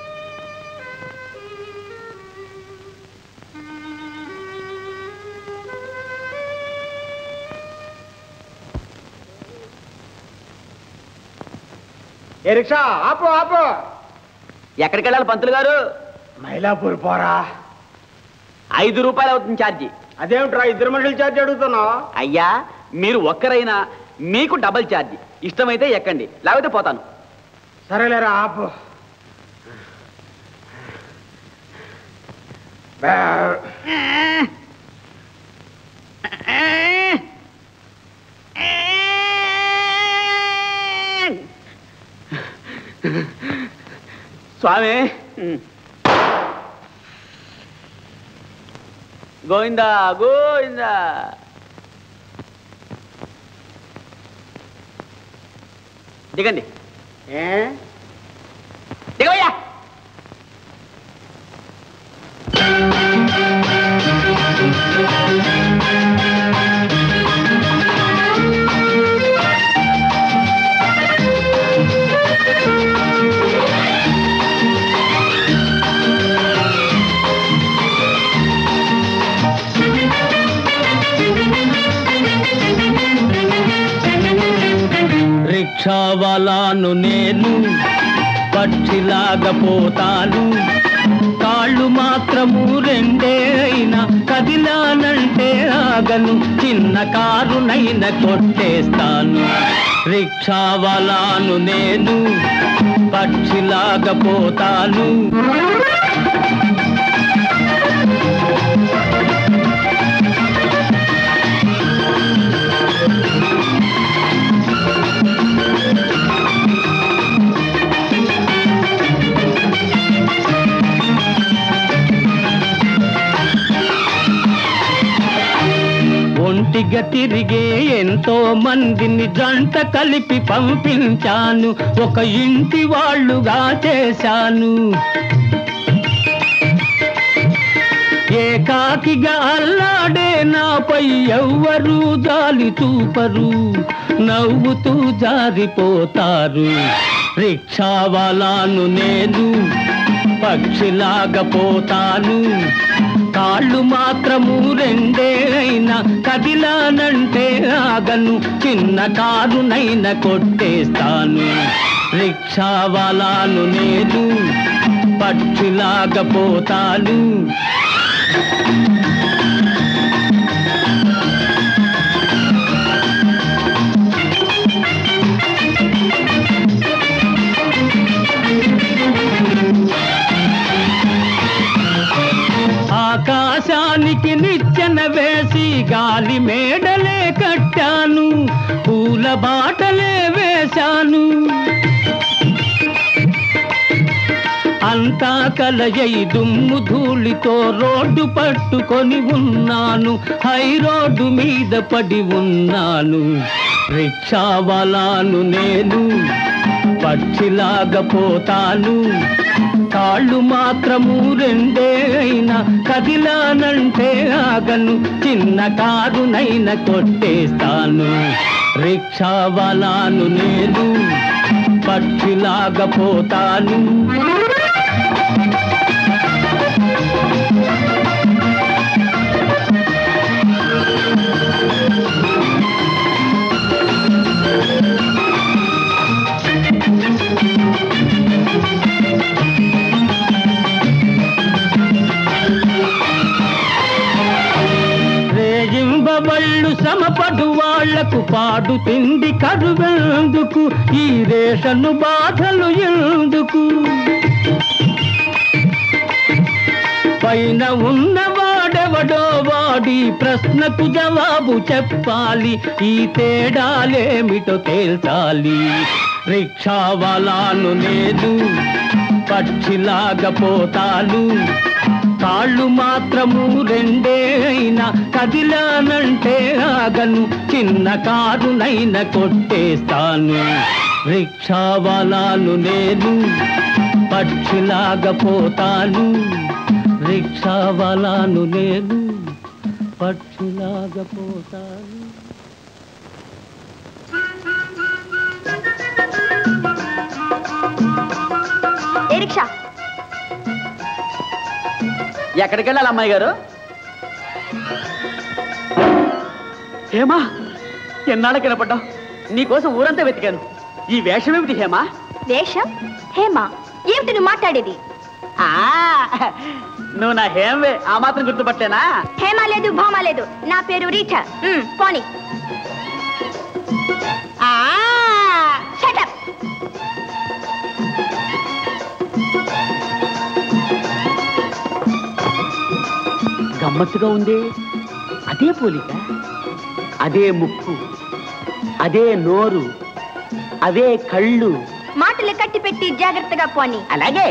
ఏ రిక్షా ఆపు ఆపు ఎక్కడికి వెళ్ళాలి పంతులు గారు మైలాపూర్ పోరా ఐదు రూపాయలు అవుతుంది ఛార్జీ అదేమిట్రా ఇద్దరు మనుషులు ఛార్జ్ అడుగుతున్నావు అయ్యా మీరు ఒక్కరైనా మీకు డబల్ ఛార్జీ ఇష్టమైతే ఎక్కండి లేకపోతే పోతాను సరేలేరా ఆపు స్వామి గోవిందా గోవిందా దిగండి దిగవయ్యా రిక్షావాలాను నేను పక్షిలాగా పోతాను కాళ్ళు మాత్రము రెండే అయినా కదిలానంటే ఆగను చిన్న కారునైన కొట్టేస్తాను రిక్షావాలాను నేను పక్షిలాగా పోతాను ఒంటిగా తిరిగే ఎంతో మందిని జంట కలిపి పంపించాను ఒక ఇంటి వాళ్ళుగా చేశాను ఏకాకిగా అల్లాడే నాపై ఎవ్వరూ జాలి చూపరు నవ్వుతూ జారిపోతారు రిక్షావాలాను నేను పక్షిలాగా పోతాను కాళ్ళు మాత్రము రెండే అయినా కదిలానంటే ఆగను చిన్న కారునైన కొట్టేస్తాను రిక్షావాలాను నేను పక్షిలాగా పోతాను ఆకాశానికి నిచ్చెన వేసి గాలి మేడలే కట్టాను పూల బాటలే వేశాను అంతా కలయై దుమ్ము ధూళితో రోడ్డు పట్టుకొని ఉన్నాను హై రోడ్డు మీద పడి ఉన్నాను రిక్షావాలాను నేను పక్షిలాగా పోతాను కాళ్ళు మాత్రము రెండే అయినా కదిలానంటే ఆగను చిన్న కారునైన కొట్టేస్తాను రిక్షావాలాను నేను పక్షిలాగా పోతాను రేయింబవళ్ళు సమపడు వాళ్లకు పాడు తిండి కరువెందుకు ఈ రేషను బాధలు ఎందుకు పైన ఉన్నవాడెవడో వాడి ప్రశ్నకు జవాబు చెప్పాలి ఈ తేడాలేమిటో తేల్చాలి రిక్షావాలాను లేదు పక్షిలాగా పోతాను కాళ్ళు మాత్రము రెండే అయినా కదిలానంటే ఆగను చిన్న కారునైన కొట్టేస్తాను రిక్షావాలాను నేను పక్షిలాగా పోతాను రిక్షావాలాను నేను పక్షిలాగా పోతాను ఏ రిక్షా ఎక్కడికి వెళ్ళాలి అమ్మాయి గారు హేమా ఎన్నాళ్ళకి వినపడ్డావు నీకోసం ఊరంతా వెతికాను ఈ వేషం ఏమిటి హేమా వేషం హేమ ఏమిటి నువ్వు మాట్లాడేది ఆ, నువ్వు నా హేమవే ఆ మాత్రం గుర్తుపట్టేనా హేమ లేదు భామ లేదు నా పేరు రీచా ఉమ్, పోనీ ఆ shut up. గమ్మత్తుగా ఉంది అదే పోలిక అదే ముక్కు అదే నోరు అదే కళ్ళు మాటలు కట్టి పెట్టి జాగ్రత్తగా పోని అలాగే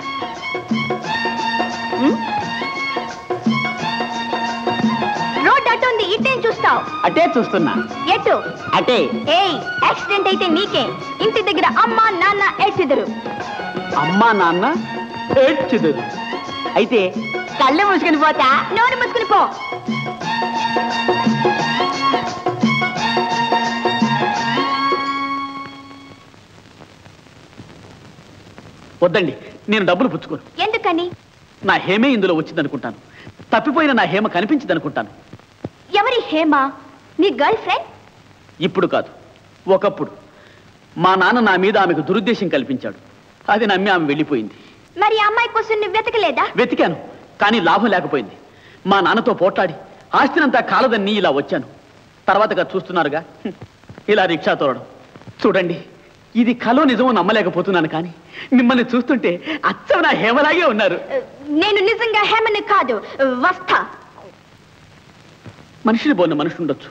రోడ్ అటు ఉంది ఇటేం చూస్తావు అటే చూస్తున్నా ఎటు అటే ఏయ్ యాక్సిడెంట్ అయితే నీకే ఇంటి దగ్గర అమ్మ నాన్న ఏడ్చిదరు అమ్మా నాన్న ఏడ్చుదు అయితే కళ్ళు మూసుకొని పోతా నోరు మూసుకుని పో వద్దండి నేను డబ్బులు పుచ్చుకోను ఎందుకని నా హేమే ఇందులో వచ్చిందనుకుంటాను తప్పిపోయిన నా హేమ కనిపించిందనుకుంటాను ఎవరి హేమ నీ గర్ల్ ఫ్రెండ్ ఇప్పుడు కాదు ఒకప్పుడు మా నాన్న నా మీద ఆమెకు దురుద్దేశం కల్పించాడు అది నమ్మి ఆమె వెళ్ళిపోయింది మరి ఆ అమ్మాయి కోసం నువ్వు వెతకలేదా వెతికాను కానీ లాభం లేకపోయింది మా నాన్నతో పోట్లాడి ఆస్తినంతా కాలదన్ని ఇలా వచ్చాను తర్వాతగా చూస్తున్నారుగా హ్మ్. ఇలా రిక్షా తోలడం చూడండి ఇది కలో నిజమో నమ్మలేకపోతున్నాను కానీ మిమ్మల్ని చూస్తుంటే అచ్చం నా హేమలాగే ఉన్నారు నేను నిజంగా హేమని కాదు వస్తా మనిషిని పోన్న మనిషి ఉండొచ్చు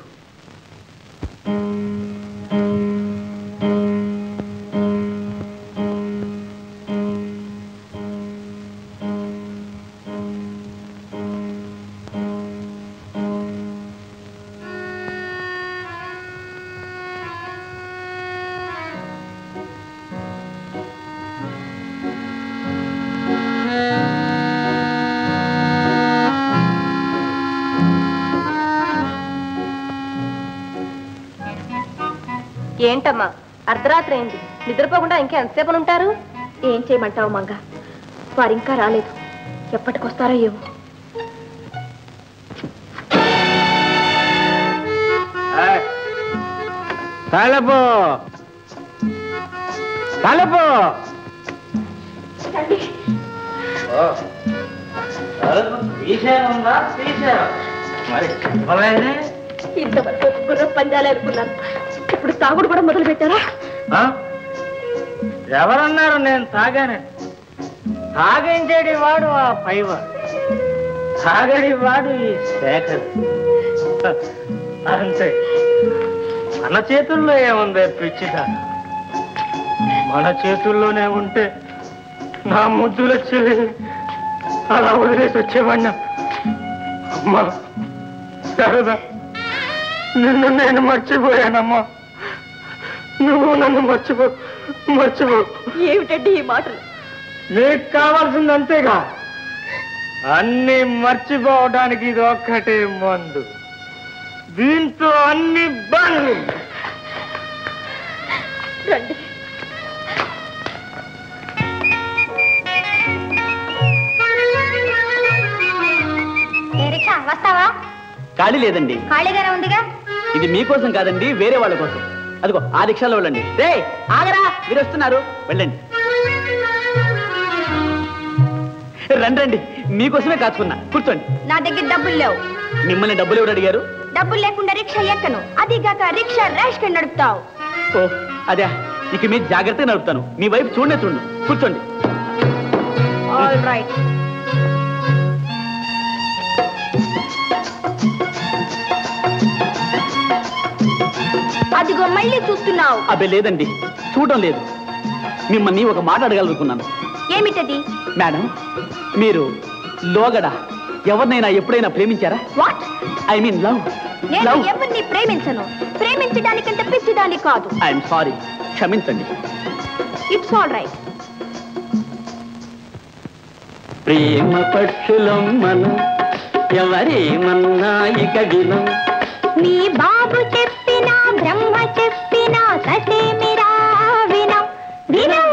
ఏంటమ్మా అర్ధరాత్రి అయింది నిద్రపోకుండా ఇంకా ఎంతసేపు ఉంటారు ఏం చేయమంటావు మంగ వారు ఇంకా రాలేదు ఎప్పటికొస్తారో ఏమో తలపు తలపు ఇంతవరకు గుర్ర పందాలు అనుకున్నాను ఇప్పుడు తాగుడు కూడా మొదలు పెట్టారా ఎవరన్నారు నేను తాగాను తాగించేటి వాడు ఆ పైవాడు తాగడి వాడు ఈ శేఖర్ అంతే మన చేతుల్లో ఏముంది పిచ్చిదా మన చేతుల్లోనే ఉంటే నా ముద్దుల చెల్లి అలా వదిలేసి వచ్చేవాడినా అమ్మా సరదా నిన్ను నేను మర్చిపోయానమ్మా నువ్వు నన్ను మర్చిపో మర్చిపో ఏమిటండి ఈ మాటలు నీకు కావాల్సింది అంతేగా అన్ని మర్చిపోవడానికి ఇది ఒక్కటే మందు దీంతో అన్ని బండ్లు రండి రిక్షా వస్తావా ఖాళీ లేదండి ఖాళీగానే ఉందిగా ఇది మీకోసం కాదండి వేరే వాళ్ళ కోసం అదిగో ఆ రిక్షాలో వెళ్ళండి రే ఆగరా మీరు వస్తున్నారు వెళ్ళండి రండి రండి మీకోసమే కాచుకున్నా కూర్చోండి నా దగ్గర డబ్బులు లేవు మిమ్మల్ని డబ్బులు ఎవరు అడిగారు డబ్బులు లేకుండా రిక్షా ఎక్కను అదిగాక రిక్షా ర్యాష్ గా నడుపుతావు ఓ అదే ఇక మీ జాగ్రత్తగా నడుపుతాను మీ వైపు చూడనే చూడండి కూర్చోండి ఆల్ రైట్ అదిగో మళ్ళీ చూస్తున్నావు అబ్బే లేదండి చూడడం లేదు మిమ్మల్ని ఒక మాట అడగాలనుకున్నాను ఏమిటది మేడం మీరు లోగడ ఎవరినైనా ఎప్పుడైనా ప్రేమించారా వాట్ ఐ మీన్ లవ్ నేను లవ్ ఎవరిని ప్రేమించను ప్రేమించడానికంత పిచ్చిదాన్ని కాదు ఐఎమ్ సారీ క్షమించండి ఇట్స్ ఆల్ రైట్ ప్రేమ పక్షులం మనం ఎవరేమన్నా ఇక వినం మీ బాబు చెప్పినా బ్రహ్మ చెప్పినా ససేమిరా వినం వినం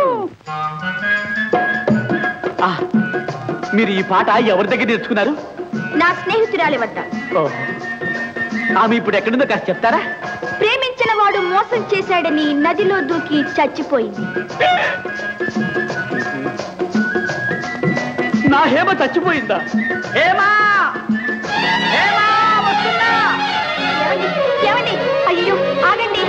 ఆ, మీరు ఈ పాట ఎవరి దగ్గర నేర్చుకున్నారు నా స్నేహితురాలి వద్ద ఓహో. ఆమె ఇప్పుడు ఎక్కడుందో కాస్త చెప్తారా ప్రేమించిన వాడు మోసం చేశాడని నదిలో దూకి చచ్చిపోయింది నా హేమ చచ్చిపోయిందా హేమా హేమా వస్తున్నా ఏమండి? ఏమండి అయ్యో ఆగండి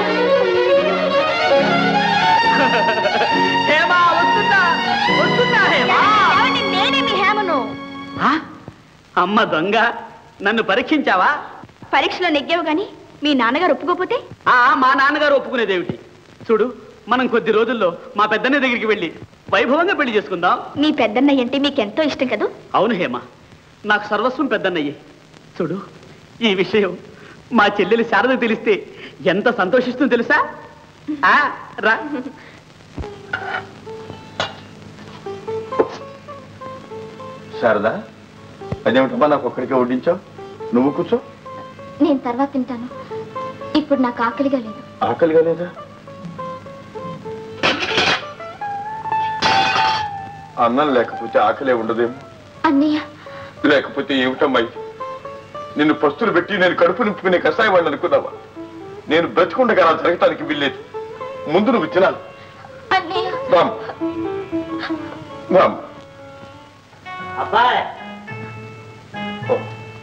హేమా వస్తున్నా వస్తున్నా హేమా ఏమండి నేనే మీ హేమను ఆ? అమ్మ దొంగ నన్ను పరీక్షించావా పరీక్షలో నెగ్గావు గాని మీ నాన్నగారు ఒప్పుకోపోతే ఆ మా నాన్నగారు ఒప్పుకునేదేమిటి చూడు మనం కొద్ది రోజుల్లో మా పెద్దన్న దగ్గరికి వెళ్ళి వైభవంగా పెళ్లి చేసుకుందాం మీ పెద్దన్నయ్య అంటే మీకెంతో ఇష్టం కదూ అవును హేమ నాకు సర్వస్వం పెద్దన్నయ్యే చూడు ఈ విషయం మా చెల్లెలి శారద తెలిస్తే ఎంత సంతోషిస్తుందో తెలుసా ఆ, రా శారదా అదేమిటమ్మా నాకు ఒక్కడికే వడ్డించావు నువ్వు కూర్చో నేను తర్వాత తింటాను ఇప్పుడు నాకు ఆకలిగా లేదు ఆకలిగా లేదా అన్నం లేకపోతే ఆకలే ఉండదేమో అన్నయ్య లేకపోతే ఏమిటమ్మా ఇది? నిన్ను పస్తులు పెట్టి నేను కడుపు నింపుకునే కషాయం వాడిని అనుకున్నావా నేను బ్రతికుండగా నా జరగటానికి వీల్లేదు ముందు నువ్వు తినాలి అన్నయ్య రామ్ రామ్ అబ్బాయ్ ఓ.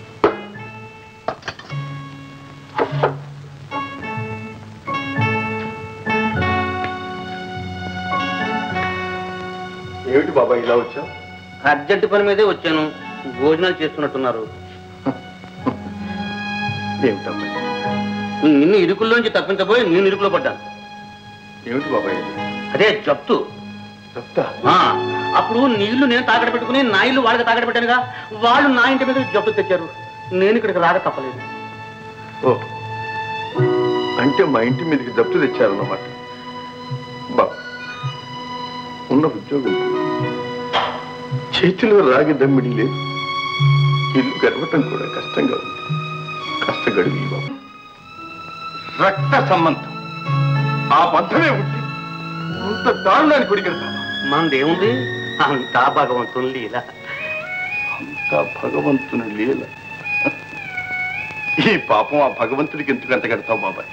ఏమిటి బాబా ఇలా వచ్చావు అర్జెంట్ పని మీదే వచ్చాను భోజనాలు చేస్తున్నట్టున్నారు ఏమిటమ్మా ఇది? నిన్ను ఇరుకుల్లోంచి తప్పించబోయి నేను ఇరుకులో పడ్డాను ఏమిటి బాబా ఇది అదే జప్తు చెప్తా ఆ, అప్పుడు నీళ్లు నేను తాకట పెట్టుకుని నా ఇల్లు వాళ్ళకి తాకట పెట్టానుగా వాళ్ళు నా ఇంటి మీద జప్తు తెచ్చారు నేను ఇక్కడికి రాక తప్పలేదు ఓ అంటే మా ఇంటి మీదకి జప్తు తెచ్చారన్నమాట బాబా ఉన్న ఉద్యోగం చేతిలో రాగి దమ్మిడి లేదు ఇల్లు గడవటం కూడా కష్టంగా ఉంది కాస్త గడివి బాబు రక్త సంబంధం ఆ బంధమే ఉంటే అంత దారుణాన్ని కొడిగడతావా మనదేముంది అంతా భగవంతుని లీల అంతా భగవంతుని లీల ఈ పాపం ఆ భగవంతుడికి ఎందుకు అంత కడతావు బాబాయ్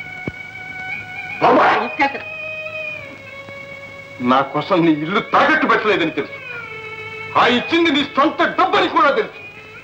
బాబాయ్ నా కోసం నీ ఇల్లు తాకట్టు పెట్టలేదని తెలుసు ఆ ఇచ్చింది నీ సొంత డబ్బని కూడా తెలుసు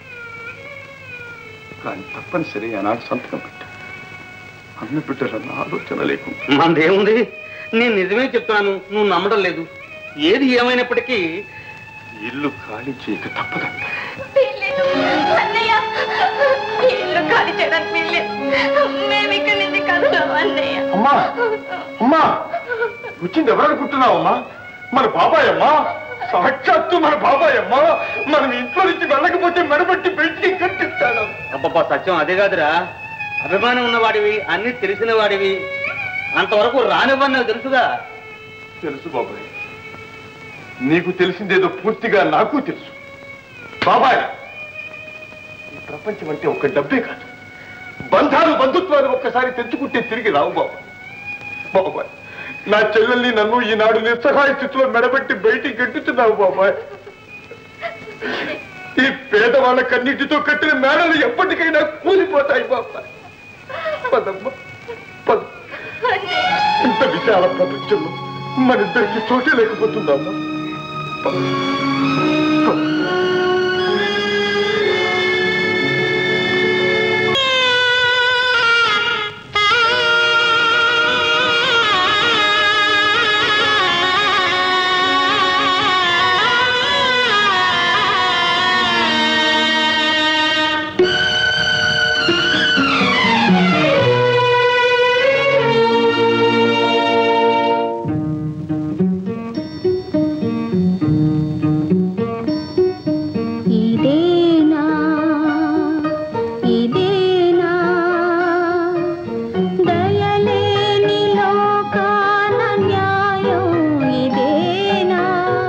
కానీ తప్పనిసరి ఆనాడు సంతకం పెట్టా అన్న బిడ్డలన్న ఆలోచన లేకుండా మనదేముంది నేను నిజమే చెప్తున్నాను నువ్వు నమ్మడం లేదు ఏది ఏమైనప్పటికీ ఇల్లు ఖాళీ చేయక తప్పదంట వీల్లేదు. అన్నయ్య ఈ ఇల్లు ఖాళీ చేయడానికి వీల్లేదు మేము ఇక్కడి నుంచి కదలం అన్నయ్య అమ్మా అమ్మా వచ్చింది ఎవరనుకుంటున్నావమ్మా మన బాబాయ్ అమ్మా సాక్షాత్తు మన బాబాయ్ అమ్మా మనం ఇంట్లో నుంచి వెళ్ళకపోతే మెడబట్టి బయటికి కట్టిస్తాడు అబ్బబ్బా సత్యం అదే కాదురా అభిమానం ఉన్నవాడివి అన్ని తెలిసిన వాడివి అంతవరకు రానివ్వని నాకు తెలుసుగా తెలుసు బాబాయ్ నీకు తెలిసిందేదో పూర్తిగా నాకు తెలుసు బాబాయ్ ఈ ప్రపంచం అంటే ఒక డబ్బే కాదు బంధాలు బంధుత్వాలు ఒక్కసారి తెచ్చుకుంటే తిరిగి రావు బాబా బాబాయ్ నా చెల్లెల్ని నన్ను ఈనాడు నిస్సహాయ స్థితిలో మెడబెట్టి బయటికి గెట్టుతున్నావు బాబాయ్ ఈ పేదవాళ్ళ కన్నిటితో కట్టిన మేడలు ఎప్పటికైనా కూలిపోతాయి బాబాయ్ పదమ్మా పద ఇంత విశాల ప్రపంచంలో మన ఇద్దరికి చోటే లేకపోతుందమ్మా పద. పద. ఇదేనా ఇదేనా దయలేని లోకాన న్యాయం ఇదేనా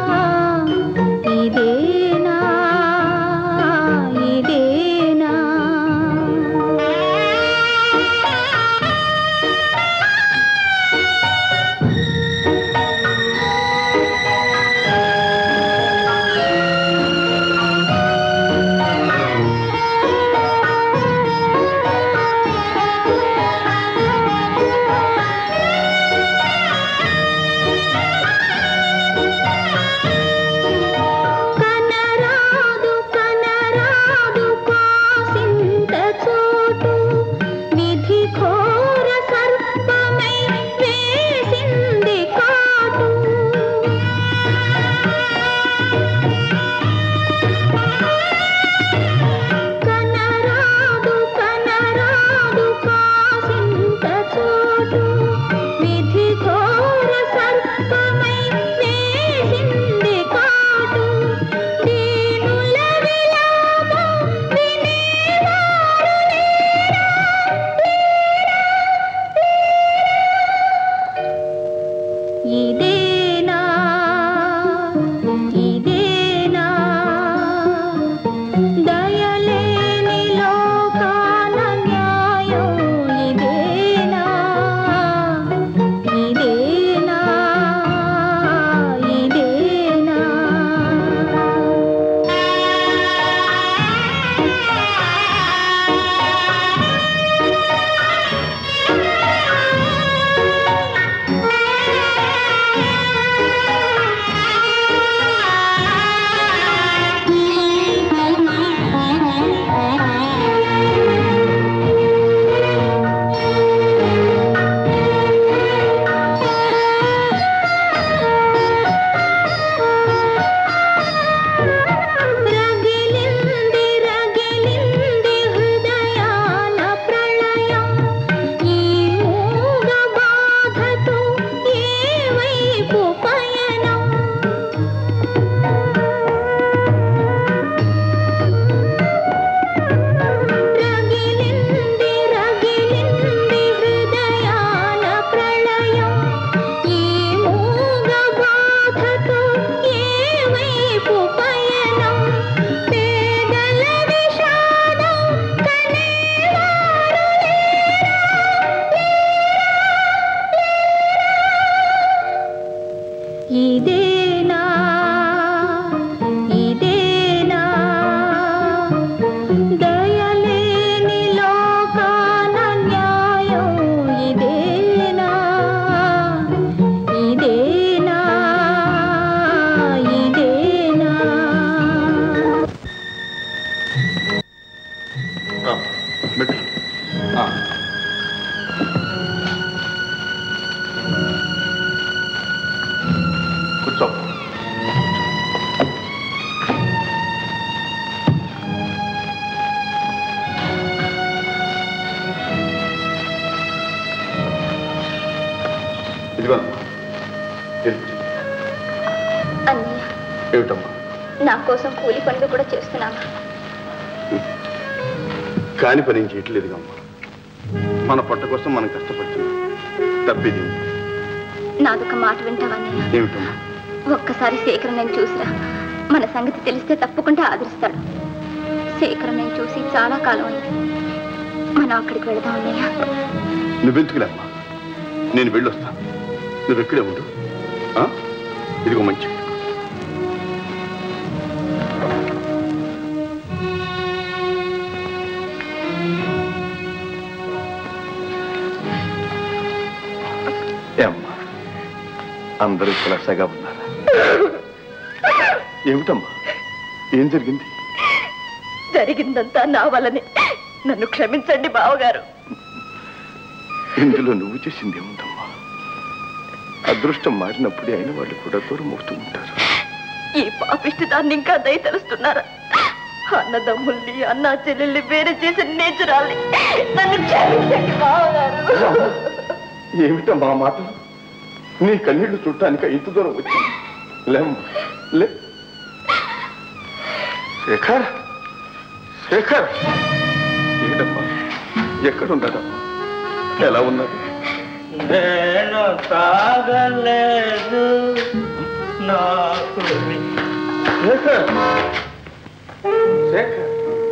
ఇదేనా ఇదేనా ఇదిగోనమ్మా ఏమిటి? అన్నయ్య ఏమిటమ్మా నా కోసం కూలి పనులు కూడా చేస్తున్నావా కాని పని ఏం చేయట్లేదుగా అమ్మా మన పొట్ట కోసం మనం కష్టపడుతున్నాం తప్పేది ఉంది. నాదొక మాట వింటావన్నయ్య ఏమిటమ్మా ఒక్కసారి శేఖర్ నేను చూసిరా మన సంగతి తెలిస్తే తప్పకుండా ఆదరిస్తాడు శేఖర్ నేను చూసి చాలా కాలం అయింది మనం అక్కడికి వెళదాం అన్నయ్య నువ్వెందుకులేమ్మా నేను వెళ్ళొస్తాను నువ్వు ఇక్కడే ఉండు ఆ? ఇదిగో మంచి ఏమ్మా అందరూ కులసగా ఉన్నారా ఏమిటమ్మా ఏం జరిగింది జరిగిందంతా నా వల్లనే నన్ను క్షమించండి బావగారు ఇందులో నువ్వు చేసింది ఏముందమ్మా అదృష్టం మారినప్పుడే అయిన వాళ్ళు కూడా దూరం అవుతూ ఉంటారు ఈ పాపిష్టి దాన్ని ఇంకా దయ తెలుస్తున్నారా అన్నదమ్ముల్ని అన్న చెల్లెల్ని వేరే చేసి నేచురాల్ని నన్ను క్షమించండి బావగారు ఏమిటమ్మా ఆ మాటలు నీ కన్నీళ్లు చుట్టానిక ఇంత దూరం వచ్చి లేమ్మా లే శేఖర్ శేఖర్ ఏంటమ్మా ఎక్కడున్నాడమ్మా ఎలా ఉన్నది నేను తాగలేదు నాకు శేఖర్ శేఖర్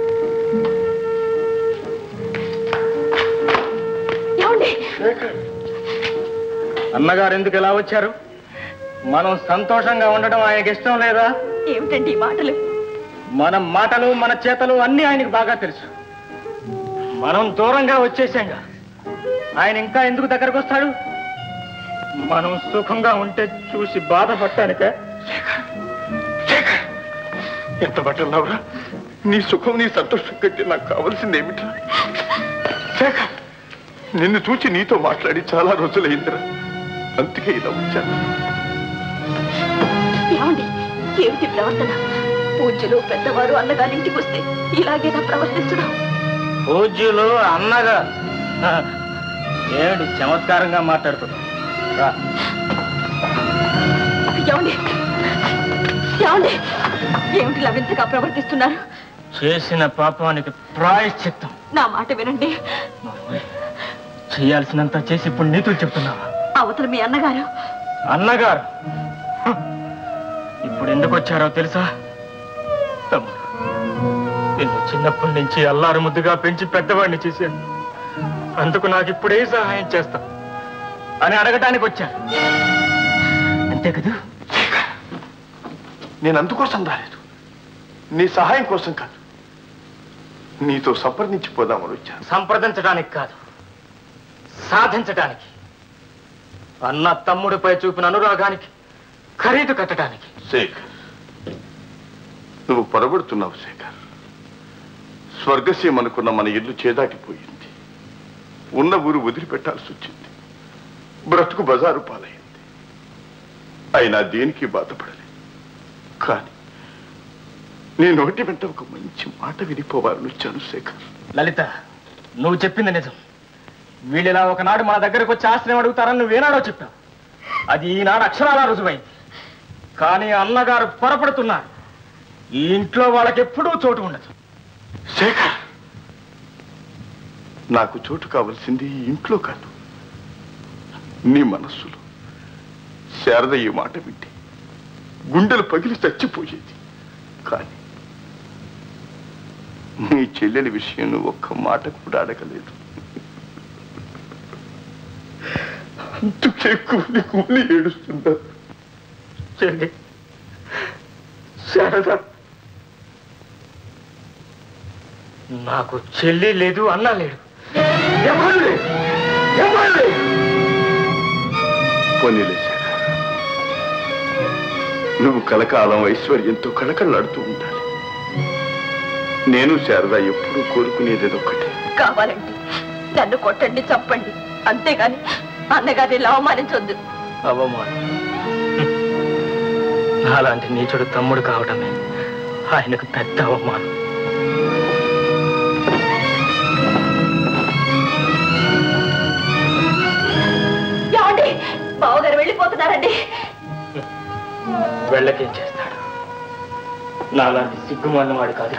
ఏమండి శేఖర్ అన్నగారు ఎందుకు ఎలా వచ్చారు మనం సంతోషంగా ఉండడం ఆయనకి ఇష్టం లేదా ఏమిటండి ఈ మాటలు మన మాటలు మన చేతలు అన్నీ ఆయనకు బాగా తెలుసు మనం దూరంగా వచ్చేసాంగా ఆయన ఇంకా ఎందుకు దగ్గరకు వస్తాడు మనం సుఖంగా ఉంటే చూసి బాధపడటానిక శేఖర్ ఎంత పట్టున్నావురా నీ సుఖం నీ సంతోషం కంటే నాకు కావాల్సింది ఏమిట్రా శేఖర్ నిన్ను చూచి నీతో మాట్లాడి చాలా రోజులైందిరా అందుకే ఇలా వచ్చాను ఏమండి ఏమిటి ప్రవర్తన పూజ్యులు పెద్దవారు అన్నగారి ఇంటికి వస్తే ఇలాగేనా ప్రవర్తించడం పూజ్యులు అన్నగా హ, ఏమిటి చమత్కారంగా మాట్లాడుతున్నావు రా. ఏమండి ఏమండి ఏమిటి ఇలా వింతగా ప్రవర్తిస్తున్నారు చేసిన పాపానికి ప్రాయశ్చిత్తం నా మాట వినండి చేయాల్సినంత చేసి ఇప్పుడు నీతులు చెప్తున్నావా అవతల మీ అన్నగారు అన్నగారు హ, ఇప్పుడు ఎందుకు వచ్చారో తెలుసా తమ్ముడు నిన్ను చిన్నప్పటి నుంచి అల్లారు ముద్దుగా పెంచి పెద్దవాడిని చేశాను అందుకు నాకు ఇప్పుడే సహాయం చేస్తా అని అడగటానికి వచ్చాను అంతే కదా నేను అందుకోసం రాలేదు నీ సహాయం కోసం కాదు నీతో సంప్రదించిపోదామని వచ్చాను సంప్రదించడానికి కాదు సాధించటానికి అన్న తమ్ముడిపై చూపిన అనురాగానికి ఖరీదు కట్టడానికి శేఖర్ నువ్వు పొరబడుతున్నావు శేఖర్ స్వర్గసీమ అనుకున్న మన ఇల్లు చేదాటిపోయింది ఉన్న ఊరు వదిలిపెట్టాల్సి వచ్చింది బ్రతుకు బజారు పాలైంది అయినా దేనికి బాధపడలే కానీ నీ నోటి వెంట ఒక మంచి మాట వినిపోవాలని వచ్చాను శేఖర్ లలిత నువ్వు చెప్పింది నిజం వీళ్ళిలా ఒకనాడు మన దగ్గరకు వచ్చి ఆశ్రయం అడుగుతారని నువ్వేనాడో చెప్పావు అది ఈనాడు అక్షరాలా రుజువైంది కానీ అన్నగారు పొరపడుతున్నారు ఈ ఇంట్లో వాళ్ళకి ఎప్పుడూ చోటు ఉండదు శేఖర్ నాకు చోటు కావలసింది ఈ ఇంట్లో కాదు నీ మనస్సులో శారద ఈ మాట వింటే గుండెలు పగిలి చచ్చిపోయేది కానీ నీ చెల్లెలి విషయం నువ్వు ఒక్క మాట కూడా అడగలేదు అందుకే కూలి కూలి ఏడుస్తుందా చెల్లి శారద నాకు చెల్లి లేదు అన్న లేడు ఎవరు లేరు ఎవరు లేరు పోనీలే శేఖర్ నువ్వు కలకాలం ఐశ్వర్యంతో కళకళలాడుతూ ఉండాలి నేను శారద ఎప్పుడూ కోరుకునేది ఒక్కటే కావాలండి నన్ను కొట్టండి చంపండి అంతేగాని అన్నగారిని ఇలా అవమానించొద్దు అవమానం అలాంటి నీచుడు తమ్ముడు కావడమే ఆయనకు పెద్ద అవమానం ఏమండి బావగారు వెళ్ళకేం చేస్తాడు నాలాంటి సిగ్గుమాలిన వాడు కాదు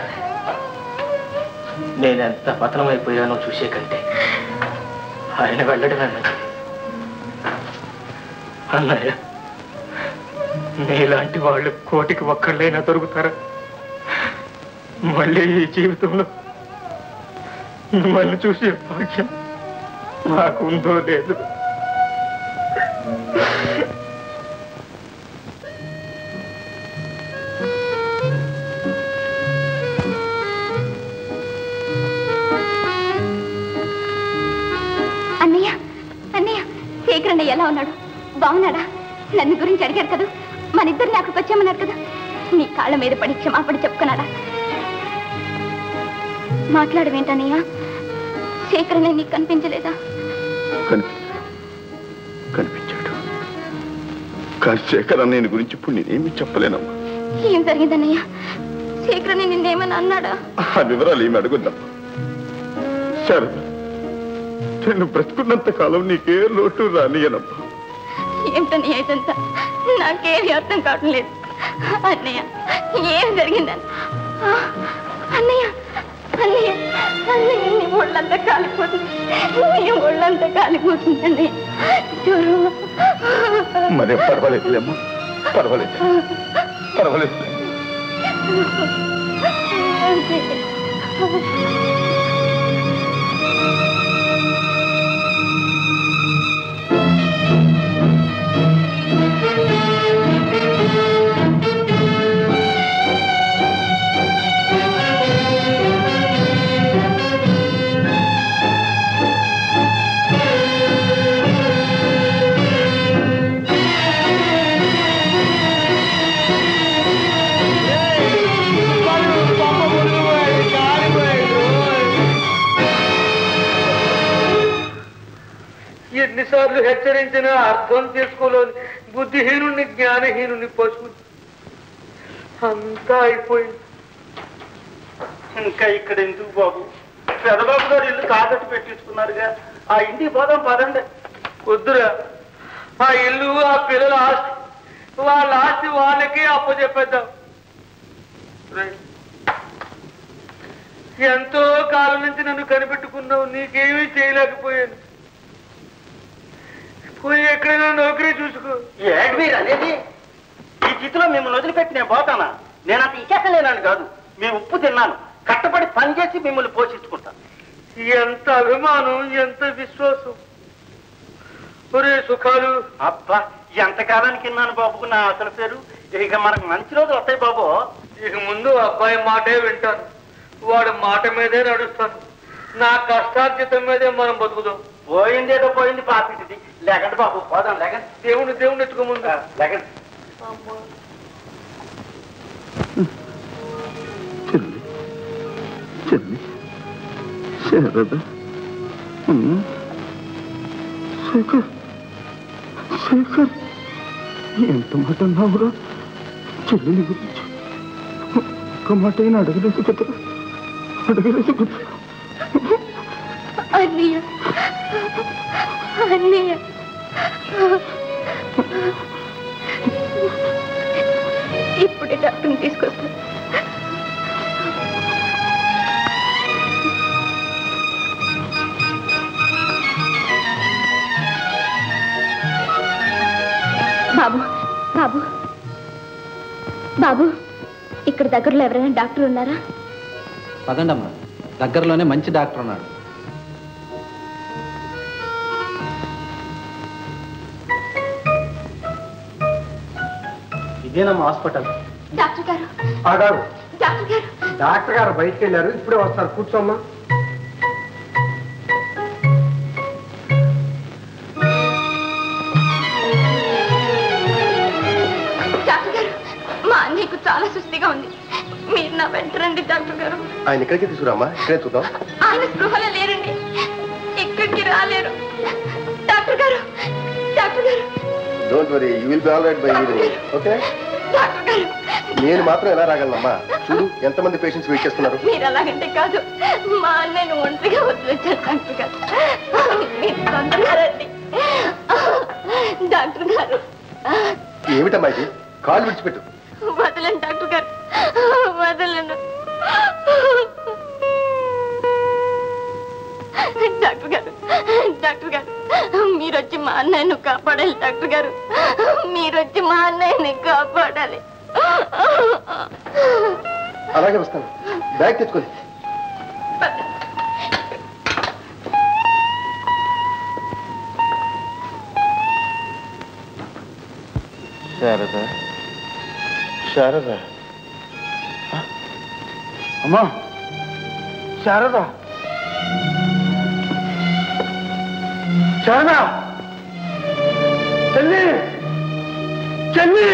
నేనెంత పతనమైపోయానో చూసే కంటే ఆయన వెళ్ళడమే మంచిది అన్నయ్య నీలాంటి వాళ్ళు కోటికి ఒక్కళ్ళైనా దొరుకుతారా మళ్ళీ ఈ జీవితంలో మిమ్మల్ని చూసే భాగ్యం నాకు ఉందో లేదు అన్నయ్య అన్నయ్య శేఖర్ అన్నయ్య ఎలా ఉన్నాడు బాగున్నాడా నన్ను గురించి అడిగారు కదా మన ఇద్దరిని అక్కడికి వచ్చామన్నారు కదా నీ కాళ్ళ మీద పడి క్షమాపణ చెప్పుకున్నాడా మాట్లాడవేంటన్నయ్య శేఖర్ అన్నయ్య నీకు కనిపించలేదా కనిపించాడు కనిపించాడు కానీ శేఖర్ అన్నయ్య గురించి ఇప్పుడు నేనేమి చెప్పలేనమ్మా ఏం జరిగిందన్నయ్య శేఖర్ అన్నయ్య నిన్నేమని అన్నాడా ఆ వివరాలు ఏమి అడుగుద్దాం శారద నేను బ్రతుకున్నంత కాలం నీకే లోటు రానియనమ్మా ఏమిటన్నయ్య ఇదంతా నాకేమీ అర్థం కావటం లేదు అన్నయ్య ఏం జరిగిందని ఆ, అన్నయ్య అన్నయ్య అన్నయ్య నీ ఒళ్ళంతా కాలిపోతుంది నీ ఒళ్ళంతా కాలిపోతుంది అన్నయ్య జ్వరం మరే పర్వాలేదులేమ్మా పర్వాలేదు పర్వాలేదు ఎన్నిసార్లు హెచ్చరించినా అర్థం చేసుకోలేని బుద్ధిహీనుని జ్ఞానహీనుని పశువు అంతా అయిపోయింది ఇంకా ఇక్కడ ఎందుకు బాబు పెదబాబు గారు ఇల్లు కాదట్టు పెట్టించుకున్నారుగా ఆ ఇంటికి పోదాం పదండి వద్దురా ఆ ఇల్లు ఆ పిల్లల ఆస్తి వాళ్ళ ఆస్తి వాళ్ళకే అప్పచెప్పేద్దాం రండి. ఎంతో కాలం నుంచి నన్ను కనిపెట్టుకున్నావు నీకేమీ చేయలేకపోయాను పోయి ఎక్కడైనా నౌకరీ చూసుకో ఏంటి మీరు అనేది ఈ స్థితిలో మిమ్మల్ని వదిలిపెట్టి నేను పోతానా నేను అంత ఇచ్చేసలేనాను కాదు మీ ఉప్పు తిన్నాను కట్టబడి పని చేసి మిమ్మల్ని పోషించుకుంటాను ఎంత అభిమానం ఎంత విశ్వాసం ఒరే సుఖాలు అబ్బా ఎంతకాలానికి విన్నాను బాబుకు నా అసలు పేరు ఇక మనకు మంచి రోజులు వస్తాయి బాబు ఇక ముందు అబ్బాయి మాటే వింటాను వాడి మాట మీదే నడుస్తాను నా కష్టార్జితం మీదే మనం బతుకుదాం పోయిందేదో పోయింది పాపిటిది లేకండి బాబు పోదాం లేకండి దేవుని దేవుని ఎత్తుకు ముందు లేకండి చెల్లి చెల్లి శారద ఉమ్. శేఖర్ శేఖర్ ఎంత మాట అన్నావురా చెల్లిని గురించి ఒక్క మాట అయినా అడగలేదు కదా అడగలేదు కదా అన్నయ్య అన్నయ్య ఇప్పుడే డాక్టర్ని తీసుకొస్తాను బాబు బాబు బాబు ఇక్కడ దగ్గరలో ఎవరైనా డాక్టర్ ఉన్నారా పదండమ్మా దగ్గరలోనే మంచి డాక్టర్ ఉన్నాడు ఇదేనమ్మా హాస్పిటల్ డాక్టర్ గారు ఆగారు డాక్టర్ గారు డాక్టర్ గారు బయటికి వెళ్ళారు ఇప్పుడే వస్తారు కూర్చోమ్మా డాక్టర్ గారు మా అన్నయ్యకు చాలా సుస్థిగా ఉంది మీరు నా వెంట రండి డాక్టర్ గారు ఆయన ఇక్కడికి తీసుకురామ్మా ఇక్కడే చూద్దాం ఆయన స్పృహలో లేరండి ఇక్కడికి రాలేరు డాక్టర్ గారు డాక్టర్ గారు don't worry you will be all right bye evening okay doctor గారు నేను మాత్రం ఎలా రాగలనమ్మా చూడు ఎంతమంది పేషెంట్స్ వెయిట్ చేస్తున్నారు మీరు అలాగంటే కాదు మా అన్నయ్యను ఒంటరిగా వదిలేశారు డాక్టర్ గారు మీరు తొందరగా రండి డాక్టర్ గారు ఏమిటమ్మా ఇది కాళ్ళు విడిచిపెట్టు వదలండి డాక్టర్ గారు వదలను డాక్టర్ గారు డాక్టర్ గారు మీరు వచ్చి మా అన్నయ్యను కాపాడాలి డాక్టర్ గారు మీరు వచ్చి మా అన్నయ్యని కాపాడాలి అలాగే వస్తాను బ్యాగ్ తెచ్చుకొని శారద శారద అమ్మా శారద శారద చెల్లి చెల్లి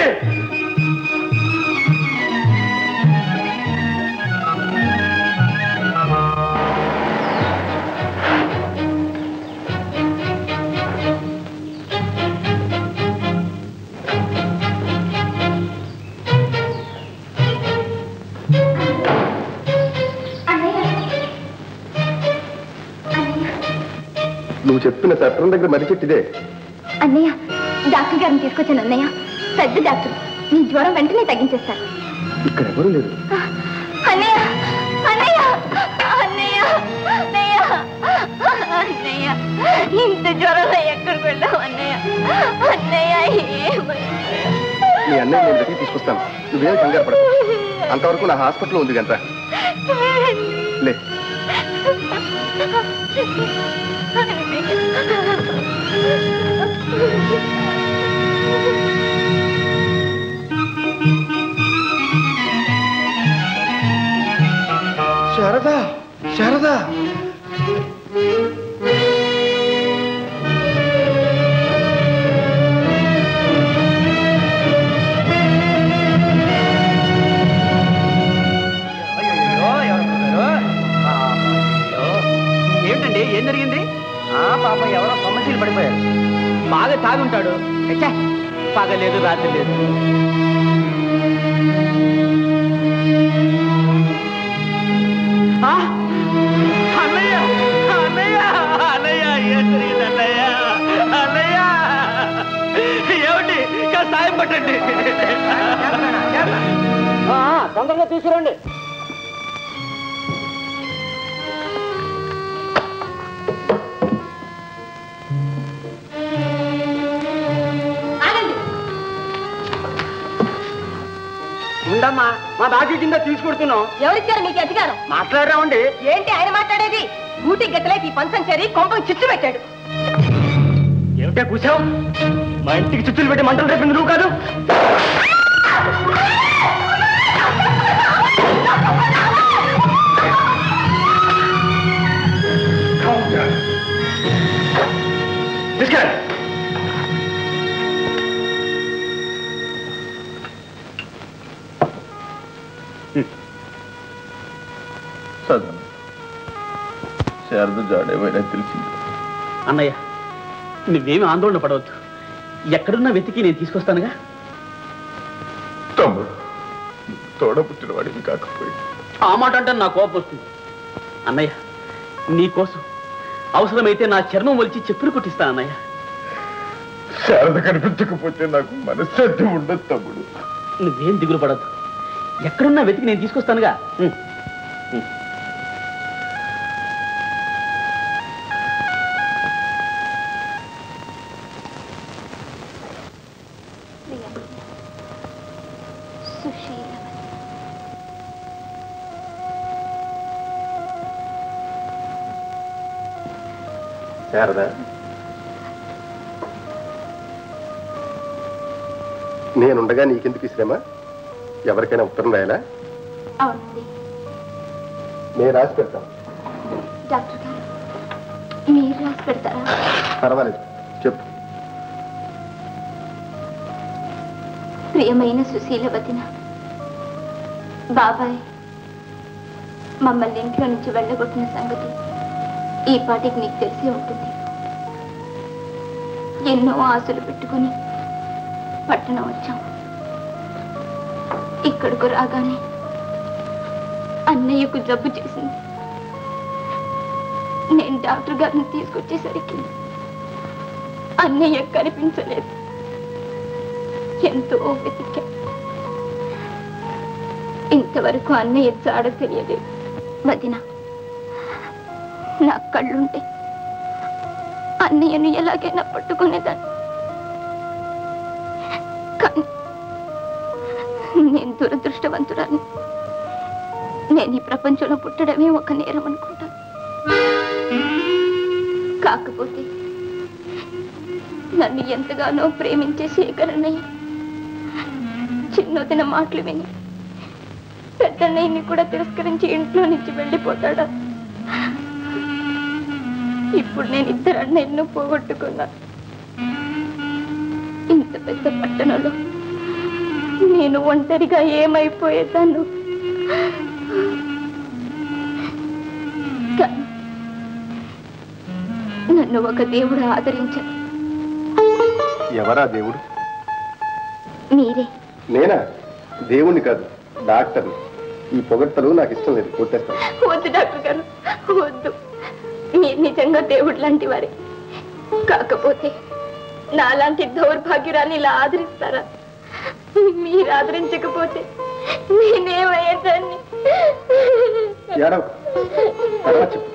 నువ్వు చెప్పిన చట్టం దగ్గర మర్రి చెట్టిదే అన్నయ్య డాక్టర్ గారిని తీసుకొచ్చాను అన్నయ్య పెద్ద డాక్టర్ నీ జ్వరం వెంటనే తగ్గించేస్తారు ఇక్కడ ఎవరు లేరు అన్నయ్య అన్నయ్య అన్నయ్య అన్నయ్య అన్నయ్య ఇంత జ్వరంలో ఎక్కడికి వెళ్ళావు అన్నయ్య అన్నయ్య ఏమైంది నీ అన్నయ్య నేను దగ్గరికి తీసుకొస్తాను నువ్వేం కంగారు పడకు అంతవరకు నా హాస్పిటల్ ఉంది గంట లే శారదా శారదా ఏమిటండి ఏం జరిగింది ఆ పాప ఎవరో సమస్యలు పడిపోయారు బాగా తాగి ఉంటాడు ఛే, పగలేదు రాత్రి లేదు ఆ! అన్నయ్య అన్నయ్య అన్నయ్య ఏం జరిగింది అన్నయ్య అన్నయ్య ఏమిటి ఇంకా సాయం పట్టండి తొందరగా తీసుకురండి ఆగండి ఉండమ్మా మా దాకి కింద తీసుకొడుతున్నాం ఎవరిచ్చారు మీకు అధికారం మాట్లాడరామండి ఏంటి ఆయన మాట్లాడేది ఊటి గట్టలేకి ఈ పంచం చేరి కొంపం చిచ్చు పెట్టాడు ఏమిటా కూర్చావు మా ఇంటికి చుచ్చులు పెట్టి మంటలు రేపింది నువ్వు కాదు తీసుకెళ్ళండి చదువు శారద జాడేమైనా తెలిసింది అన్నయ్య నువ్వేమి ఆందోళన పడవద్దు ఎక్కడున్నా వెతికి నేను తీసుకొస్తానుగా తమ్ముడు తోడ పుట్టినవాడిని కాకపోయి ఆ మాట అంటే నా కోపం వస్తుంది అన్నయ్య నీకోసం అవసరమైతే నా చర్మం ఒలిచి చెప్పులు కుట్టిస్తా అన్నయ్య శారద కనిపించకపోతే నాకు మనశ్శాంతి ఉండదు తమ్ముడు నువ్వేం దిగులు పడద్దు ఎక్కడున్నా వెతికి నేను తీసుకొస్తానుగా ఉం. ఉం. సుశీల శారద నేనుండగా నీకెందుకు ఈ శ్రమ ఎవరికైనా ఉత్తరం రాయాలా అవునండి నేను రాసి పెడతాను డాక్టర్ గారు మీరు రాసి పెడతారా పర్వాలేదు చెప్పు ప్రియమైన సుశీలవతిన బాబాయ్ మమ్మల్ని ఇంట్లో నుంచి వెళ్ళగొట్టిన సంగతి ఈ పాటికి నీకు తెలిసి ఉంటుంది ఎన్నో ఆశలు పెట్టుకుని పట్టణం వచ్చాం ఇక్కడకు రాగానే అన్నయ్యకు జబ్బు చేసింది నేను డాక్టర్ గారిని తీసుకొచ్చేసరికి అన్నయ్య కనిపించలేదు ఎంతో వెతికా ఇంతవరకు అన్నయ్య జాడ తెలియలేదు వదిన నా కళ్ళుంటే అన్నయ్యను ఎలాగైనా పట్టుకునేదాన్ని కానీ నేను దురదృష్టవంతురాన్ని నేను ఈ ప్రపంచంలో పుట్టడమే ఒక నేరం అనుకుంటాను కాకపోతే నన్ను ఎంతగానో ప్రేమించే శేఖరన్నయ్య చిన్నదిన మాటలు విని పెద్దన్నయ్యని కూడా తిరస్కరించి ఇంట్లో నుంచి వెళ్ళిపోతాడా ఇప్పుడు నేను ఇద్దరు అన్నయ్యను పోగొట్టుకున్నా ఇంత పెద్ద పట్టణంలో నేను ఒంటరిగా ఏమైపోయేదాన్ని కానీ నన్ను ఒక దేవుడు ఆదరించాడు ఎవరా దేవుడు మీరే నేనా దేవుణ్ణి కాదు డాక్టర్ని ఈ పొగడ్తలు నాకు ఇష్టం లేదు కొట్టేస్తాను వద్దు డాక్టర్ గారు వద్దు మీరు నిజంగా దేవుడు లాంటి వారే కాకపోతే నాలాంటి దౌర్భాగ్యురాన్ని ఇలా ఆదరిస్తారా మీరు ఆదరించకపోతే నేనేమయ్యేదాన్ని ఏడవ తర్వాత చెప్పు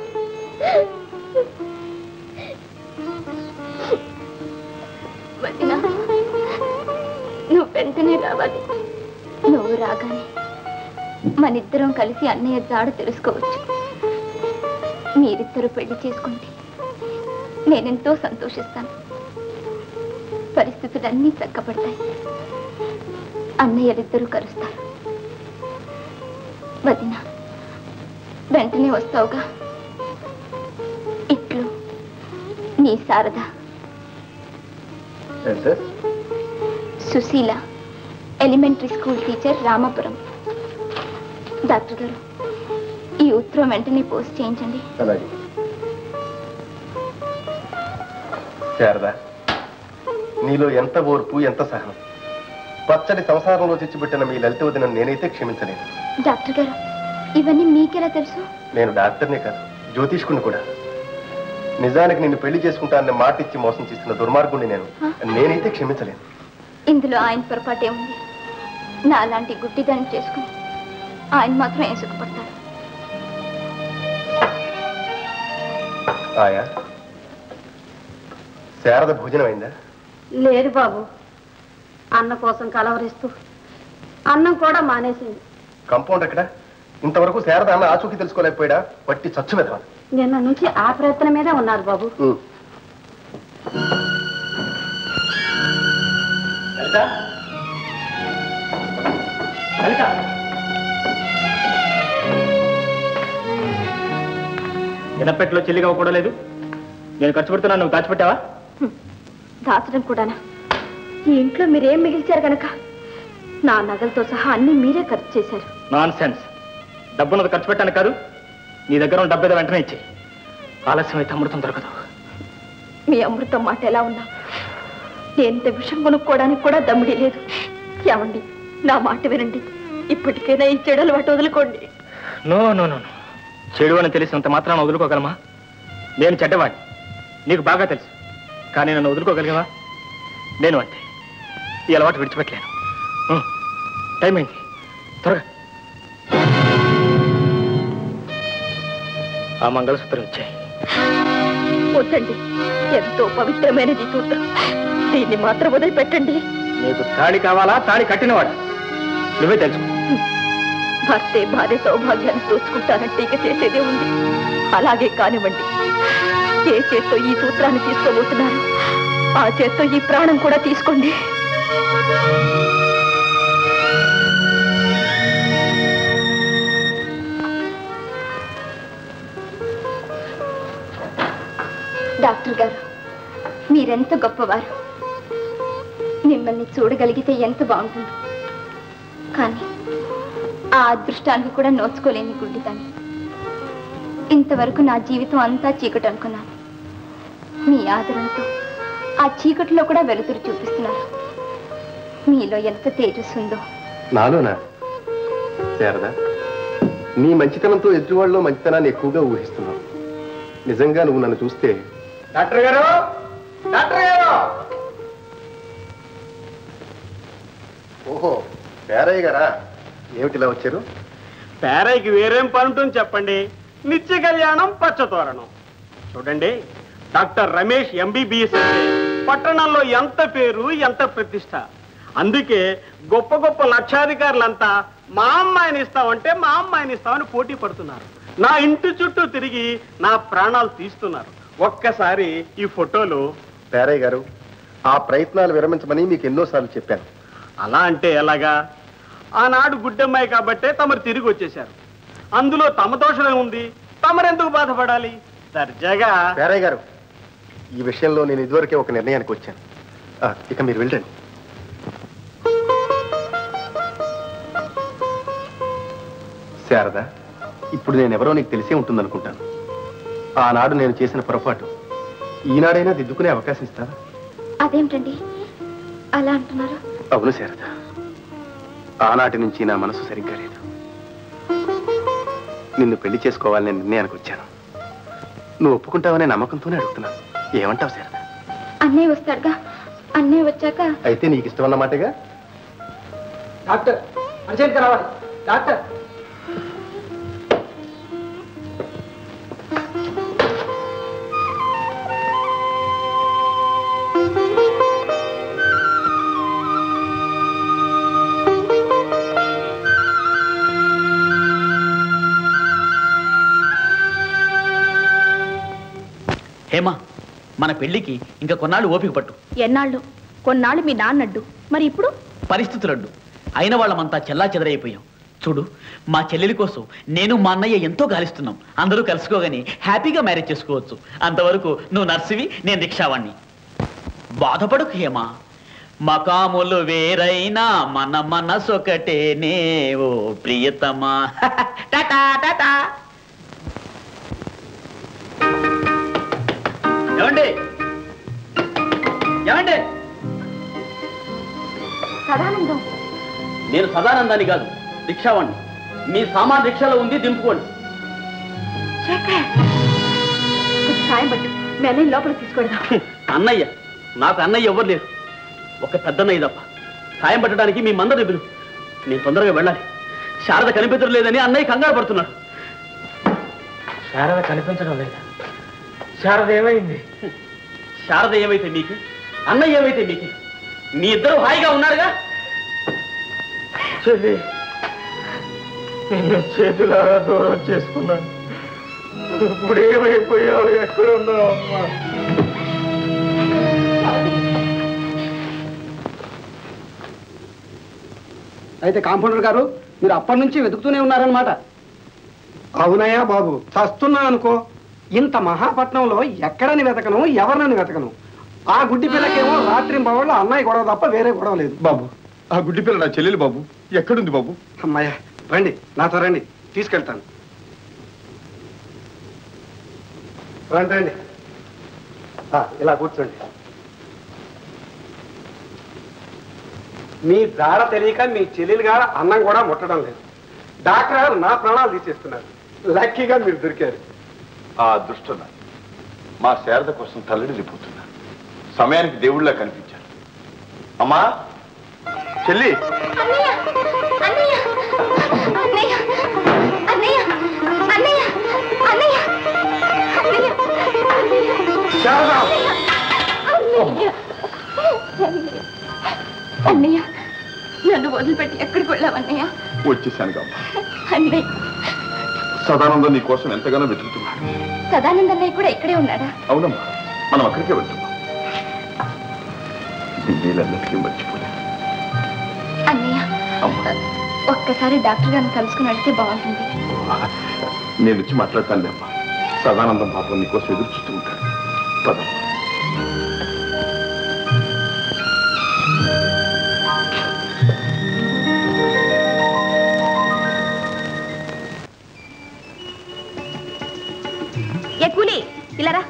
వదినా నువ్వు వెంటనే రావాలి నువ్వు రాగానే మనిద్దరం కలిసి అన్నయ్య జాడ తెలుసుకోవచ్చు మీరిద్దరు పెళ్లి చేసుకుంటే నేనెంతో సంతోషిస్తాను పరిస్థితులన్నీ చక్కబడతాయి అన్నయ్యలిద్దరూ కలుస్తారు వదిన వెంటనే వస్తావుగా ఇట్లు నీ Sharada Sushila elementary school teacher Ramapuram doctor గారు ఈ ఉత్తరం వెంటనే పోస్ట్ చేయించండి అలాగే శారదా నీలో ఎంత ఓర్పు ఎంత సహనం పచ్చడి సంసారంలో తెచ్చిపెట్టిన మీ లలిత వదిన నేనైతే క్షమించలేను డాక్టర్ గారు ఇవన్నీ మీకెలా తెలుసు నేను డాక్టర్నే కాదు జ్యోతిష్కుని కూడా నిజానికి నిన్ను పెళ్లి చేసుకుంటానని మాట ఇచ్చి మోసం చేసిన దుర్మార్గుణ్ణి నేను నేనైతే క్షమించలేను ఇందులో ఆయన పొరపాటే ఉంది నా అలాంటి గుడ్డిదాన్ని చేసుకుని ఆయన మాత్రం ఏం సుఖపడతారు ఆయా శారద భోజనం అయిందా లేదు బాబు అన్న కోసం కలవరిస్తూ అన్నం కూడా మానేసింది కంపౌండ్ ఎక్కడ ఇంతవరకు శారద అన్న ఆచూకీ తెలుసుకోలేకపోయాడా పట్టి చచ్చు మీద నిన్న నుంచి ఆ ప్రయత్నం మీదే ఉన్నారు బాబు లలిత లలిత ఎనపెట్లో చెల్లిగా కూడా లేదు నేను ఖర్చు పెడుతున్నా నువ్వు దాచిపెట్టావా దాచడం కూడానా ఈ ఇంట్లో మీరేం మిగిల్చారు గనక నా నగలతో సహా అన్ని మీరే ఖర్చు చేశారు నాన్ సెన్స్ డబ్బున్నది ఖర్చు పెట్టాను కాదు నీ దగ్గర ఉన్న డబ్బు ఏదో వెంటనే ఇచ్చి ఆలస్యం అయితే అమృతం దొరకదు మీ అమృతం మాట ఎలా ఉన్నా ఎంత విషం కొనుక్కోవడానికి కూడా దమ్ముడి లేదు ఏమండి నా మాట వినండి ఇప్పటికైనా ఈ చెడు అలవాటు వదులుకోండి నో నో నో నో. చెడు అని తెలిసినంత మాత్రాన వదులుకోగలమా నేను చెడ్డవాడిని నీకు బాగా తెలుసు కానీ నన్ను వదులుకోగలిగవా నేను అంతే ఈ అలవాటు విడిచిపెట్టలేను ఉం. టైం అయింది త్వరగా ఆ మంగళసూత్రం ఇచ్చాయి వద్దండి ఎంతో పవిత్రమైనది సూత్రం దీన్ని మాత్రం వదిలిపెట్టండి నీకు తాళి కావాలా తాళి కట్టినవాడు నువ్వే తెలుసుకో భర్తే భార్య సౌభాగ్యాన్ని దోచుకుంటానంటే ఇక చేసేదే ఉంది అలాగే కానివ్వండి ఏ చేత్తో ఈ సూత్రాన్ని తీసుకోబోతున్నారు ఆ చేత్తో ఈ ప్రాణం కూడా తీసుకోండి డాక్టర్ గారు మీరెంత గొప్పవారు మిమ్మల్ని చూడగలిగితే ఎంత బాగుంటుంది కానీ ఆ అదృష్టానికి కూడా నోచుకోలేని గుడ్డిదాన్ని ఇంతవరకు నా జీవితం అంతా చీకటి అనుకున్నాను మీ ఆదరణతో ఆ చీకటిలో కూడా వెలుతురు చూపిస్తున్నారు మీలో ఎంత తేజస్సు ఉందో నాలోనా శారద నీ మంచితనంతో ఎదుటివాళ్ళలో మంచితనాన్ని ఎక్కువగా ఊహిస్తున్నావు నిజంగా నువ్వు నన్ను చూస్తే డాక్టర్ గారు డాక్టర్ గారు ఓహో పేరయ్య గారా ఏమిటి ఇలా వచ్చారు పేరైకి వేరేం పని ఉంటుంది చెప్పండి నిత్య కళ్యాణం పచ్చతోరణం చూడండి డాక్టర్ రమేష్ ఎంబీబీఎస్ అంటే పట్టణంలో ఎంత పేరు ఎంత ప్రతిష్ట అందుకే గొప్ప గొప్ప లక్షాధికారులంతా మా అమ్మాయిని ఇస్తామంటే మా అమ్మాయిని ఇస్తామని పోటీ పడుతున్నారు నా ఇంటి చుట్టూ తిరిగి నా ప్రాణాలు తీస్తున్నారు ఒక్కసారి ఈ ఫోటోలు పేరయ్య గారు ఆ ప్రయత్నాలు విరమించమని మీకు ఎన్నోసార్లు చెప్పాను అలా అంటే ఎలాగా ఆనాడు గుడ్డమ్మాయి కాబట్టే తమరు తిరిగి వచ్చేశారు అందులో తమ దోషమే ఉంది తమరెందుకు బాధపడాలి దర్జాగా పేరయ్య గారు ఈ విషయంలో నేను ఇదివరకే ఒక నిర్ణయానికి వచ్చాను ఆ, ఇక మీరు వెళ్ళండి శారద ఇప్పుడు నేను ఎవరో నీకు తెలిసే ఉంటుందనుకుంటాను ఆనాడు నేను చేసిన పొరపాటు ఈనాడైనా దిద్దుకునే అవకాశం ఇస్తారా అదేమిటండి అలా అంటున్నారు అవును శారద ఆనాటి నుంచి నా మనసు సరిగ్గా లేదు నిన్ను పెళ్లి చేసుకోవాలనే నిర్ణయానికి వచ్చాను నువ్వు ఒప్పుకుంటావనే నమ్మకంతోనే అడుగుతున్నాను ఏమంటావు శారద అన్నయ్య వస్తాడుగా అన్నయ్య వచ్చాక అయితే నీకు ఇష్టం అన్నమాటగా డాక్టర్ అర్జెంట్గా రావాలి డాక్టర్ హేమా మన పెళ్లికి ఇంకా కొన్నాళ్ళు ఓపిక పట్టు ఎన్నాళ్ళు కొన్నాళ్ళు మీ నాన్నడ్డు మరి ఇప్పుడు పరిస్థితులడ్డు అయిన వాళ్ళమంతా చెల్లా చెదరైపోయాం చూడు మా చెల్లెలి కోసం నేను మా అన్నయ్య ఎంతో గాలిస్తున్నాం అందరూ కలుసుకోగాని హ్యాపీగా మ్యారేజ్ చేసుకోవచ్చు అంతవరకు నువ్వు నర్సివి నేను రిక్షావాణ్ణి బాధపడకు హేమా మకాములు వేరైనా మన మనసొకటేనే ఓ ప్రియతమా టాటా టాటా ఏమండి ఏమండి సదానందం నేను సదానందాన్ని కాదు రిక్షావాణ్ణి మీ సామాన్ రిక్షాలో ఉంది దింపుకోండి శేఖర్ కొంచెం సాయం పట్టు మీ అన్నయ్య లోపలికి తీసుకెడదాం అన్నయ్య నాకు అన్నయ్య ఎవ్వరు లేరు ఒక పెద్దన్నయ్య తప్ప సాయం పట్టడానికి మీ మందరు ఎదురు నేను తొందరగా వెళ్ళాలి శారద కనిపించడం లేదని అన్నయ్య కంగారు పడుతున్నాడు శారద కనిపించడం లేదా శారద ఏమైంది శారద ఏమైతే మీకు అన్నయ్య ఏమైతే మీకు మీ ఇద్దరు హాయిగా ఉన్నారుగా చెల్లి నిన్ను చేతులారా దూరం చేసుకున్నాను ఇప్పుడు ఏమైపోయావు ఎక్కడున్నావు అమ్మా అయితే కాంపౌండర్ గారు మీరు అప్పటి నుంచి వెతుకుతూనే ఉన్నారనమాట అవునయ్యా బాబు చస్తున్నా అనుకో ఇంత మహాపట్నంలో ఎక్కడని వెతకను ఎవరినని వెతకను ఆ గుడ్డి పిల్లకేమో రాత్రి బావుల్లో అన్నయ్య గొడవ తప్ప వేరే గొడవ లేదు బాబు ఆ గుడ్డి పిల్ల నా చెల్లెలు బాబు ఎక్కడుంది బాబు అమ్మాయ రండి నాతో రండి తీసుకెళ్తాను రండి రండి ఆ, ఇలా కూర్చోండి మీ దార తెలియక మీ చెల్లెలు గారు అన్నం కూడా ముట్టడం లేదు డాక్టర్ గారు నా ప్రాణాలు తీసేస్తున్నారు లక్కీగా మీరు దొరికారు ఆ అదృష్టం నాది. మా శారద కోసం తల్లడిల్లిపోతున్నా సమయానికి దేవుళ్ళ కనిపించారు అమ్మా చెల్లి అన్నయ్య అన్నయ్య అన్నయ్య అన్నయ్య అన్నయ్య అన్నయ్య అన్నయ్య శారద అన్నయ్య అన్నయ్య నన్ను వదిలిపెట్టి ఎక్కడికి వెళ్ళావు అన్నయ్య వచ్చేసాను అమ్మా అన్నయ్య సదానందం నీ కోసం ఎంతగానో వెతుకుతున్నాడు సదానంద అన్నయ్య కూడా ఇక్కడే ఉన్నాడా అవునమ్మా మనం అక్కడికే వెళ్తున్నాం వీళ్ళందరికీ మర్చిపోలే అన్నయ్య అమ్మా ఒక్కసారి డాక్టర్ గారిని కలుసుకుని వెళ్తే బాగుంటుంది నేను వచ్చి మాట్లాడతాను అమ్మా సదానందం పాపం నీకోసం ఎదురు చూస్తూ ఉంటాడు పదమ్మా ఏ కూలి ఇలా రా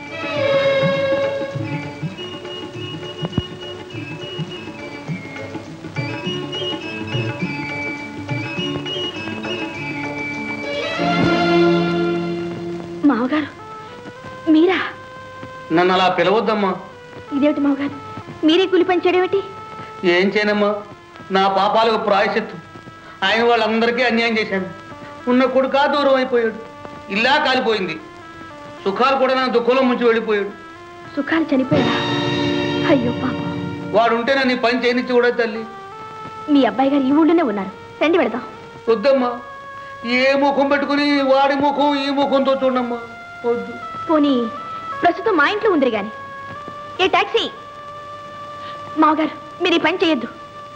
మావగారు మీరా నన్ను అలా పిలవద్దమ్మా ఇదేమిటి మావగారు మీరే కూలి పని చేయడం ఏమిటి ఏం చేయనమ్మా నా పాపాలకు ప్రాయశత్తు ఆయన వాళ్ళందరికీ అన్యాయం చేశాను ఉన్న కొడుకా దూరం అయిపోయాడు ఇల్లా కాలిపోయింది సుఖాలు కూడా నా దుఃఖంలో ముంచి వెళ్ళిపోయాడు సుఖాలు చనిపోయాడా అయ్యో పాపం వాడు ఉంటే నన్ను ఈ పని చేయనిచ్చి కూడా తల్లి మీ అబ్బాయి గారు ఈ ఊళ్ళోనే ఉన్నారు రండి వెళదాం వద్దమ్మా ఏ ముఖం పెట్టుకుని వాడి ముఖం ఈ ముఖంతో చూడమ్మా వద్దు పోనీ ప్రస్తుతం మా ఇంట్లో ఉందిరి గాని ఏ టాక్సీ మావగారు మీరు ఈ పని చేయొద్దు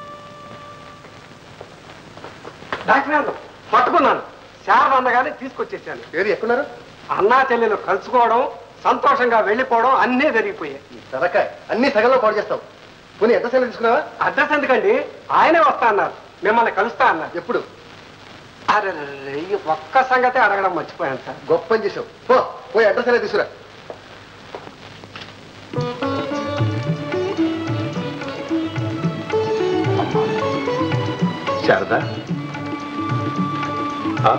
డాక్టర్ పట్టుకున్నాను శారద అన్నగానే తీసుకొచ్చేసాను ఏది ఎక్కడున్నారు అన్నా చెల్లెలు కలుసుకోవడం సంతోషంగా వెళ్ళిపోవడం అన్నీ జరిగిపోయాయి సరకాయ అన్ని సగంలో పాడు చేస్తావు పోనీ ఎంత సెలవు తీసుకున్నావా అడ్రస్ ఎందుకండి ఆయనే వస్తా అన్నారు మిమ్మల్ని కలుస్తా అన్నారు ఎప్పుడు అరే ఈ ఒక్క సంగతే అడగడం మర్చిపోయాను సార్ గొప్ప పని చేసావు పో పోయి అడ్రస్ అనేది తీసుకురా శారద ఆ?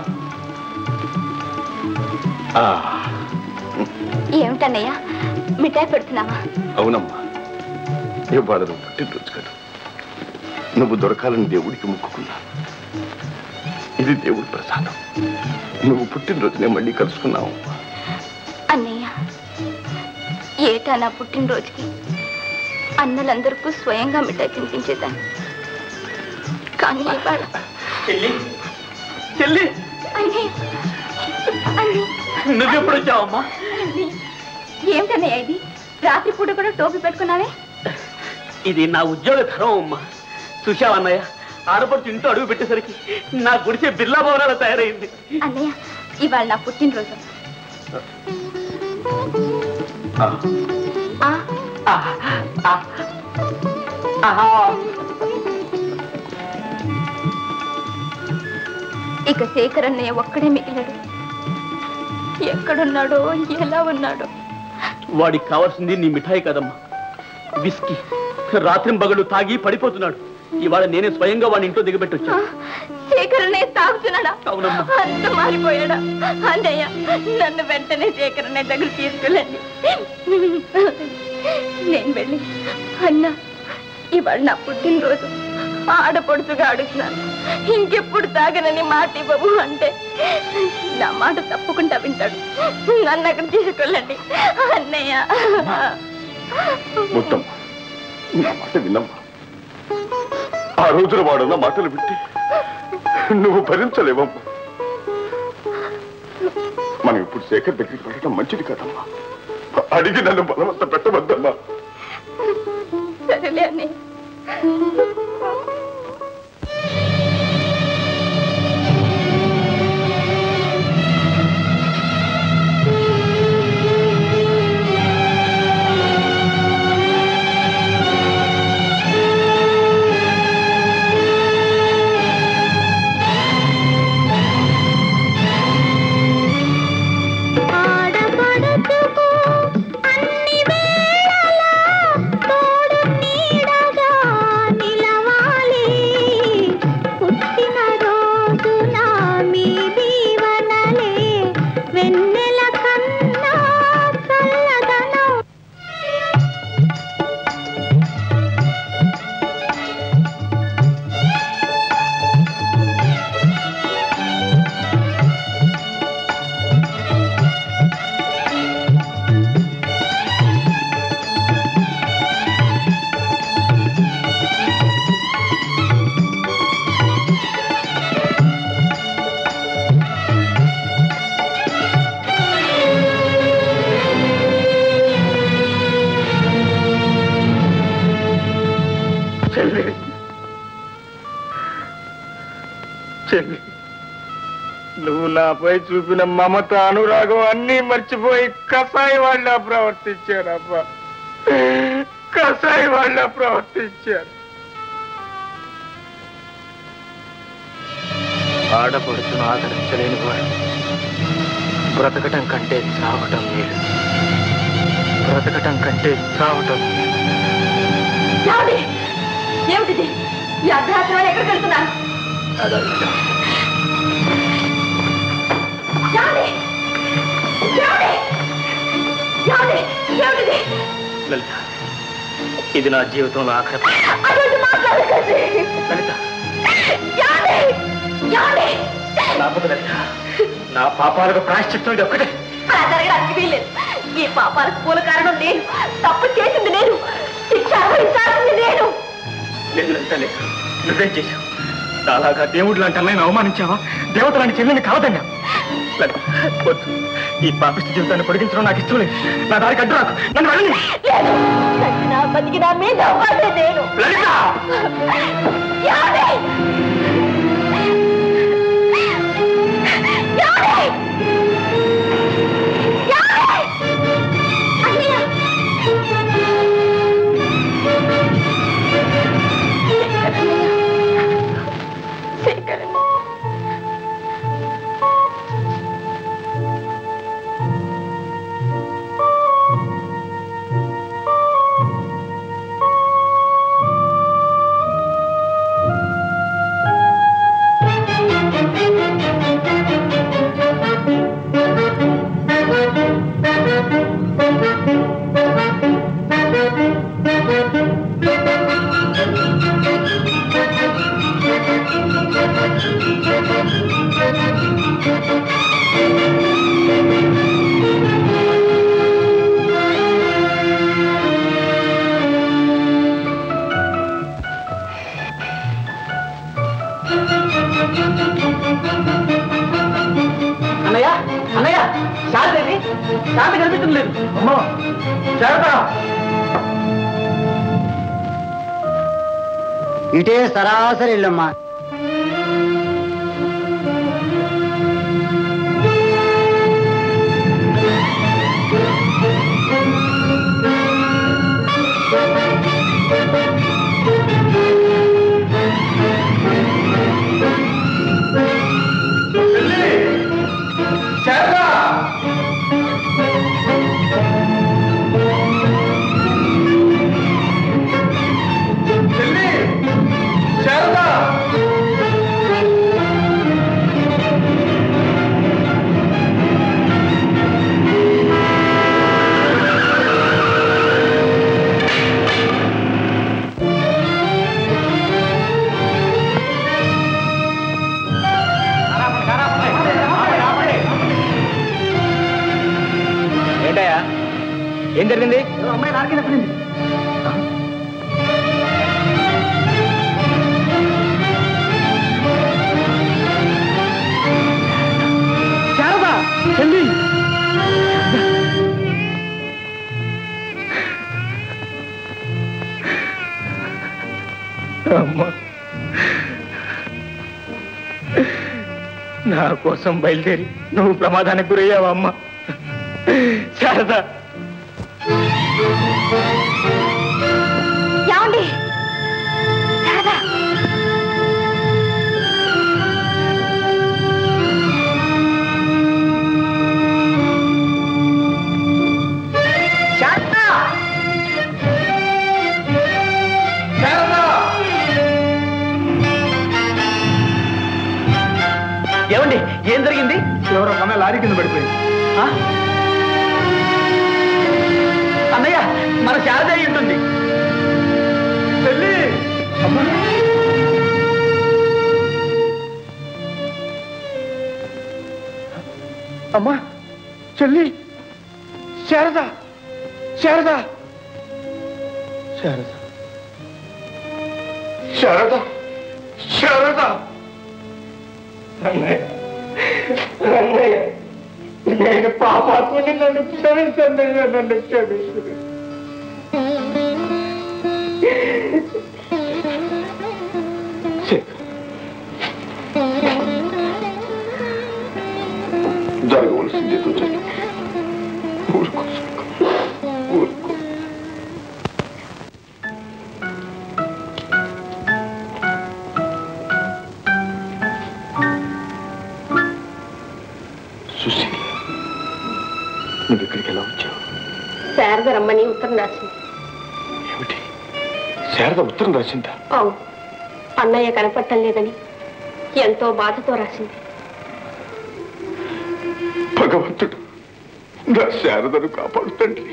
ఆ, ఏమిటన్నయ్య మిఠాయి పెడుతున్నావా అవునమ్మా ఇవాళ నువ్వు పుట్టినరోజు కదా నువ్వు దొరకాలని దేవుడికి మొక్కుకున్నాను ఇది దేవుడి ప్రసాదం నువ్వు పుట్టినరోజునే మళ్ళీ కలుసుకున్నావు అన్నయ్య ఏటా నా పుట్టినరోజుకి అన్నలందరికీ స్వయంగా మిఠాయి తినిపించేదాన్ని కానీ ఇవాళ చెల్లి చెల్లి అన్నయ్య అన్నయ్య నువ్వెప్పుడు వచ్చావమ్మా ఏమిటన్నయ్య ఇది రాత్రి పూట కూడా టోపీ పెట్టుకున్నావే ఇది నా ఉద్యోగ ధర్మం అమ్మా చూశావన్నయ్య ఆడపడుచు ఇంట్లో అడుగు పెట్టేసరికి నా గుడిసె బిర్లా భవనాల తయారైంది అన్నయ్య ఇవాళ నా పుట్టినరోజు ఆ, ఇక శేఖర్ అన్నయ్య ఒక్కడే మిగిలాడు ఎక్కడున్నాడో ఎలా ఉన్నాడో వాడికి కావాల్సింది నీ మిఠాయి కదమ్మా విస్కీ రాత్రి బగలు తాగి పడిపోతున్నాడు ఇవాళ నేనే స్వయంగా వాడి ఇంట్లో దిగబెట్టొచ్చా శేఖర్ అన్నయ్య తాగుతున్నాడా అవునమ్మా. అంత మారిపోయాడా అన్నయ్య నన్ను వెంటనే శేఖర్ అన్నయ్య దగ్గర తీసుకెళ్ళండి నేను వెళ్ళి అన్న ఇవాళ నా పుట్టినరోజు ఆడపడుచుగా అడుగుతున్నాను ఇంకెప్పుడు తాగనని మాట ఇవ్వవు అంటే నా మాట తప్పకుండా వింటాడు నన్ను అక్కడ తీసుకెళ్ళండి అన్నయ్య మొత్తం నా మాట విన్నమ్మా ఆ రోజున వాడున్న మాటలు విట్టి నువ్వు భరించలేవమ్మా మనం ఇప్పుడు శేఖర్ దగ్గరికి వెళ్ళడం మంచిది కదమ్మా అడిగి నన్ను బలవంత పెట్టవద్దమ్మా సరేలే అన్నయ్య ఆడపడుచుకు అన్ని వేళలా తోడు నీడగా నిలవాలి పుట్టిన రోజున మీ దీవనలే వెన్నెల కన్నా చల్లదనం చెల్లి చెల్లి నువ్వు నాపై చూపిన మమత అనురాగం అన్నీ మర్చిపోయి కసాయి వాళ్ళ ప్రవర్తించారబ్బా కసాయి వాళ్ళ ప్రవర్తించారు ఆడపడుచును ఆదరించలేని వాడు బ్రతకటం కంటే చావటం మేలు బ్రతకటం కంటే చావటం మేలు ఏమిటి? ఏమిటిది ఈ అర్ధరాత్రి ఎక్కడికి వెళ్తున్నారు అడవిలో ఏమిటి? ఏమిటి? ఏమిటి? ఏమిటిది? లలిత ఇది నా జీవితంలో ఆఖరి అటువంటి మాట్లాడకండి లలిత ఏమిటి? ఏమండి? లేకపోతే లలిత, నా పాపాలకు ప్రాయశ్చిత్తం ఇది ఒక్కటే అలా జరగడానికి వీల్లేదు ఈ పాపాలకు పూల కారణం నేను తప్పు చేసింది నేను శిక్ష అనుభవించాల్సింది నేను లేదు లలిత లేదు నువ్వేం చేశావు నాలాగా దేవుడు లాంటి అన్నయ్యను అవమానించావా దేవత లాంటి చెల్లెని కావదన్నా లలిత వద్దు ఈ పాపిష్టి జీవితాన్ని పొడిగించడం నాకు ఇష్టం లేదు నా దారికి అడ్డు రాకు నన్ను వెళ్ళని లేదు చచ్చినా బతికినా మీద అవ్వాలే నేను లలిత ఏమండి? ఏమండి? ఏమండి? అన్నయ్య! శేఖరన్న. అన్నయ్య అన్నయ్య శాంతి ఏది? శాంతి కనిపించడం లేదు అమ్మా జాగ్రత్త ఇటే సరాసరి ఇల్లమ్మా ఏంటయ్యా ఏం జరిగింది అమ్మాయి నాకే పడింది శారదా చెల్లి అమ్మా నా కోసం బయలుదేరి నువ్వు ప్రమాదానికి గురయ్యావా అమ్మా శారదా ఏమండి శారదా ఏమండి ఏం జరిగింది ఎవరో కన్నా లారీ కింద పడిపోయింది ఆ? అన్నయ్య మన శారద అయి ఉంటుంది చెల్లి అమ్మా అమ్మా చెల్లి శారద శారద శారద శారద శారద అన్నయ్య అన్నయ్య నేను పాపాత్మని నన్ను క్షమించండి నన్ను క్షమించండి జరగవలసింది ఏదో జరిగింది ఊరుకో ఊరుకో సుశీల నువ్వు ఇక్కడికి ఎలా వచ్చావు శారద రమ్మని ఉత్తరం రాసింది ఏమిటి శారద ఉత్తరం రాసిందా అవును అన్నయ్య కనపడటం లేదని ఎంతో బాధతో రాసింది భగవంతుడు నా శారదను కాపాడు తండ్రి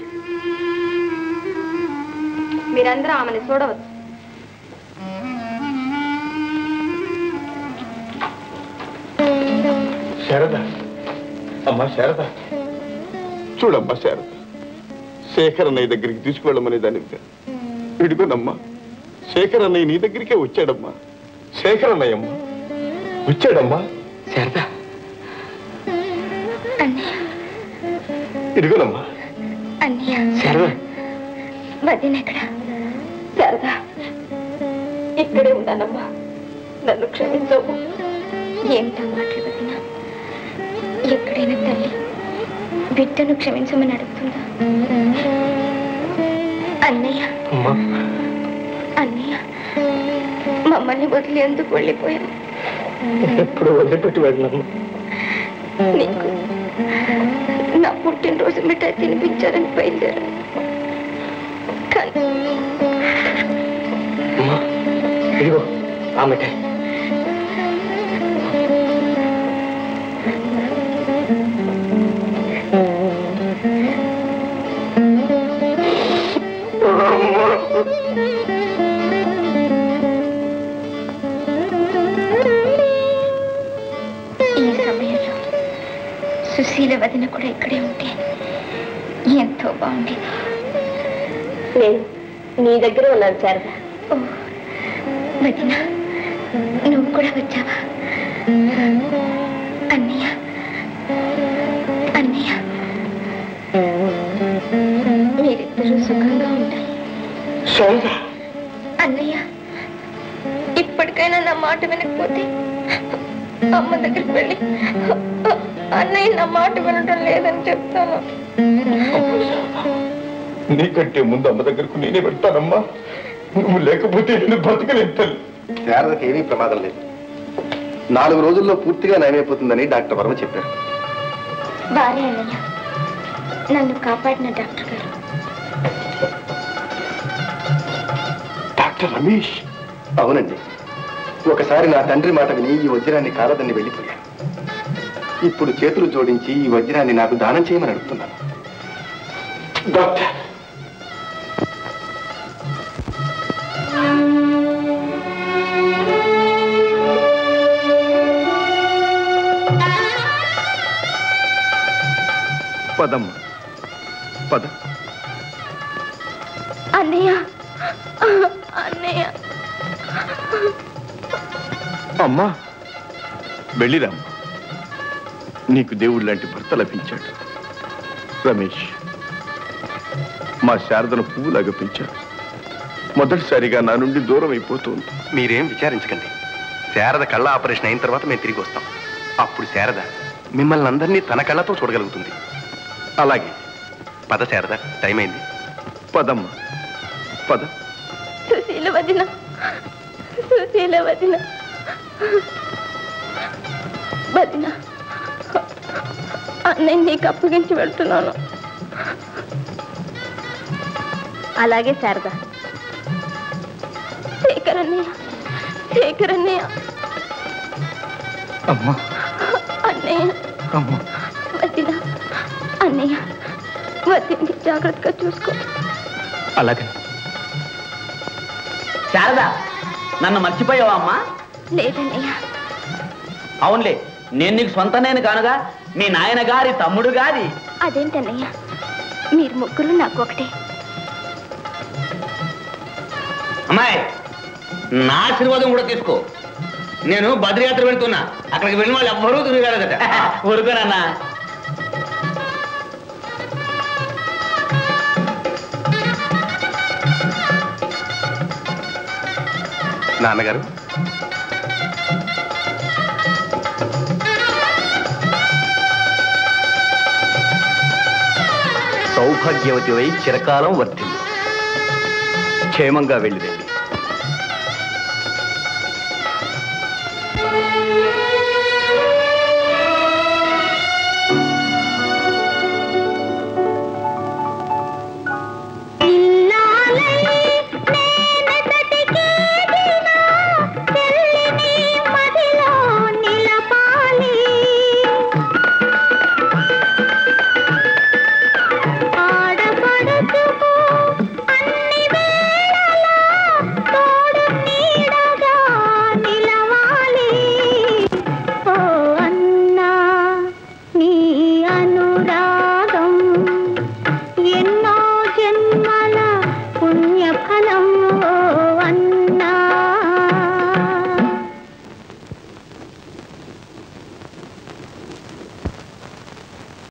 మీరందరూ ఆమెను చూడవచ్చు శారద అమ్మా శారద చూడమ్మా శారద శేఖర్ అన్నయ్య దగ్గరికి తీసుకువెళ్ళమనే దానికి ఇడుగునమ్మా శేఖర్ అన్నయ్య నీ దగ్గరికే వచ్చాడమ్మా శేఖర్ అన్నయ్యమ్మా వచ్చాడమ్మా శారద ఇడుగునమ్మా అన్నయ్య శారద వదిన ఎక్కడ సరదా ఇక్కడే ఉన్నానమ్మా నన్ను క్షమించవు ఏమిటా మాటలు వదిన ఎక్కడైనా తల్లి బిడ్డను క్షమించమని అడుగుతుందా అన్నయ్య అమ్మా అన్నయ్య మమ్మల్ని వదిలి ఎందుకు వెళ్ళిపోయావు ఎప్పుడు వదిలిపెట్టి వెళ్ళినాము నీకు నా పుట్టినరోజు మిఠాయి తినిపించాలని బయలుదేరాను కానీ అమ్మా ఇదిగో ఆ మిఠాయి ఈ సమయంలో సుశీల వదిన కూడా ఇక్కడే ఉంటే ఎంతో బాగుండేది నేను నీ దగ్గర ఉన్నాను శారద ఓ వదిన నువ్వు కూడా వచ్చావా అన్నయ్య అన్నయ్య మీరిద్దరూ సుఖంగా ఉండాలి శారద అన్నయ్య ఇప్పటికైనా నా మాట వినకపోతే అమ్మ దగ్గరికి వెళ్ళి అన్నయ్య నా మాట వినటం లేదని చెప్తాను నీకంటే ముందు అమ్మ దగ్గరకు నేనే వెళ్తానమ్మా నువ్వు లేకపోతే నేను బ్రతకలేదు తల్లి శారదకి ఏమీ ప్రమాదం లేదు నాలుగు రోజుల్లో పూర్తిగా నయమైపోతుందని డాక్టర్ వర్మ చెప్పారు వారే అన్నయ్య నన్ను కాపాడిన డాక్టర్ గారు డాక్టర్ రమేష్ అవునండి ఒకసారి నా తండ్రి మాట విని ఈ వజ్రాన్ని కాలదని వెళ్ళిపోయాను ఇప్పుడు చేతులు జోడించి ఈ వజ్రాన్ని నాకు దానం చేయమని అడుగుతున్నాను డాక్టర్ పదమ్మ పద అన్నయ్య అన్నయ్య అమ్మా వెళ్ళిరామ్మా నీకు దేవుడు లాంటి భర్త లభించాడు రమేష్ మా శారదను పువ్వులాగా పెంచాడు మొదటిసారిగా నా నుండి దూరం అయిపోతుంది మీరేం విచారించకండి శారద కళ్ళ ఆపరేషన్ అయిన తర్వాత మేము తిరిగి వస్తాం అప్పుడు శారద మిమ్మల్ని అందరినీ తన కళ్ళతో చూడగలుగుతుంది అలాగే పద శారద టైం అయింది పదమ్మ పద సుశీల వదిన సుశీల వదిన వదిన అన్నయ్య నీకు అప్పగించి వెళ్తున్నాను అలాగే శారద శేఖర్ అన్నయ్య శేఖర్ అన్నయ్య అమ్మా అన్నయ్య అమ్మా వదిన అన్నయ్య వదిన్ని జాగ్రత్తగా చూసుకో అలాగే శారద నన్ను మర్చిపోయావా అమ్మా లేదన్నయ్య అవునులే నేను నీకు సొంత నేను కానుగా మీ నాయన గారి తమ్ముడు గారి అదేంటన్నయ్య మీరు ముగ్గురు నాకు ఒకటే అమ్మాయి నా ఆశీర్వాదం కూడా తీసుకో నేను బద్రయాత్ర వెళ్తున్నా అక్కడికి వెళ్ళిన వాళ్ళు ఎవ్వరూ తిరగలదట ఊరుకోనన్నా నాన్నగారు సౌభాగ్యవతి వై చిరకాలం వర్తిల్లు క్షేమంగా వెళ్ళిరండి